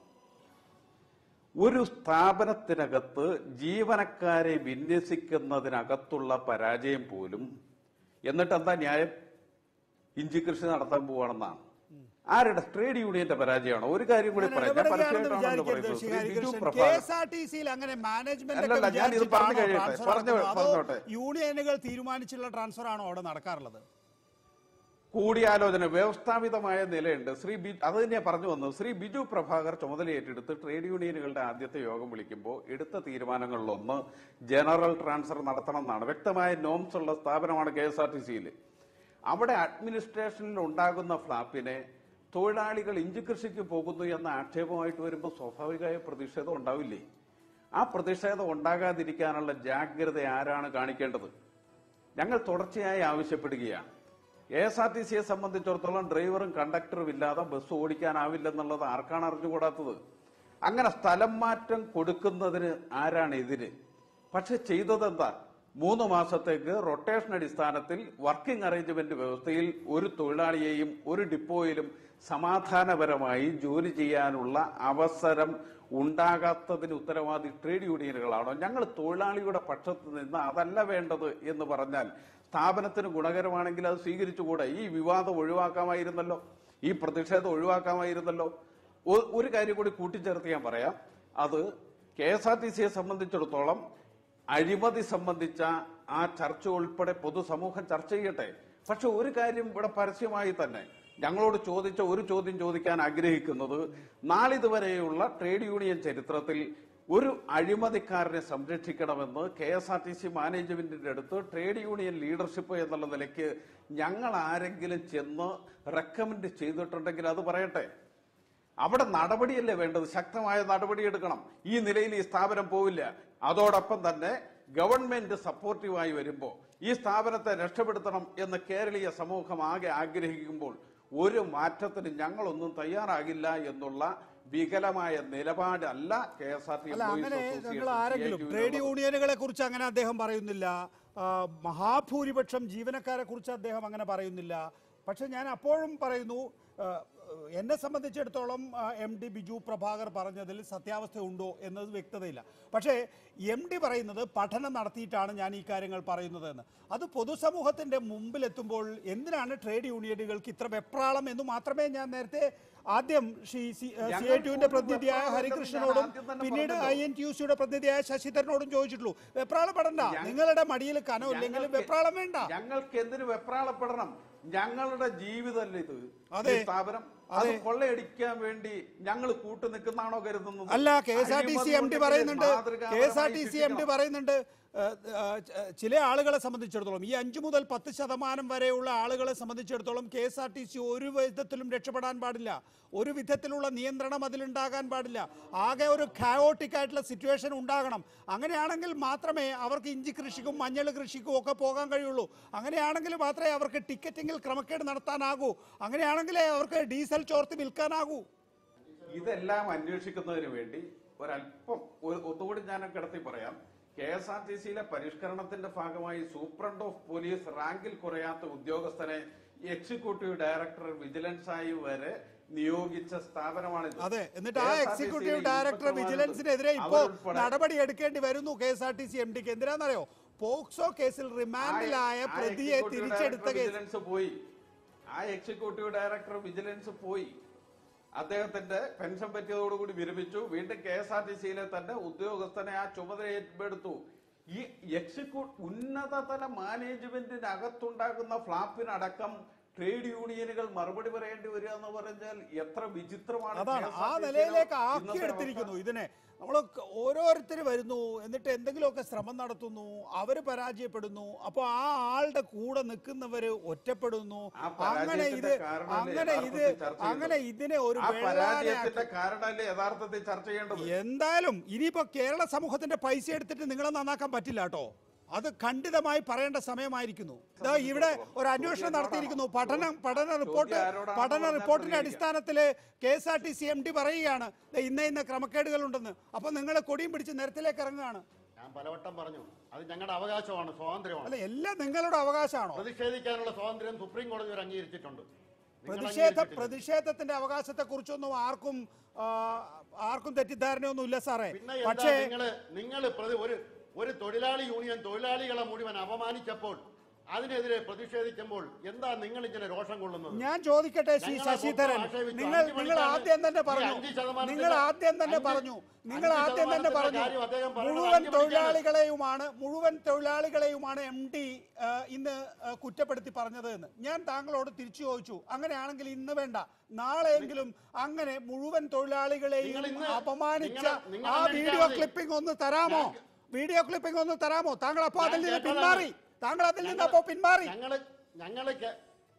ഒരു സ്ഥാപനത്തിനകത്ത് ജീവനക്കാരെ വിന്യസിക്കുന്നതിനകത്തുള്ള പരാജയം പോലും എന്നിട്ട് എന്താ ന്യായം ഇഞ്ചി കൃഷി നടത്താൻ പോവാണെന്നാണ് ആരുടെ ട്രേഡ് യൂണിയന്റെ പരാജയമാണോ ഒരു കാര്യം കൂടി ഞാൻ പറയാം ഞാൻ ഇടപെടുകയാണെന്ന് പരസ്യമായിട്ടാണല്ലോ വിചാരിക്കരുത് പറയുന്നത് Shri Shri Biju Harikrishnan K Prabhakar S R T സിയിൽ അങ്ങനെ മാനേജ്മെന്റ് അല്ലല്ല, ഒക്കെ ഞാനിത് പറഞ്ഞു വിചാരിച്ചിട്ടാണോ കഴിയട്ടെ. ട്രാൻസ്ഫർ പറഞ്ഞു- നടക്കുന്നത്? അതോ പറഞ്ഞോട്ടെ. യൂണിയനുകൾ തീരുമാനിച്ചുള്ള ട്രാൻസ്ഫർ ആണോ അവിടെ നടക്കാറുള്ളത് കൂടിയാലോചന വ്യവസ്ഥാപിതമായ നിലയുണ്ട് ശ്രീ ബി അത് തന്നെയാ പറഞ്ഞു വന്നത് ശ്രീ ബിജു പ്രഭാകർ ചുമതല ഏറ്റെടുത്ത് ട്രേഡ് യൂണിയനുകളുടെ ആദ്യത്തെ യോഗം വിളിക്കുമ്പോൾ എടുത്ത തീരുമാനങ്ങളിലൊന്ന് ജനറൽ ട്രാൻസ്ഫർ നടത്തണം എന്നാണ് വ്യക്തമായ നോംസ് ഉള്ള സ്ഥാപനമാണ് കെ എസ് ആർ ടി സിയിൽ അവിടെ അഡ്മിനിസ്ട്രേഷനിൽ ഉണ്ടാകുന്ന ഫ്ലാപ്പിനെ തൊഴിലാളികൾ ഇഞ്ചി കൃഷിക്ക് പോകുന്നു എന്ന ആക്ഷേപമായിട്ട് വരുമ്പോൾ സ്വാഭാവികമായ പ്രതിഷേധം ഉണ്ടാവില്ലേ ആ പ്രതിഷേധം ഉണ്ടാകാതിരിക്കാനുള്ള ജാഗ്രത ആരാണ് കാണിക്കേണ്ടത് ഞങ്ങൾ തുടർച്ചയായി ആവശ്യപ്പെടുകയാണ് എ എസ് ആർ ടി സിയെ സംബന്ധിച്ചിടത്തോളം ഡ്രൈവറും കണ്ടക്ടറും ഇല്ലാതെ ബസ് ഓടിക്കാനാവില്ലെന്നുള്ളത് ആർക്കാണ് അറിഞ്ഞുകൂടാത്തത് അങ്ങനെ സ്ഥലം മാറ്റം കൊടുക്കുന്നതിന് ആരാണ് എതിര് പക്ഷെ ചെയ്തതെന്താ മൂന്ന് മാസത്തേക്ക് റൊട്ടേഷൻ അടിസ്ഥാനത്തിൽ വർക്കിംഗ് അറേഞ്ച്മെന്റ് വ്യവസ്ഥയിൽ ഒരു തൊഴിലാളിയെയും ഒരു ഡിപ്പോയിലും സമാധാനപരമായി ജോലി ചെയ്യാനുള്ള അവസരം ഉണ്ടാകാത്തതിന് ഉത്തരവാദി ട്രേഡ് യൂണിയനുകളാണോ ഞങ്ങൾ തൊഴിലാളിയുടെ പക്ഷത്ത് നിന്ന് അതല്ല വേണ്ടത് എന്ന് പറഞ്ഞാൽ സ്ഥാപനത്തിന് ഗുണകരമാണെങ്കിൽ അത് സ്വീകരിച്ചുകൂടെ ഈ വിവാദം ഒഴിവാക്കാമായിരുന്നല്ലോ ഈ പ്രതിഷേധം ഒഴിവാക്കാമായിരുന്നല്ലോ ഒ- ഒരു കാര്യം കൂടി കൂട്ടിച്ചേർത്ത് ഞാൻ പറയാം അത് കെ എസ് ആർ ടി സിയെ സംബന്ധിച്ചിടത്തോളം അഴിമതി സംബന്ധിച്ച ആ ചർച്ച ഉൾപ്പെടെ പൊതുസമൂഹം ചർച്ച ചെയ്യട്ടെ പക്ഷെ ഒരു കാര്യം ഇവിടെ പരസ്യമായി തന്നെ ഞങ്ങളോട് ചോദിച്ച ഒരു ചോദ്യം ചോദിക്കാൻ ആഗ്രഹിക്കുന്നത് നാളിതുവരെയുള്ള ട്രേഡ് യൂണിയൻ ചരിത്രത്തിൽ ഒരു അഴിമതിക്കാരനെ സംരക്ഷിക്കണമെന്ന് K S R T C മാനേജ്മെന്റിന്റെ അടുത്ത് ട്രേഡ് യൂണിയൻ ലീഡർഷിപ്പ് എന്നുള്ള നിലയ്ക്ക് ഞങ്ങൾ ആരെങ്കിലും ചെന്ന് റെക്കമെൻഡ് ചെയ്തിട്ടുണ്ടെങ്കിൽ അത് പറയട്ടെ അവിടെ നടപടിയല്ലേ വേണ്ടത് ശക്തമായ നടപടിയെടുക്കണം ഈ നിലയിൽ ഈ സ്ഥാപനം പോവില്ല അതോടൊപ്പം തന്നെ ഗവൺമെന്റ് സപ്പോർട്ടീവായി വരുമ്പോൾ ഈ സ്ഥാപനത്തെ രക്ഷപ്പെടുത്തണം എന്ന് കേരളീയ സമൂഹം ആകെ ആഗ്രഹിക്കുമ്പോൾ ഒരു മാറ്റത്തിന് ഞങ്ങളൊന്നും തയ്യാറാകില്ല എന്നുള്ള വികലമായ നിലപാടല്ല കെ എസ് ആർ ടി അല്ല അങ്ങനെ നിങ്ങൾ ആരെങ്കിലും ട്രേഡ് യൂണിയനുകളെ കുറിച്ച് അങ്ങനെ അദ്ദേഹം പറയുന്നില്ല ആ, മഹാഭൂരിപക്ഷം ജീവനക്കാരെ കുറിച്ച് അദ്ദേഹം അങ്ങനെ പറയുന്നില്ല പക്ഷെ ഞാൻ അപ്പോഴും പറയുന്നു ആ, എന്നെ സംബന്ധിച്ചിടത്തോളം എം ഡി ബിജു പ്രഭാകർ പറഞ്ഞതിൽ സത്യാവസ്ഥ ഉണ്ടോ എന്നത് വ്യക്തതയില്ല പക്ഷേ എം ഡി പറയുന്നത് പഠനം നടത്തിയിട്ടാണ് ഞാൻ ഈ കാര്യങ്ങൾ പറയുന്നത് എന്ന് അത് പൊതുസമൂഹത്തിന്റെ മുമ്പിലെത്തുമ്പോൾ എന്തിനാണ് ട്രേഡ് യൂണിയനുകൾക്ക് ഇത്ര വെപ്രാളം എന്ന് മാത്രമേ ഞാൻ നേരത്തെ ആദ്യം സി സി ഐ ടുവിന്റെ പ്രതിനിധിയായ ഹരികൃഷ്ണനോടും ആദ്യം തന്നെ പിന്നീട് ഐ പറഞ്ഞല്ലോ. എൻ ടി യു സിയുടെ പ്രതിനിധിയായ ശശിധരനോടും ചോദിച്ചിട്ടുള്ളൂ വെപ്രാളപ്പെടണ്ട നിങ്ങളുടെ മടിയിൽ കനമില്ലെങ്കിൽ വെപ്രാളം വേണ്ട ഞങ്ങൾക്ക് എന്തിനു വെപ്രാളപ്പെടണം ഞങ്ങളുടെ ജീവിതമല്ലേ ഇത് അതെ. ഈ സ്ഥാപനം അത് അതെ. കൊള്ളയടിക്കാൻ വേണ്ടി ഞങ്ങൾ കൂട്ടു നിൽക്കുന്നതാണോ കരുതുന്നത് അല്ല K S R T C M D അഴിമതി പറയുന്നുണ്ട് മാതൃകാപരമായി K S R T C M D ശിക്ഷിക്കണം. പറയുന്നുണ്ട് ഏഹ്, ഏഹ്, ച- ചില ആളുകളെ സംബന്ധിച്ചിടത്തോളം ഈ അഞ്ചു മുതൽ പത്ത് ശതമാനം വരെയുള്ള ആളുകളെ സംബന്ധിച്ചിടത്തോളം K S R T C ഒരു വിധത്തിലും രക്ഷപ്പെടാൻ പാടില്ല ഒരു വിധത്തിലുള്ള നിയന്ത്രണം അതിലുണ്ടാകാൻ പാടില്ല ആകെ ഒരു ഖയോട്ടിക് ആയിട്ടുള്ള സിറ്റുവേഷൻ ഉണ്ടാകണം അങ്ങനെയാണെങ്കിൽ മാത്രമേ അവർക്ക് ഇഞ്ചി കൃഷിക്കും മഞ്ഞൾ കൃഷിക്കും ഒക്കെ പോകാൻ കഴിയുള്ളൂ അങ്ങനെയാണെങ്കിൽ മാത്രമേ അവർക്ക് ടിക്കറ്റിങ്ങിൽ ക്രമക്കേട് നടത്താനാകൂ അങ്ങനെയാണെങ്കിലേ അവർക്ക് ഡീസൽ ചോർത്തി വിൽക്കാനാകൂ ഇതെല്ലാം അന്വേഷിക്കുന്നതിന് വേണ്ടി ഒരല്പം ഒരു- ഒന്നുകൂടി ഞാൻ കിടത്തി പറയാം കെ എസ് ആർ ടി സിയിലെ പരിഷ്കരണത്തിന്റെ ഭാഗമായി സൂപ്രണ്ട് ഓഫ് പോലീസ് റാങ്കിൽ കുറയാത്ത ഉദ്യോഗസ്ഥനെ എക്സിക്യൂട്ടീവ് ഡയറക്ടർ വിജിലൻസ് ആയി വരെ നിയോഗിച്ച സ്ഥാപനമാണിത് അതെ എന്നിട്ട് ആ KSRTC യിലെ എക്സിക്യൂട്ടീവ് ഡയറക്ടർ ഇൻസ്പെക്ടർമാരുണ്ട്. വിജിലൻസിനെതിരെ ഇപ്പോ അവരുൾപ്പെടെ നടപടി എടുക്കേണ്ടി വരുന്നു K S R T C M ഡിക്ക് എന്തിനാണെന്നറിയോ പോക്സോ കേസിൽ റിമാൻഡിലായ ആ- ആ പ്രതിയെ എക്സിക്യൂട്ടീവ് തിരിച്ചെടുത്ത ഡയറക്ടർ കേസ് വിജിലൻസ് പോയി ആ എക്സിക്യൂട്ടീവ് ഡയറക്ടർ വിജിലൻസ് പോയി അദ്ദേഹത്തിന്റെ പെൻഷൻ പറ്റിയതോടുകൂടി വിരമിച്ചു വീണ്ടും കെ എസ് ആർ ടി സിയിലെ തന്നെ ഉദ്യോഗസ്ഥനെ ആ ചുമതല ഏറ്റെടുത്തു ഈ എക്സിക്യൂ ഉന്നതതല മാനേജ്മെന്റിനകത്തുണ്ടാകുന്ന ഫ്ലാപ്പിനടക്കം ട്രേഡ് യൂണിയനുകൾ മറുപടി പറയേണ്ടി വരിക എന്ന് പറഞ്ഞാൽ എത്ര വിചിത്രമാണ് അതാണ് ആ KSRTC യുടെ നിലയിലേക്ക് ഇന്നത്തെ ആക്കിയെടുത്തിരിക്കുന്നു അവസ്ഥ. ഇതിനെ നമ്മൾ ഓരോരുത്തർ വരുന്നു എന്നിട്ട് എന്തെങ്കിലുമൊക്കെ ശ്രമം നടത്തുന്നു അവര് പരാജയപ്പെടുന്നു അപ്പോൾ ആ ആളുടെ കൂടെ നിൽക്കുന്നവര് ഒറ്റപ്പെടുന്നു ആ അങ്ങനെ ഇത് പരാജയത്തിന്റെ കാരണമല്ലേ അങ്ങനെ ഇത് യഥാർത്ഥത്തിൽ ചർച്ച അങ്ങനെ ചെയ്യേണ്ടത്? ഇതിനെ ഒരു ആ വെള്ളാനെ പരാജയത്തിന്റെ കാരണമല്ലേ യഥാർത്ഥത്തിൽ ചർച്ച ചെയ്യേണ്ടത് എന്തായാലും ഇനിയിപ്പോ കേരള സമൂഹത്തിന്റെ പൈസ എടുത്തിട്ട് നിങ്ങളെ നന്നാക്കാൻ പറ്റില്ല കേട്ടോ അത് ഖണ്ഡിതമായി പറയേണ്ട സമയമായിരിക്കുന്നു ദാ ഇവിടെ ഒരു അന്വേഷണം നടത്തിയിരിക്കുന്നു പഠനം പഠന റിപ്പോർട്ട് ആരോടാണെന്ന് പഠന പറഞ്ഞാൽ റിപ്പോർട്ടിന്റെ പ്രതികരിക്കാം. അടിസ്ഥാനത്തിൽ K S R T C M D പറയുകയാണ് ദാ ഇന്ന ഇന്ന ക്രമക്കേടുകൾ ഉണ്ടെന്ന് അപ്പൊ നിങ്ങൾ കൊടിയും പിടിച്ച് നിരത്തിലേക്ക് ഇറങ്ങുകയാണ് ഞാൻ പലവട്ടം പറഞ്ഞു അത് ഞങ്ങളുടെ അവകാശമാണ് സ്വാതന്ത്ര്യമാണ് അല്ല എല്ലാം നിങ്ങളുടെ അവകാശമാണോ പ്രതിഷേധിക്കാനുള്ള സ്വാതന്ത്ര്യം സുപ്രീം കോടതി വരെ അംഗീകരിച്ചിട്ടുണ്ട് നിങ്ങൾ പ്രതിഷേധ അംഗീകരിച്ചിട്ടില്ല. പ്രതിഷേധത്തിന്റെ അവകാശത്തെ കുറിച്ചൊന്നും ആർക്കും ആ, ആർക്കും തെറ്റിദ്ധാരണയൊന്നും ഇല്ല സാറേ പിന്നെ എന്താ പക്ഷേ നിങ്ങൾ നിങ്ങൾ ഒരു ഒരു തൊഴിലാളി യൂണിയൻ തൊഴിലാളികളെ മുഴുവൻ അപമാനിച്ചപ്പോൾ അതിനെതിരെ പ്രതിഷേധിക്കുമ്പോൾ എന്താ നിങ്ങൾ ഇങ്ങനെ രോഷം കൊള്ളുന്നത് ഞാൻ ചോദിക്കട്ടെ ശ്രീ ഞങ്ങളെ ശശിധരൻ മൊത്തം ആക്ഷേപിച്ചു. നിങ്ങൾ അഞ്ച് നിങ്ങൾ മണിക്കാണ് ആദ്യം തന്നെ ഈ പറഞ്ഞു അഞ്ച് ശതമാനത്തിന്റെ- നിങ്ങൾ ആദ്യം തന്നെ അഞ്ച് പറഞ്ഞു നിങ്ങൾ അഞ്ച് ആദ്യം തന്നെ ശതമാനത്തിന്റെ പറഞ്ഞു കാര്യം അദ്ദേഹം പറഞ്ഞത് മുഴുവൻ അഞ്ച് മണിക്കാണ്. തൊഴിലാളികളെയുമാണ് മുഴുവൻ തൊഴിലാളികളെയുമാണ് എം ഡി ഇന്ന് ആ, കുറ്റപ്പെടുത്തി പറഞ്ഞത് എന്ന് ഞാൻ താങ്കളോട് തിരിച്ചു ചോദിച്ചു അങ്ങനെയാണെങ്കിൽ ഇന്ന് വേണ്ട നാളെയെങ്കിലും അങ്ങനെ മുഴുവൻ തൊഴിലാളികളെയും നിങ്ങൾ ഇന്ന് അപമാനിച്ച നിങ്ങൾ- നിങ്ങൾ ആ അന്വേഷിച്ചാൽ വീഡിയോ മതി. ക്ലിപ്പിംഗ് ഒന്ന് തരാമോ ഞാൻ- വീഡിയോ ക്ലിപ്പിംഗ് ഒന്ന് തരാമോ താങ്കൾ അപ്പോൾ ഞാൻ അതിൽ നിന്ന് കേട്ടതാണ്. പിന്മാറി താങ്കൾ അതിൽ നിന്ന് അപ്പോൾ പിന്മാറി ഞങ്ങള് ഞങ്ങള് കേ-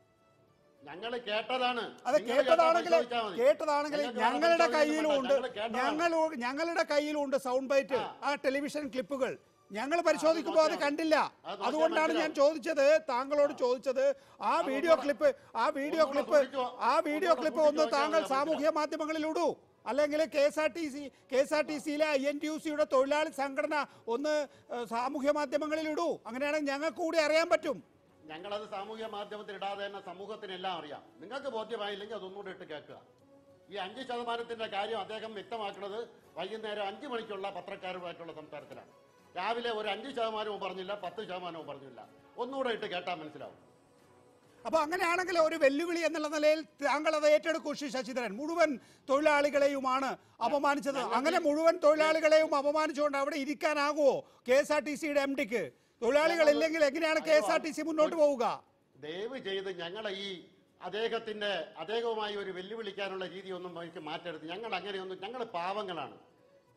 ഞങ്ങള് കേട്ടതാണ് അതെ നിങ്ങൾ കേട്ടതാണെങ്കിൽ കേട്ടാ പരിശോധിച്ചാൽ മതി. കേട്ടതാണെങ്കിൽ ഞങ്ങൾക്ക് ഞങ്ങളുടെ പരിശോധിക്കാൻ കയ്യിലുമുണ്ട് ഞങ്ങള് കേട്ടതാണ്. ഞങ്ങൾ ഞങ്ങളുടെ കയ്യിലുണ്ട് സൗണ്ട് ബൈറ്റ് ആ ടെലിവിഷൻ ക്ലിപ്പുകൾ ഞങ്ങൾ പരിശോധിക്കുമ്പോൾ അത് നോക്കിയാൽ കണ്ടില്ല അത് നോക്കിയാൽ അതുകൊണ്ടാണ് ഞാൻ മനസ്സിലാവും. ചോദിച്ചത് താങ്കളോട് ചോദിച്ചത് ആ വീഡിയോ ക്ലിപ്പ് ആ വീഡിയോ ഒന്നുകൂടെ ക്ലിപ്പ് സൂക്ഷിച്ചോ. ആ വീഡിയോ ഒന്നുകൂടെ ക്ലിപ്പ് ഒന്ന് സൂക്ഷിച്ച് താങ്കൾ നോക്കിയാൽ സാമൂഹ്യ മാധ്യമങ്ങളിൽ ഇടൂ അല്ലെങ്കിൽ K S R T C K S R T സിയിലെ ഐ എൻ ടി യു സിയുടെ തൊഴിലാളി സംഘടന ഒന്ന് ഏഹ്, സാമൂഹ്യ മാധ്യമങ്ങളിൽ ഇടൂ അങ്ങനെയാണെങ്കിൽ ഞങ്ങൾക്ക് കൂടി അറിയാൻ പറ്റും ഞങ്ങളത് സാമൂഹ്യ മാധ്യമത്തിൽ ഇടാതെ തന്നെ സമൂഹത്തിനെല്ലാം അറിയാം നിങ്ങൾക്ക് ബോധ്യമായില്ലെങ്കിൽ അതൊന്നുകൂടെ ഇട്ട് കേൾക്കുക ഈ അഞ്ച് ശതമാനത്തിന്റെ കാര്യം അദ്ദേഹം വ്യക്തമാക്കുന്നത് വൈകുന്നേരം അഞ്ച് മണിക്കുള്ള പത്രക്കാരുമായിട്ടുള്ള സംസാരത്തിലാണ് രാവിലെ ഒരു അഞ്ച് ശതമാനവും പറഞ്ഞില്ല പത്ത് ശതമാനവും പറഞ്ഞില്ല ഒന്നുകൂടെ ഇട്ട് കേട്ടാൽ മനസ്സിലാവും അപ്പൊ അങ്ങനെയാണെങ്കിൽ ഒരു വെല്ലുവിളി എന്നുള്ള നിലയിൽ താങ്കൾ അത് ഏറ്റെടുക്കൂ ശ്രീ ശശിധരൻ മുഴുവൻ തൊഴിലാളികളെയുമാണ് അപമാനിച്ചത് അങ്ങനെ മുഴുവൻ തൊഴിലാളികളെയും അപമാനിച്ചുകൊണ്ട് അവിടെ ഇരിക്കാനാകുമോ കെ എസ് ആർ ടി സിയുടെ എം ഡിക്ക് തൊഴിലാളികൾ ഇല്ലെങ്കിൽ എങ്ങനെയാണ് K S R T C മുന്നോട്ട് പോവുക ദയവ് ചെയ്ത് ഞങ്ങളെ ഈ അദ്ദേഹത്തിന്റെ അദ്ദേഹവുമായി ഒരു വെല്ലുവിളിക്കാനുള്ള രീതി ഒന്നും എനിക്ക് മാറ്റരുത് ഞങ്ങൾ അങ്ങനെയൊന്നും ഞങ്ങൾ പാവങ്ങളാണ്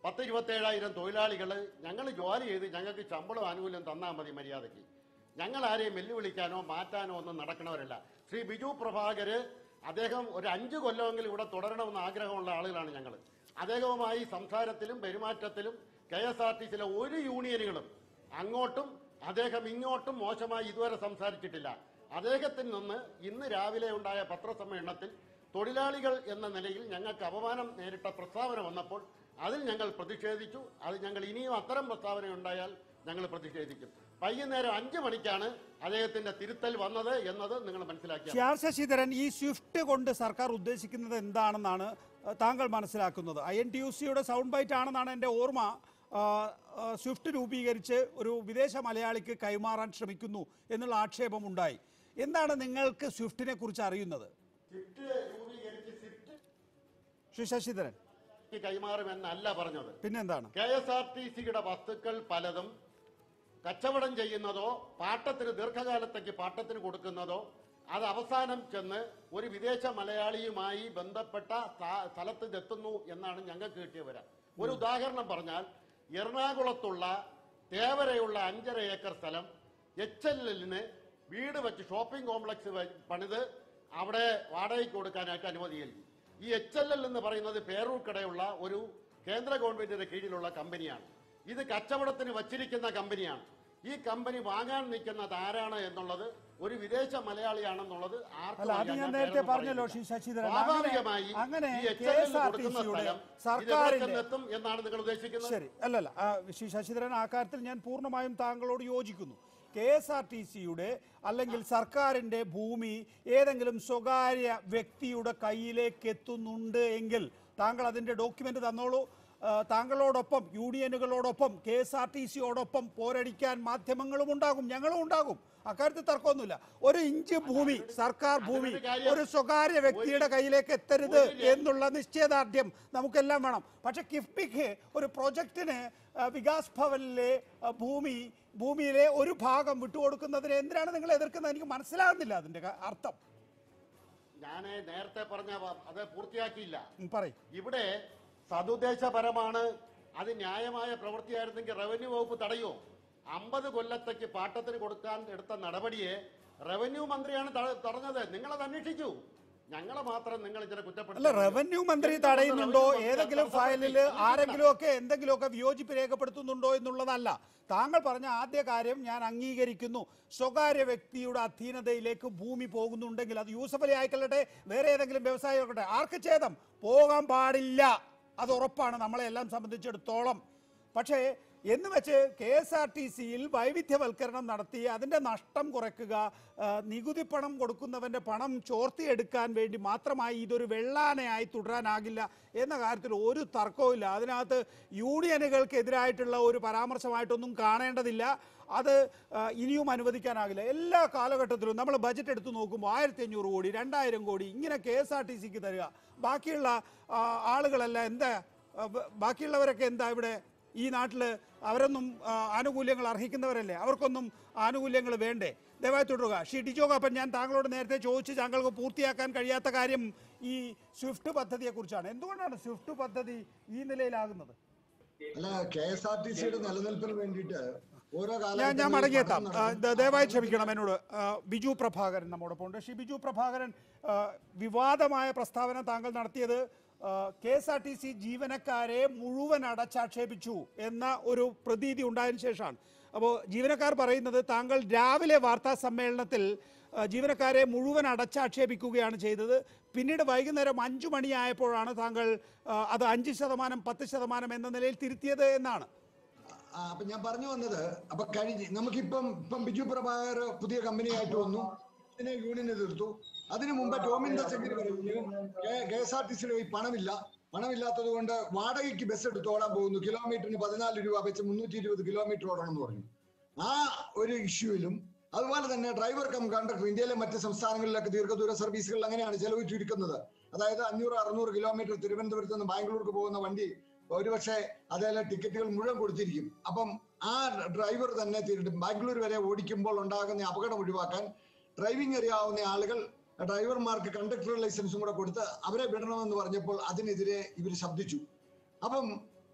പത്ത് ഇരുപത്തേഴായിരം തൊഴിലാളികൾ ഞങ്ങൾ ജോലി ചെയ്ത് ഞങ്ങൾക്ക് ശമ്പളം ആനുകൂല്യം തന്നാൽ മതി മര്യാദയ്ക്ക് ഞങ്ങൾ ആരെയും വെല്ലുവിളിക്കാനോ മാറ്റാനോ ഒന്നും നടക്കണവരല്ല ശ്രീ ബിജു പ്രഭാകര് അദ്ദേഹം ഒരു അഞ്ച് കൊല്ലമെങ്കിലും ഇവിടെ തുടരണമെന്ന് ആഗ്രഹമുള്ള ആളുകളാണ് ഞങ്ങൾ അദ്ദേഹവുമായി സംസാരത്തിലും പെരുമാറ്റത്തിലും കെ എസ് ആർ ടി സിയിലെ ഒരു യൂണിയനുകളും അങ്ങോട്ടും അദ്ദേഹം ഇങ്ങോട്ടും മോശമായി ഇതുവരെ സംസാരിച്ചിട്ടില്ല അദ്ദേഹത്തിൽ നിന്ന് ഇന്ന് രാവിലെ ഉണ്ടായ പത്രസമ്മേളനത്തിൽ തൊഴിലാളികൾ എന്ന നിലയിൽ ഞങ്ങൾക്ക് അപമാനം നേരിട്ട പ്രസ്താവന വന്നപ്പോൾ അതിൽ ഞങ്ങൾ പ്രതിഷേധിച്ചു അത് ഞങ്ങൾ ഇനിയും അത്തരം പ്രസ്താവന ഉണ്ടായാൽ ഞങ്ങൾ പ്രതിഷേധിക്കും വൈകുന്നേരം അഞ്ചു മണിക്കാണ് അദ്ദേഹത്തിന്റെ തിരുത്തൽ വന്നത് എന്നത് നിങ്ങൾ മനസ്സിലാക്കിയാൽ ശ്യാം ശശിധരൻ ഈ സ്വിഫ്റ്റ് കൊണ്ട് സർക്കാർ ഉദ്ദേശിക്കുന്നത് എന്താണെന്നാണ് അഹ്, താങ്കൾ മനസ്സിലാക്കുന്നത് ഐ എൻ ടി യു സിയുടെ സൗണ്ട് ബൈറ്റ് ആണെന്നാണ് എൻ്റെ ഓർമ്മ ആ, ആ, സ്വിഫ്റ്റ് രൂപീകരിച്ച് ഒരു വിദേശ മലയാളിക്ക് കൈമാറാൻ ശ്രമിക്കുന്നു എന്നുള്ള ആക്ഷേപം ഉണ്ടായി എന്താണ് നിങ്ങൾക്ക് സ്വിഫ്റ്റിനെ കുറിച്ച് അറിയുന്നത് സ്വിഫ്റ്റ് രൂപീകരിച്ച് സ്വിഫ്റ്റ് ശ്രീ ശശിധരൻ കൈമാറുമെന്നല്ല പറഞ്ഞത് പിന്നെന്താണ് കെ എസ് ആർ ടി സിയുടെ വസ്തുക്കൾ പലതും കച്ചവടം ചെയ്യുന്നതോ പാട്ടത്തിന് ദീർഘകാലത്തേക്ക് പാട്ടത്തിന് കൊടുക്കുന്നതോ അത് അവസാനം ചെന്ന് ഒരു വിദേശ മലയാളിയുമായി ബന്ധപ്പെട്ട സ്ഥ- സ്ഥലത്ത് എത്തുന്നു എന്നാണ് ഞങ്ങൾക്ക് കിട്ടിയ വിവരം ഒരു ഉദാഹരണം പറഞ്ഞാൽ എറണാകുളത്തുള്ള തേവരയുള്ള അഞ്ചര ഏക്കർ സ്ഥലം എച്ച് എൽ എല്ലിന് വീട് വെച്ച് ഷോപ്പിംഗ് കോംപ്ലക്സ് വെ- പണിത് അവിടെ വാടകയ്ക്ക് കൊടുക്കാനായിട്ട് അനുമതി നൽകി ഈ എച്ച് എൽ എൽ എന്ന് പറയുന്നത് പേരൂർക്കടയുള്ള ഒരു കേന്ദ്ര ഗവൺമെന്റിന്റെ കീഴിലുള്ള കമ്പനിയാണ് ഇത് കച്ചവടത്തിന് വച്ചിരിക്കുന്ന കമ്പനിയാണ് ഈ കമ്പനി വാങ്ങാൻ നിൽക്കുന്നത് ആരാണ് എന്നുള്ളത് ഒരു വിദേശ മലയാളിയാണെന്നുള്ളത് ആർക്കും അല്ല അത് അറിയാം. ഞാൻ ഞാൻ നേരത്തെ പേരൊന്നും പറഞ്ഞല്ലോ പറയുന്നില്ല. ശ്രീ ശശിധരൻ സ്വാഭാവികമായി അങ്ങനെ ഈ H K L S R T കൊടുക്കുന്ന സിയുടെ സ്ഥലം ഇത് എവിടെ സർക്കാരിന്റെ ചെന്നെത്തും എന്നാണ് നിങ്ങൾ ഉദ്ദേശിക്കുന്നത് ശരി അല്ലല്ല ആ, ശ്രീ ശശിധരൻ ആ കാര്യത്തിൽ ഞാൻ പൂർണ്ണമായും താങ്കളോട് യോജിക്കുന്നു കെ എസ് ആർ ടി സിയുടെ അല്ലെങ്കിൽ സർക്കാരിന്റെ ഭൂമി ഏതെങ്കിലും സ്വകാര്യ വ്യക്തിയുടെ കയ്യിലേക്ക് എത്തുന്നുണ്ട് എങ്കിൽ താങ്കൾ അതിന്റെ ഡോക്യുമെന്റ് തന്നോളൂ ആ, താങ്കളോടൊപ്പം യൂണിയനുകളോടൊപ്പം കെ എസ് ആർ ടി സിയോടൊപ്പം പോരടിക്കാൻ മാധ്യമങ്ങളും ഉണ്ടാകും ഞങ്ങളും ഉണ്ടാകും അക്കാര്യത്തിൽ തർക്കമൊന്നുമില്ല ഒരു ഇഞ്ച് ഭൂമി സർക്കാർ ഭൂമി അതിനൊരു കാര്യം- ഒരു സ്വകാര്യ വ്യക്തിയുടെ കയ്യിലേക്ക് എത്തരുത് എന്നുള്ള നിശ്ചയദാർഢ്യം നമുക്കെല്ലാം വേണം പക്ഷെ കിഫ്ബിക്ക് ഒരു പ്രൊജക്ടിന് ആ, വികാസ് ഭവനിലെ ആ, ഭൂമി ഭൂമിയിലെ ഒരു ഭാഗം വിട്ടുകൊടുക്കുന്നതിന് എന്തിനാണ് നിങ്ങൾ എതിർക്കുന്നത് എനിക്ക് മനസ്സിലാകുന്നില്ല അതിന്റെ ക- അർത്ഥം ഞാൻ നേരത്തെ പറഞ്ഞ വ- അത് പൂർത്തിയാക്കിയില്ല ഉം, പറയ് ഇവിടെ സതുദ്ദേശപരമാണ് അത് ന്യായമായ പ്രവൃത്തിയായിരുന്നെങ്കിൽ റവന്യൂ വകുപ്പ് തടയോ അമ്പത് കൊല്ലത്തേക്ക് പാട്ടത്തിന് കൊടുക്കാൻ എടുത്ത നടപടിയെ റവന്യൂ മന്ത്രിയാണ് ത- തടഞ്ഞത് നിങ്ങളത് അന്വേഷിച്ചു ഞങ്ങളെ മാത്രം നിങ്ങൾ ഇതിനെ അല്ല കുറ്റപ്പെടുത്തി റവന്യൂ മന്ത്രി തടയുന്നുണ്ടോ ഏതെങ്കിലും ഫയലിൽ ആരെങ്കിലും ഒക്കെ എന്തെങ്കിലുമൊക്കെ വിയോജിപ്പ് രേഖപ്പെടുത്തുന്നുണ്ടോ എന്നുള്ളതല്ല താങ്കൾ പറഞ്ഞ ആദ്യ കാര്യം ഞാൻ അംഗീകരിക്കുന്നു സ്വകാര്യ വ്യക്തിയുടെ അധീനതയിലേക്ക് ഭൂമി പോകുന്നുണ്ടെങ്കിൽ അത് യൂസഫ് അലി ആയിക്കൊള്ളട്ടെ വേറെ ഏതെങ്കിലും വ്യവസായം ആയിക്കോട്ടെ ആർക്ക് ഛേദം പോകാൻ പാടില്ല അത് ഉറപ്പാണ് നമ്മളെ എല്ലാം സംബന്ധിച്ചിടത്തോളം പക്ഷേ എന്ന് വെച്ച് കെ എസ് ആർ ടി സിയിൽ വൈവിധ്യവൽക്കരണം നടത്തി അതിൻ്റെ നഷ്ടം കുറയ്ക്കുക ആ, നികുതി പണം കൊടുക്കുന്നവൻ്റെ പണം ചോർത്തിയെടുക്കാൻ വേണ്ടി മാത്രമായി ഇതൊരു വെള്ളാനയായി തുടരാനാകില്ല എന്ന കാര്യത്തിൽ ഒരു തർക്കവുമില്ല അതിനകത്ത് യൂണിയനുകൾക്കെതിരായിട്ടുള്ള ഒരു പരാമർശമായിട്ടൊന്നും കാണേണ്ടതില്ല അത് ആ, ഇനിയും അനുവദിക്കാനാകില്ല എല്ലാ കാലഘട്ടത്തിലും നമ്മൾ ബജറ്റ് എടുത്തു നോക്കുമ്പോൾ ആയിരത്തി അഞ്ഞൂറ് കോടി രണ്ടായിരം കോടി ഇങ്ങനെ കെ എസ് ആർ ടി സിക്ക് തരിക ബാക്കിയുള്ള ആ, ആളുകളെല്ലാം എന്താ ആ, ബ- ബാക്കിയുള്ളവരൊക്കെ എന്താ ഇവിടെ ഈ നാട്ടിൽ അവരൊന്നും ആ, ആനുകൂല്യങ്ങൾ അർഹിക്കുന്നവരല്ലേ അവർക്കൊന്നും ആനുകൂല്യങ്ങൾ വേണ്ടേ ദയവായി തുടരുക ശ്രീ ഡിജോ കാപ്പൻ ഞാൻ താങ്കളോട് നേരത്തെ ചോദിച്ച് താങ്കൾക്ക് പൂർത്തിയാക്കാൻ കഴിയാത്ത കാര്യം ഈ സ്വിഫ്റ്റ് പദ്ധതിയെക്കുറിച്ചാണ് എന്തുകൊണ്ടാണ് സ്വിഫ്റ്റ് പദ്ധതി ഈ നിലയിലാകുന്നത് അല്ല കെ എസ് ആർ ടി സിയുടെ നിലനിൽപ്പിന് വേണ്ടിയിട്ട് ഓരോ ഞാൻ ഞാൻ കാലഘട്ടങ്ങളിലും മടങ്ങിയെത്താം പഠനം ആ, നടത്തും. ദ- ദയവായി ക്ഷമിക്കണം എന്നോട് ആ, ബിജു പ്രഭാകരൻ നമ്മോടൊപ്പം ഉണ്ട് ശ്രീ ബിജു പ്രഭാകരൻ ആ, വിവാദമായ പ്രസ്താവന താങ്കൾ നടത്തിയത് K S R T C ജീവനക്കാരെ മുഴുവൻ അടച്ചാക്ഷേപിച്ചു എന്ന ഒരു പ്രതീതി ഉണ്ടായതിനു ശേഷമാണ് അപ്പോൾ ജീവനക്കാർ പറയുന്നത് താങ്കൾ രാവിലെ വാർത്താ സമ്മേളനത്തിൽ ആ, ജീവനക്കാരെ മുഴുവൻ അടച്ചാക്ഷേപിക്കുകയാണ് ചെയ്തത് പിന്നീട് വൈകുന്നേരം അഞ്ചു മണിയായപ്പോഴാണ് താങ്കൾ ആ, അത് അഞ്ച് ശതമാനം പത്ത് ശതമാനം എന്ന നിലയിൽ തിരുത്തിയത് എന്നാണ് ആ, അപ്പൊ ഞാൻ പറഞ്ഞു വന്നത് അപ്പൊ കഴിഞ്ഞ് നമുക്കിപ്പം ഇപ്പം ബിജു പ്രഭാകർ പുതിയ കമ്പനിയായിട്ട് വന്നു ഇതിനെ യൂണിയൻ എതിർത്തു അതിനു മുമ്പ് ടോമിൻ ദശഗിരി പറഞ്ഞു കെ എസ് ആർ ടി സിയുടെ ഈ പണമില്ല പണമില്ലാത്തത് കൊണ്ട് വാടകയ്ക്ക് ബസ് എടുത്ത് ഓടാൻ പോകുന്നു കിലോമീറ്ററിന് പതിനാല് രൂപ വെച്ച് മുന്നൂറ്റി ഇരുപത് കിലോമീറ്റർ ഓടണം എന്ന് പറഞ്ഞു ആ ഒരു ഇഷ്യൂവിലും അതുപോലെ തന്നെ ഡ്രൈവർ കം കണ്ടക്ടർ ഇന്ത്യയിലെ മറ്റ് സംസ്ഥാനങ്ങളിലൊക്കെ ദീർഘദൂര സർവീസുകൾ അങ്ങനെയാണ് ചെലവ് ചുരുക്കുന്നത് അതായത് അഞ്ഞൂറ് അറുന്നൂറ് കിലോമീറ്റർ തിരുവനന്തപുരത്ത് നിന്ന് ബാംഗ്ലൂർക്ക് പോകുന്ന വണ്ടി ഒരുപക്ഷെ അതേലെ ടിക്കറ്റുകൾ മുഴുവൻ കൊടുത്തിരിക്കും അപ്പം ആ ഡ്രൈവർ തന്നെ തിരി- ബാംഗ്ലൂർ വരെ ഓടിക്കുമ്പോൾ ഉണ്ടാകുന്ന അപകടം ഒഴിവാക്കാൻ ഡ്രൈവിംഗ് അറിയാവുന്ന ആളുകൾ ഡ്രൈവർമാർക്ക് കണ്ടക്ടർ ലൈസൻസും കൂടെ കൊടുത്ത് അവരെ വിടണമെന്ന് പറഞ്ഞപ്പോൾ അതിനെതിരെ ഇവർ ശബ്ദിച്ചു അപ്പം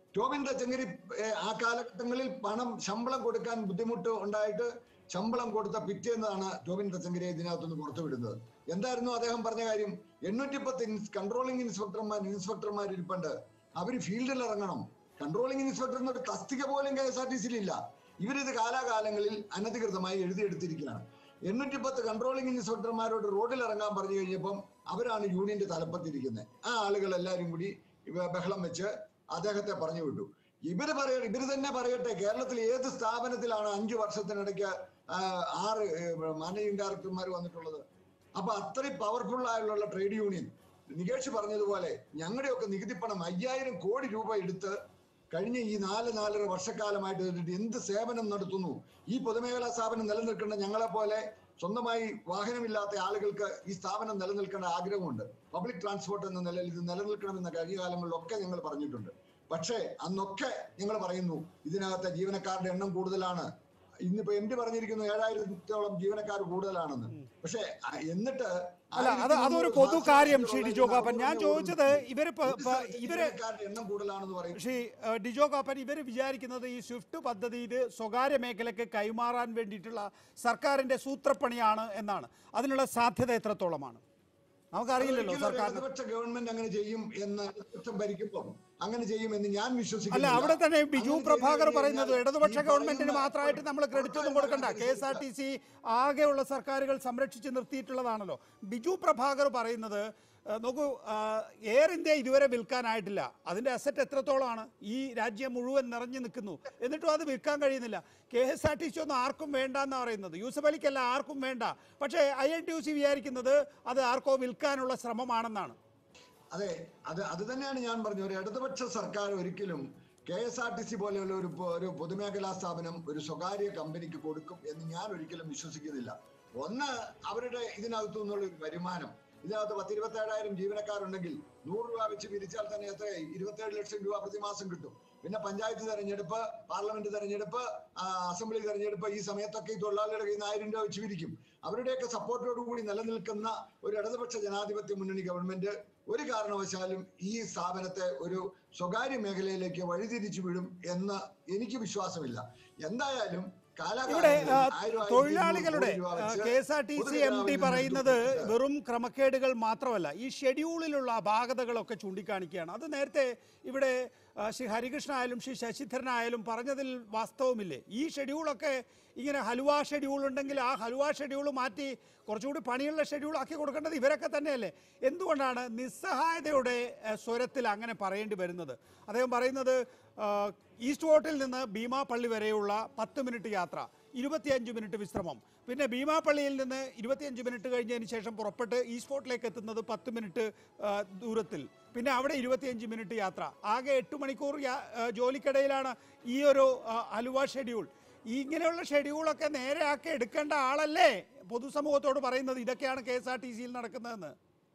ടോമിൻ തച്ചങ്കരി ഏഹ്, ആ കാലഘട്ടങ്ങളിൽ പണം ശമ്പളം കൊടുക്കാൻ ബുദ്ധിമുട്ട് ഉണ്ടായിട്ട് ശമ്പളം കൊടുത്ത പിറ്റേന്നാണ് ടോമിൻ തച്ചങ്കരി ഇതിനകത്തുനിന്ന് പുറത്തുവിടുന്നത് എന്തായിരുന്നു അദ്ദേഹം പറഞ്ഞ കാര്യം എണ്ണൂറ്റി പത്ത് കൺട്രോളിംഗ് ഇൻസ്പെക്ടർമാർ ഇൻസ്പെക്ടർമാർ ഇരിപ്പുണ്ട് അവര് ഫീൽഡിൽ ഇറങ്ങണം കൺട്രോളിംഗ് ഇൻസ്പെക്ടർ എന്നൊരു തസ്തിക പോലും കെ എസ് ആർ ടി സിയിൽ ഇല്ല ഇവരിത് കാലാകാലങ്ങളിൽ അനധികൃതമായി എഴുതിയെടുത്തിരിക്കുകയാണ് എണ്ണൂറ്റി പത്ത് കൺട്രോളിംഗ് ഇൻസ്പെക്ടർമാരോട് റോഡിൽ ഇറങ്ങാൻ പറഞ്ഞു കഴിഞ്ഞപ്പം അവരാണ് യൂണിയന്റെ തലപ്പത്തിരിക്കുന്നത് ആ ആളുകൾ എല്ലാവരും കൂടി ഇവ ബഹളം വെച്ച് അദ്ദേഹത്തെ പറഞ്ഞു വിട്ടു ഇവര് പറയ ഇവര് തന്നെ പറയട്ടെ കേരളത്തിൽ ഏത് സ്ഥാപനത്തിലാണ് അഞ്ചു വർഷത്തിനിടയ്ക്ക് ആ, ആറ് മാനേജിംഗ് ഡയറക്ടർമാർ വന്നിട്ടുള്ളത് അപ്പൊ അത്രയും പവർഫുൾ ആയുള്ള ട്രേഡ് യൂണിയൻ നികേഷ് പറഞ്ഞതുപോലെ ഞങ്ങളുടെയൊക്കെ നികുതി പണം അയ്യായിരം കോടി രൂപ എടുത്ത് കഴിഞ്ഞ ഈ നാല് നാലര വർഷക്കാലമായിട്ട് ഇതിട്ട് എന്ത് സേവനം നടത്തുന്നു ഈ പൊതുമേഖലാ സ്ഥാപനം നിലനിൽക്കേണ്ട ഞങ്ങളെ പോലെ സ്വന്തമായി വാഹനമില്ലാത്ത ആളുകൾക്ക് ഈ സ്ഥാപനം നിലനിൽക്കേണ്ട ആഗ്രഹമുണ്ട് പബ്ലിക് ട്രാൻസ്പോർട്ട് എന്ന നിലയിൽ ഇത് നിലനിൽക്കണമെന്ന കഴിഞ്ഞ കാലങ്ങളിലൊക്കെ ഞങ്ങൾ പറഞ്ഞിട്ടുണ്ട് പക്ഷേ അന്നൊക്കെ ഞങ്ങൾ പറയുന്നു ഇതിനകത്തെ ജീവനക്കാരുടെ എണ്ണം കൂടുതലാണ് ഇന്നിപ്പോ എം ഡി പറഞ്ഞിരിക്കുന്നു ഏഴായിരത്തോളം ജീവനക്കാർ കൂടുതലാണെന്ന് പക്ഷേ ആ, എന്നിട്ട് അല്ല അത് അതൊരു പൊതു കാര്യം ശ്രീ ഡിജോ കാപ്പൻ ഞാൻ ചോദിച്ചത് ഇവര് പ- ഒരു പ- സ്ഥലത്ത് ഇവര് ജീവനക്കാരുടെ എണ്ണം കൂടുതലാണെന്ന് പറയും ശ്രീ ഏഹ്, ഡിജോ കാപ്പൻ ഇവർ വിചാരിക്കുന്നത് ഈ സ്വിഫ്റ്റ് പദ്ധതി ഇത് സ്വകാര്യ മേഖലയ്ക്ക് കൈമാറാൻ വേണ്ടിയിട്ടുള്ള സർക്കാരിന്റെ സൂത്രപ്പണിയാണ് എന്നാണ് അതിനുള്ള സാധ്യത എത്രത്തോളമാണ് നമുക്കറിയില്ലല്ലോ ഒരിക്കലും ഒരു സർക്കാരിന് ഇടതുപക്ഷ ഗവൺമെന്റ് അങ്ങനെ ചെയ്യും എന്ന് ഇടതുപക്ഷം ഭരിക്കുമ്പോൾ അങ്ങനെ ചെയ്യുമെന്ന് ഞാൻ അല്ല വിശ്വസിക്കുന്നു അവിടെ തന്നെ ബിജു പ്രഭാകർ പറയുന്നത് ഇടതുപക്ഷ ഗവൺമെന്റിന് മാത്രമായിട്ട് നമ്മൾ ക്രെഡിറ്റ് ഒന്നും കൊടുക്കണ്ട K S R T C ആകെയുള്ള സർക്കാരുകൾ സംരക്ഷിച്ച് നിർത്തിയിട്ടുള്ളതാണല്ലോ ബിജു പ്രഭാകർ പറയുന്നത് ഏഹ്, നോക്കൂ ആഹ്, എയർ ഇന്ത്യ ഇതുവരെ വിൽക്കാനായിട്ടില്ല അതിന്റെ അസറ്റ് എത്രത്തോളമാണ് ഈ രാജ്യം മുഴുവൻ നിറഞ്ഞു നിൽക്കുന്നു എന്നിട്ടും അത് വിൽക്കാൻ കഴിയുന്നില്ല K S R T C ഒന്നും ആർക്കും വേണ്ട എന്നാണ് പറയുന്നത് യൂസഫ് അലിക്കല്ല ആർക്കും വേണ്ട പക്ഷേ I N T U C വിചാരിക്കുന്നത് അത് ആർക്കോ വിൽക്കാനുള്ള ശ്രമമാണെന്നാണ് അതെ അത് അത് തന്നെയാണ് ഞാൻ പറഞ്ഞത് ഒരു ഇടതുപക്ഷ സർക്കാർ ഒരിക്കലും K S R T C പോലെയുള്ള ഒരു പൊ- ഒരു പൊതുമേഖലാ സ്ഥാപനം ഒരു സ്വകാര്യ കമ്പനിക്ക് കൊടുക്കും എന്ന് ഞാൻ ഒരിക്കലും വിശ്വസിക്കുന്നില്ല ഒന്ന് അവരുടെ ഇതിനകത്തു നിന്നുള്ള ഒരു വരുമാനം ഇതിനകത്ത് പത്തിരുപത്തി ഏഴായിരം ജീവനക്കാരുണ്ടെങ്കിൽ നൂറ് രൂപ വെച്ച് പിരിച്ചാൽ തന്നെ എത്രയായി ഇരുപത്തേഴ് ലക്ഷം രൂപ പ്രതിമാസം കിട്ടും പിന്നെ പഞ്ചായത്ത് തെരഞ്ഞെടുപ്പ് പാർലമെന്റ് തെരഞ്ഞെടുപ്പ് ആ, അസംബ്ലി തെരഞ്ഞെടുപ്പ് ഈ സമയത്തൊക്കെ ഈ തൊഴിലാളികളുടെ കയ്യിൽ നിന്ന് ആയിരം രൂപ വെച്ച് പിരിക്കും അവരുടെയൊക്കെ സപ്പോർട്ടോടു കൂടി നിലനിൽക്കുന്ന ഒരു ഇടതുപക്ഷ ജനാധിപത്യ മുന്നണി ഗവൺമെന്റ് ഒരു കാരണവശാലും ഈ സ്ഥാപനത്തെ ഒരു സ്വകാര്യ മേഖലയിലേക്ക് വഴിതിരിച്ചു വിടും എന്ന് എനിക്ക് വിശ്വാസമില്ല എന്തായാലും ഇവിടെ കാലാകാലങ്ങളിൽ ആ, ആയിരം ആയിരത്തി തൊഴിലാളികളുടെ ഇരുന്നൂറ് രൂപ വെച്ച് K S R T C M D പൊതുജനാവിൽ പറയുന്നത് നിന്ന് വെറും ക്രമക്കേടുകൾ മാത്രമല്ല ഈ ഷെഡ്യൂളിലുള്ള അപാകതകളൊക്കെ ചൂണ്ടിക്കാണിക്കുകയാണ് അത് നേരത്തെ ഇവിടെ ആ, ശ്രീ ഹരികൃഷ്ണ ആയാലും ശ്രീ ശശിധരനായാലും പറഞ്ഞതിൽ വാസ്തവമില്ലേ ഈ ഷെഡ്യൂളൊക്കെ ഇങ്ങനെ ഹലുവ ഷെഡ്യൂൾ ഉണ്ടെങ്കിൽ ആ ഹലുവ ഷെഡ്യൂൾ മാറ്റി കുറച്ചുകൂടി പണിയുള്ള ഷെഡ്യൂൾ ആക്കി കൊടുക്കേണ്ടത് ഇവരൊക്കെ തന്നെയല്ലേ എന്തുകൊണ്ടാണ് നിസ്സഹായതയുടെ ആ, സ്വരത്തിൽ അങ്ങനെ പറയേണ്ടി വരുന്നത് അദ്ദേഹം പറയുന്നത് ആ, ഈസ്റ്റ് ഫോർട്ടിൽ നിന്ന് ഭീമാപള്ളി വരെയുള്ള പത്ത് മിനിറ്റ് യാത്ര ഇരുപത്തിയഞ്ച് മിനിറ്റ് വിശ്രമം പിന്നെ ഭീമാപള്ളിയിൽ നിന്ന് ഇരുപത്തിയഞ്ച് മിനിറ്റ് കഴിഞ്ഞതിന് ശേഷം പുറപ്പെട്ട് ഈസ്റ്റ് ഫോർട്ടിലേക്ക് എത്തുന്നത് പത്ത് മിനിറ്റ് ആ, ദൂരത്തിൽ പിന്നെ അവിടെ ഇരുപത്തിയഞ്ച് മിനിറ്റ് യാത്ര ആകെ എട്ട് മണിക്കൂർ യാ- ആ, ജോലിക്കിടയിലാണ് ഈ ഒരു ആ, ഹലുവ ഷെഡ്യൂൾ ഈ ഇങ്ങനെയുള്ള ഷെഡ്യൂളൊക്കെ നേരെയാക്കി എടുക്കേണ്ട ആളല്ലേ പൊതുസമൂഹത്തോട് പറയുന്നത് ഇതൊക്കെയാണ് കെ എസ് ആർ ടി സിയിൽ നടക്കുന്നതെന്ന്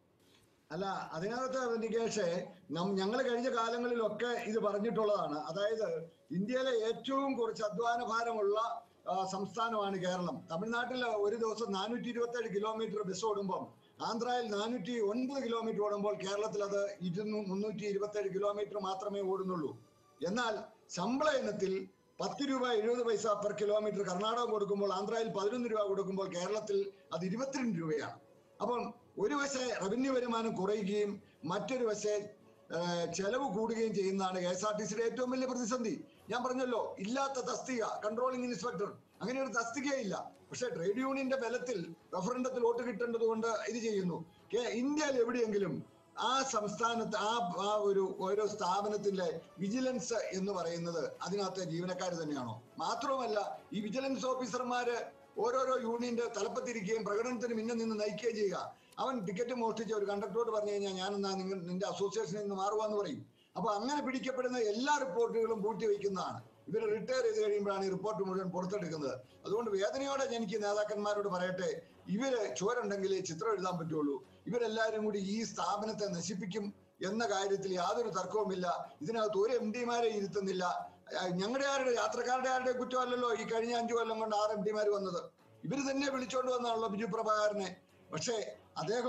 അല്ല അതിനകത്ത് നികേഷേ ഞങ്ങൾ കഴിഞ്ഞ കാലങ്ങളിലൊക്കെ ഇത് പറഞ്ഞിട്ടുള്ളതാണ് അതായത് ഇന്ത്യയിലെ ഏറ്റവും കുറച്ച് അധ്വാന ഭാരമുള്ള ആ, സംസ്ഥാനമാണ് കേരളം തമിഴ്നാട്ടിൽ ഒരു ദിവസം നാനൂറ്റി ഇരുപത്തി ഏഴ് കിലോമീറ്റർ ബസ് ഓടുമ്പോൾ ആന്ധ്രയിൽ നാനൂറ്റി ഒൻപത് കിലോമീറ്റർ ഓടുമ്പോൾ കേരളത്തിൽ അത് ഇരുന്നൂ മുന്നൂറ്റി ഇരുപത്തി ഏഴ് കിലോമീറ്റർ മാത്രമേ ഓടുന്നുള്ളൂ എന്നാൽ ശമ്പള ഇനത്തിൽ പത്ത് രൂപ എഴുപത് പൈസ പെർ കിലോമീറ്റർ കർണാടക കൊടുക്കുമ്പോൾ ആന്ധ്രയിൽ പതിനൊന്ന് രൂപ കൊടുക്കുമ്പോൾ കേരളത്തിൽ അത് ഇരുപത്തിരണ്ട് രൂപയാണ് അപ്പം ഒരു വശേ റവന്യൂ വരുമാനം കുറയുകയും മറ്റൊരു വശേ ആ, ചെലവ് കൂടുകയും ചെയ്യുന്നതാണ് കെ എസ് ആർ ടി സിയുടെ ഏറ്റവും വലിയ പ്രതിസന്ധി ഞാൻ പറഞ്ഞല്ലോ ഇല്ലാത്ത തസ്തിക കൺട്രോളിംഗ് ഇൻസ്പെക്ടർ അങ്ങനെ ഒരു തസ്തികയില്ല പക്ഷെ ട്രേഡ് യൂണിയന്റെ ബലത്തിൽ റഫറൻഡത്തിൽ വോട്ട് കിട്ടേണ്ടത് കൊണ്ട് ഇത് ചെയ്യുന്നു കേ- ഇന്ത്യയിൽ എവിടെയെങ്കിലും ആ സംസ്ഥാനത്ത് ആ ആ ഒരു ഓരോ സ്ഥാപനത്തിന്റെ വിജിലൻസ് എന്ന് പറയുന്നത് അതിനകത്തെ ജീവനക്കാർ തന്നെയാണോ മാത്രവുമല്ല ഈ വിജിലൻസ് ഓഫീസർമാര് ഓരോരോ യൂണിയന്റെ തലപ്പത്തിരിക്കുകയും പ്രകടനത്തിന് മുന്നേ നിന്ന് നയിക്കുകയും ചെയ്യുക അവൻ ടിക്കറ്റ് മോഷ്ടിച്ച ഒരു കണ്ടക്ടറോട് പറഞ്ഞു കഴിഞ്ഞാൽ ഞാനെന്നാ നിങ്ങൾ നിന്റെ അസോസിയേഷനിൽ നിന്ന് മാറുവാന്ന് പറയും അപ്പൊ അങ്ങനെ പിടിക്കപ്പെടുന്ന എല്ലാ റിപ്പോർട്ടുകളും പൂട്ടി വയ്ക്കുന്നതാണ് ഇവർ റിട്ടയർ ചെയ്ത് കഴിയുമ്പോഴാണ് ഈ റിപ്പോർട്ട് മുഴുവൻ പുറത്തെടുക്കുന്നത് അതുകൊണ്ട് വേദനയോടെ ഞാൻ എനിക്ക് നേതാക്കന്മാരോട് പറയട്ടെ ഇവര് ചോരുണ്ടെങ്കിലേ ചിത്രം എഴുതാൻ പറ്റുള്ളൂ ഇവരെല്ലാവരും കൂടി ഈ സ്ഥാപനത്തെ നശിപ്പിക്കും എന്ന കാര്യത്തിൽ യാതൊരു തർക്കവുമില്ല ഇതിനകത്ത് ഒരു എം ഡിമാരെ ഇരുത്തുന്നില്ല ആ, ഞങ്ങളുടെ ആരുടെ യാത്രക്കാരുടെ ആരുടെ കുറ്റമല്ലല്ലോ ഈ കഴിഞ്ഞ അഞ്ചു കൊല്ലം കൊണ്ട് ആറ് എം ഡിമാർ വന്നത് ഇവര് തന്നെ വിളിച്ചോണ്ട് വന്നാണല്ലോ ബിജു പ്രഭാകരനെ പക്ഷേ അദ്ദേഹം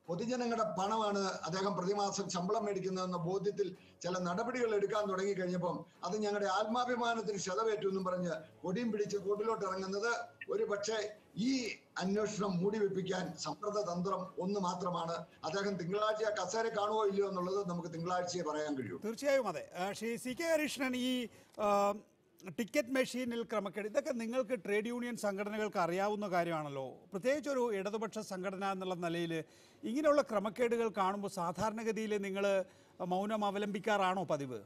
പൊതുജനങ്ങളുടെ പണമാണ് അദ്ദേഹം പ്രതിമാസം ശമ്പളം മേടിക്കുന്നതെന്ന ബോധ്യത്തിൽ ചില നടപടികൾ എടുക്കാൻ തുടങ്ങി കഴിഞ്ഞപ്പം അത് ഞങ്ങളുടെ ആത്മാഭിമാനത്തിന് ക്ഷതമേറ്റു എന്നും പറഞ്ഞ് കൊടിയും പിടിച്ച് കോട്ടിലോട്ട് ഇറങ്ങുന്നത് ഒരു പക്ഷേ ഈ അന്വേഷണം മൂടി വെപ്പിക്കാൻ സമ്മർദ്ദ തന്ത്രം ഒന്ന് മാത്രമാണ് അദ്ദേഹം തിങ്കളാഴ്ച കസേര കാണുമോ ഇല്ലയോ എന്നുള്ളത് നമുക്ക് തിങ്കളാഴ്ചയെ പറയാൻ കഴിയൂ തീർച്ചയായും അതെ ആ, ശ്രീ സി കെ ഹരീഷ്ണൻ ഈ ആ, ടിക്കറ്റ് മെഷീനിൽ ക്രമക്കേട് ഇതൊക്കെ നിങ്ങൾക്ക് ട്രേഡ് യൂണിയൻ സംഘടനകൾക്ക് അറിയാവുന്ന കാര്യമാണല്ലോ പ്രത്യേകിച്ച് ഒരു ഇടതുപക്ഷ സംഘടന എന്നുള്ള നിലയിൽ ഇങ്ങനെയുള്ള ക്രമക്കേടുകൾ കാണുമ്പോൾ സാധാരണഗതിയിൽ നിങ്ങൾ മൗനം അവലംബിക്കാറാണോ പതിവ്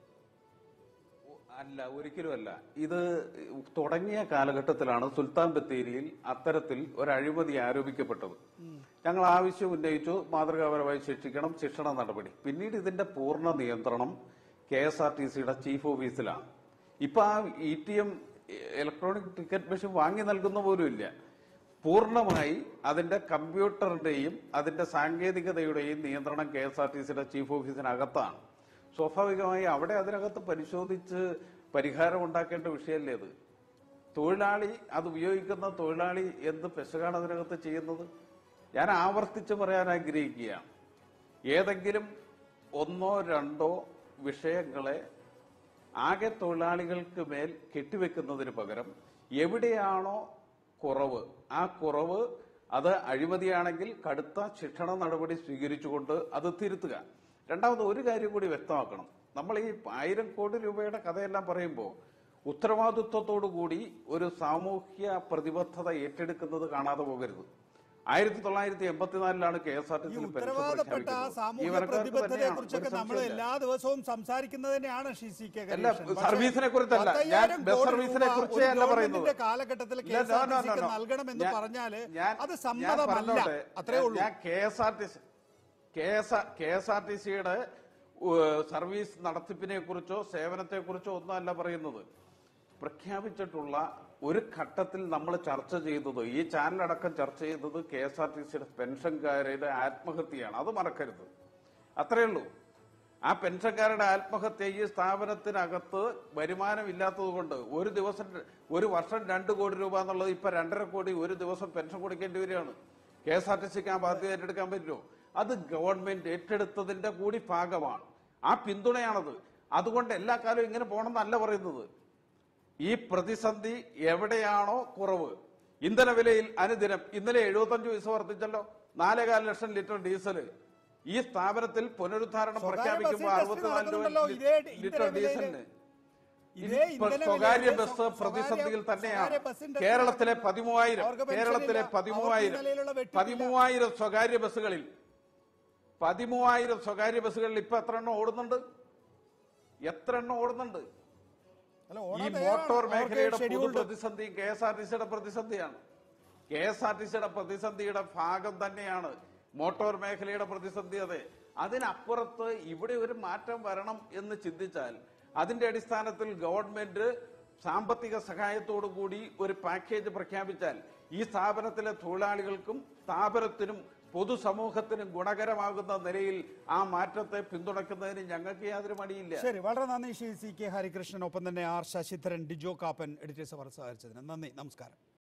അല്ല ഒരിക്കലും അല്ല ഇത് തുടങ്ങിയ കാലഘട്ടത്തിലാണ് സുൽത്താൻ ബത്തേരിയിൽ അത്തരത്തിൽ ഒരു അഴിമതി ആരോപിക്കപ്പെട്ടത് ഞങ്ങൾ ആവശ്യം ഉന്നയിച്ചു മാതൃകാപരമായി ശിക്ഷിക്കണം ശിക്ഷണ നടപടി പിന്നീട് ഇതിന്റെ പൂർണ്ണ നിയന്ത്രണം കെ എസ് ആർ ടി സിയുടെ ചീഫ് ഓഫീസിലാണ് ഇപ്പൊ ആ E T M electronic ticket machine വാങ്ങി നൽകുന്ന പോലും ഇല്ല പൂർണ്ണമായി അതിന്റെ കമ്പ്യൂട്ടറിന്റെയും അതിന്റെ സാങ്കേതികതയുടെയും നിയന്ത്രണം കെ എസ് ആർ ടി സിയുടെ ചീഫ് ഓഫീസിനകത്താണ് സ്വാഭാവികമായി അവിടെ അതിനകത്ത് പരിശോധിച്ച് പരിഹാരം ഉണ്ടാക്കേണ്ട വിഷയമല്ലേ അത് തൊഴിലാളി അത് ഉപയോഗിക്കുന്ന തൊഴിലാളി എന്ത് പെശകാണ് അതിനകത്ത് ചെയ്യുന്നത് ഞാൻ ആവർത്തിച്ച് പറയാൻ ആഗ്രഹിക്കുകയാണ് ഏതെങ്കിലും ഒന്നോ രണ്ടോ വിഷയങ്ങളെ ആകെ തൊഴിലാളികൾക്ക് മേൽ കെട്ടിവെക്കുന്നതിന് പകരം എവിടെയാണോ കുറവ് ആ കുറവ് അത് അഴിമതിയാണെങ്കിൽ കടുത്ത ശിക്ഷണ നടപടി സ്വീകരിച്ചുകൊണ്ട് അത് തിരുത്തുക രണ്ടാമത് ഒരു കാര്യം കൂടി വ്യക്തമാക്കണം നമ്മൾ ഈ ആയിരം കോടി രൂപയുടെ കഥയെല്ലാം പറയുമ്പോൾ ഉത്തരവാദിത്വത്തോടു കൂടി ഒരു സാമൂഹ്യ പ്രതിബദ്ധത ഏറ്റെടുക്കുന്നത് കാണാതെ പോകരുത് ആയിരത്തി തൊള്ളായിരത്തി എൺപത്തിനാലിലാണ് കെ എസ് ആർ ടി ഈ സിയിൽ പെൻഷൻ ഉത്തരവാദപ്പെട്ട ആ പ്രഖ്യാപിക്കുന്നത്. ഈ സാമൂഹ്യ വർഗ്ഗക്കാർക്ക് പ്രതിബദ്ധതയെ തന്നെയാണ്. കുറിച്ചൊക്കെ ഒരു നമ്മൾ സംശയമില്ല. എല്ലാ ദിവസവും സംസാരിക്കുന്നത് തന്നെയാണ് ശ്രീ സി കെ അല്ല, ഗണേശൻ. പക്ഷേ സർവീസിനെ കുറിച്ചല്ല. ഞാൻ പത്തയ്യായിരം ബസ് കോടി സർവീസിനെ രൂപ കുറിച്ചേ ഒരു അല്ല പറയുന്നത്. ഗവൺമെന്റിന്റെ കാലഘട്ടത്തിൽ കെ ഇല്ല, S R no, T no, സിക്ക് no, no. നൽകണമെന്ന് ഞാൻ- പറഞ്ഞാല് ഞാൻ- അത് ഞാൻ സമ്മതമല്ല പറഞ്ഞോട്ടെ. അത്രേ ഉള്ളൂ ഞാൻ K S R T C K S R T സിയുടെ സർവീസ് നടത്തിപ്പിനെ കുറിച്ചോ സേവനത്തെ കുറിച്ചോ ഒന്നും അല്ല പറയുന്നത് പ്രഖ്യാപിച്ചിട്ടുള്ള ഒരു ഘട്ടത്തിൽ നമ്മൾ ചർച്ച ചെയ്തത് ഈ ചാനലടക്കം ചർച്ച ചെയ്തത് കെ എസ് ആർ ടി സിയുടെ പെൻഷൻകാരുടെ ആത്മഹത്യയാണ് അത് മറക്കരുത് അത്രയേ ഉള്ളൂ ആ പെൻഷൻകാരുടെ ആത്മഹത്യ ഈ സ്ഥാപനത്തിനകത്ത് വരുമാനമില്ലാത്തത് കൊണ്ട് ഒരു ദിവസം ഒരു വർഷം രണ്ട് കോടി രൂപ എന്നുള്ളത് ഇപ്പൊ രണ്ടര കോടി ഒരു ദിവസം പെൻഷൻ കൊടുക്കേണ്ടി വരികയാണ് കെ എസ് ആർ ടി സിക്ക് ആ ബാധ്യത ഏറ്റെടുക്കാൻ പറ്റുമോ അത് ഗവൺമെന്റ് ഏറ്റെടുത്തതിന്റെ കൂടി ഭാഗമാണ് ആ പിന്തുണയാണത് അതുകൊണ്ട് എല്ലാ കാലവും ഇങ്ങനെ പോകണമെന്നല്ല പറയുന്നത് ഈ പ്രതിസന്ധി എവിടെയാണോ കുറവ് ഇന്ധന വിലയിൽ അനുദിനം ഇന്നലെ എഴുപത്തഞ്ച് പൈസ വർദ്ധിച്ചല്ലോ നാലേകാൽ ലക്ഷം ലിറ്റർ ഡീസൽ ഈ സ്ഥാപനത്തിൽ പുനരുദ്ധാരണം സ്വകാര്യ പ്രഖ്യാപിക്കുമ്പോൾ ബസ്സിൽ അറുപത്തിനാല് നടക്കുന്നുണ്ടല്ലോ. രൂപ ഇതേ ലിറ്റർ ഇന്ധന വിലയില് ഡീസലിന് ഇതേ ഇപ്പോൾ ഇന്ധന സ്വകാര്യ വിലയില് ബസ് സ്വകാര്യ- പ്രതിസന്ധിയിൽ തന്നെയാണ് സ്വകാര്യ ബസ്സിന്റെ കേരളത്തിലെ അവർക്ക് പതിമൂവായിരം പെൻഷൻ കേരളത്തിലെ ഇല്ല. പതിമൂവായിരം അവർക്ക് ഈ നിലയിലുള്ള വെട്ടിപ്പില്ല. പതിമൂവായിരം സ്വകാര്യ ബസ്സുകളിൽ പതിമൂവായിരം സ്വകാര്യ ബസ്സുകളിൽ ഇപ്പൊ എത്ര എണ്ണം ഓടുന്നുണ്ട് എത്ര എണ്ണം ഓടുന്നുണ്ട് അല്ല, ഈ ഓടാൻ മോട്ടോർ തയ്യാറാണ്. മേഖലയുടെ അവർക്ക് പൊതു scheduled. പ്രതിസന്ധി കെ എസ് ആർ ടി സിയുടെ പ്രതിസന്ധിയാണ് കെ എസ് ആർ ടി സിയുടെ പ്രതിസന്ധിയുടെ ഭാഗം തന്നെയാണ് മോട്ടോർ മേഖലയുടെ പ്രതിസന്ധി അതെ അതിനപ്പുറത്ത് ഇവിടെ ഒരു മാറ്റം വരണം എന്ന് ചിന്തിച്ചാൽ അതിന്റെ അടിസ്ഥാനത്തിൽ ഗവൺമെന്റ് സാമ്പത്തിക സഹായത്തോടു കൂടി ഒരു പാക്കേജ് പ്രഖ്യാപിച്ചാൽ ഈ സ്ഥാപനത്തിലെ തൊഴിലാളികൾക്കും സ്ഥാപനത്തിനും പൊതുസമൂഹത്തിനും ഗുണകരമാകുന്ന നിലയിൽ ആ മാറ്റത്തെ പിന്തുണയ്ക്കുന്നതിന് ഞങ്ങൾക്ക് യാതൊരു മടിയില്ല ശരി വളരെ നന്ദി ശ്രീ സി കെ ഹരികൃഷ്ണൻ ഒപ്പം തന്നെ ആർ ശശിധരൻ ഡിജോ കാപ്പൻ എഡിറ്റേഴ്സ് അവർ സഹകരിച്ചതിന് നന്ദി നമസ്കാരം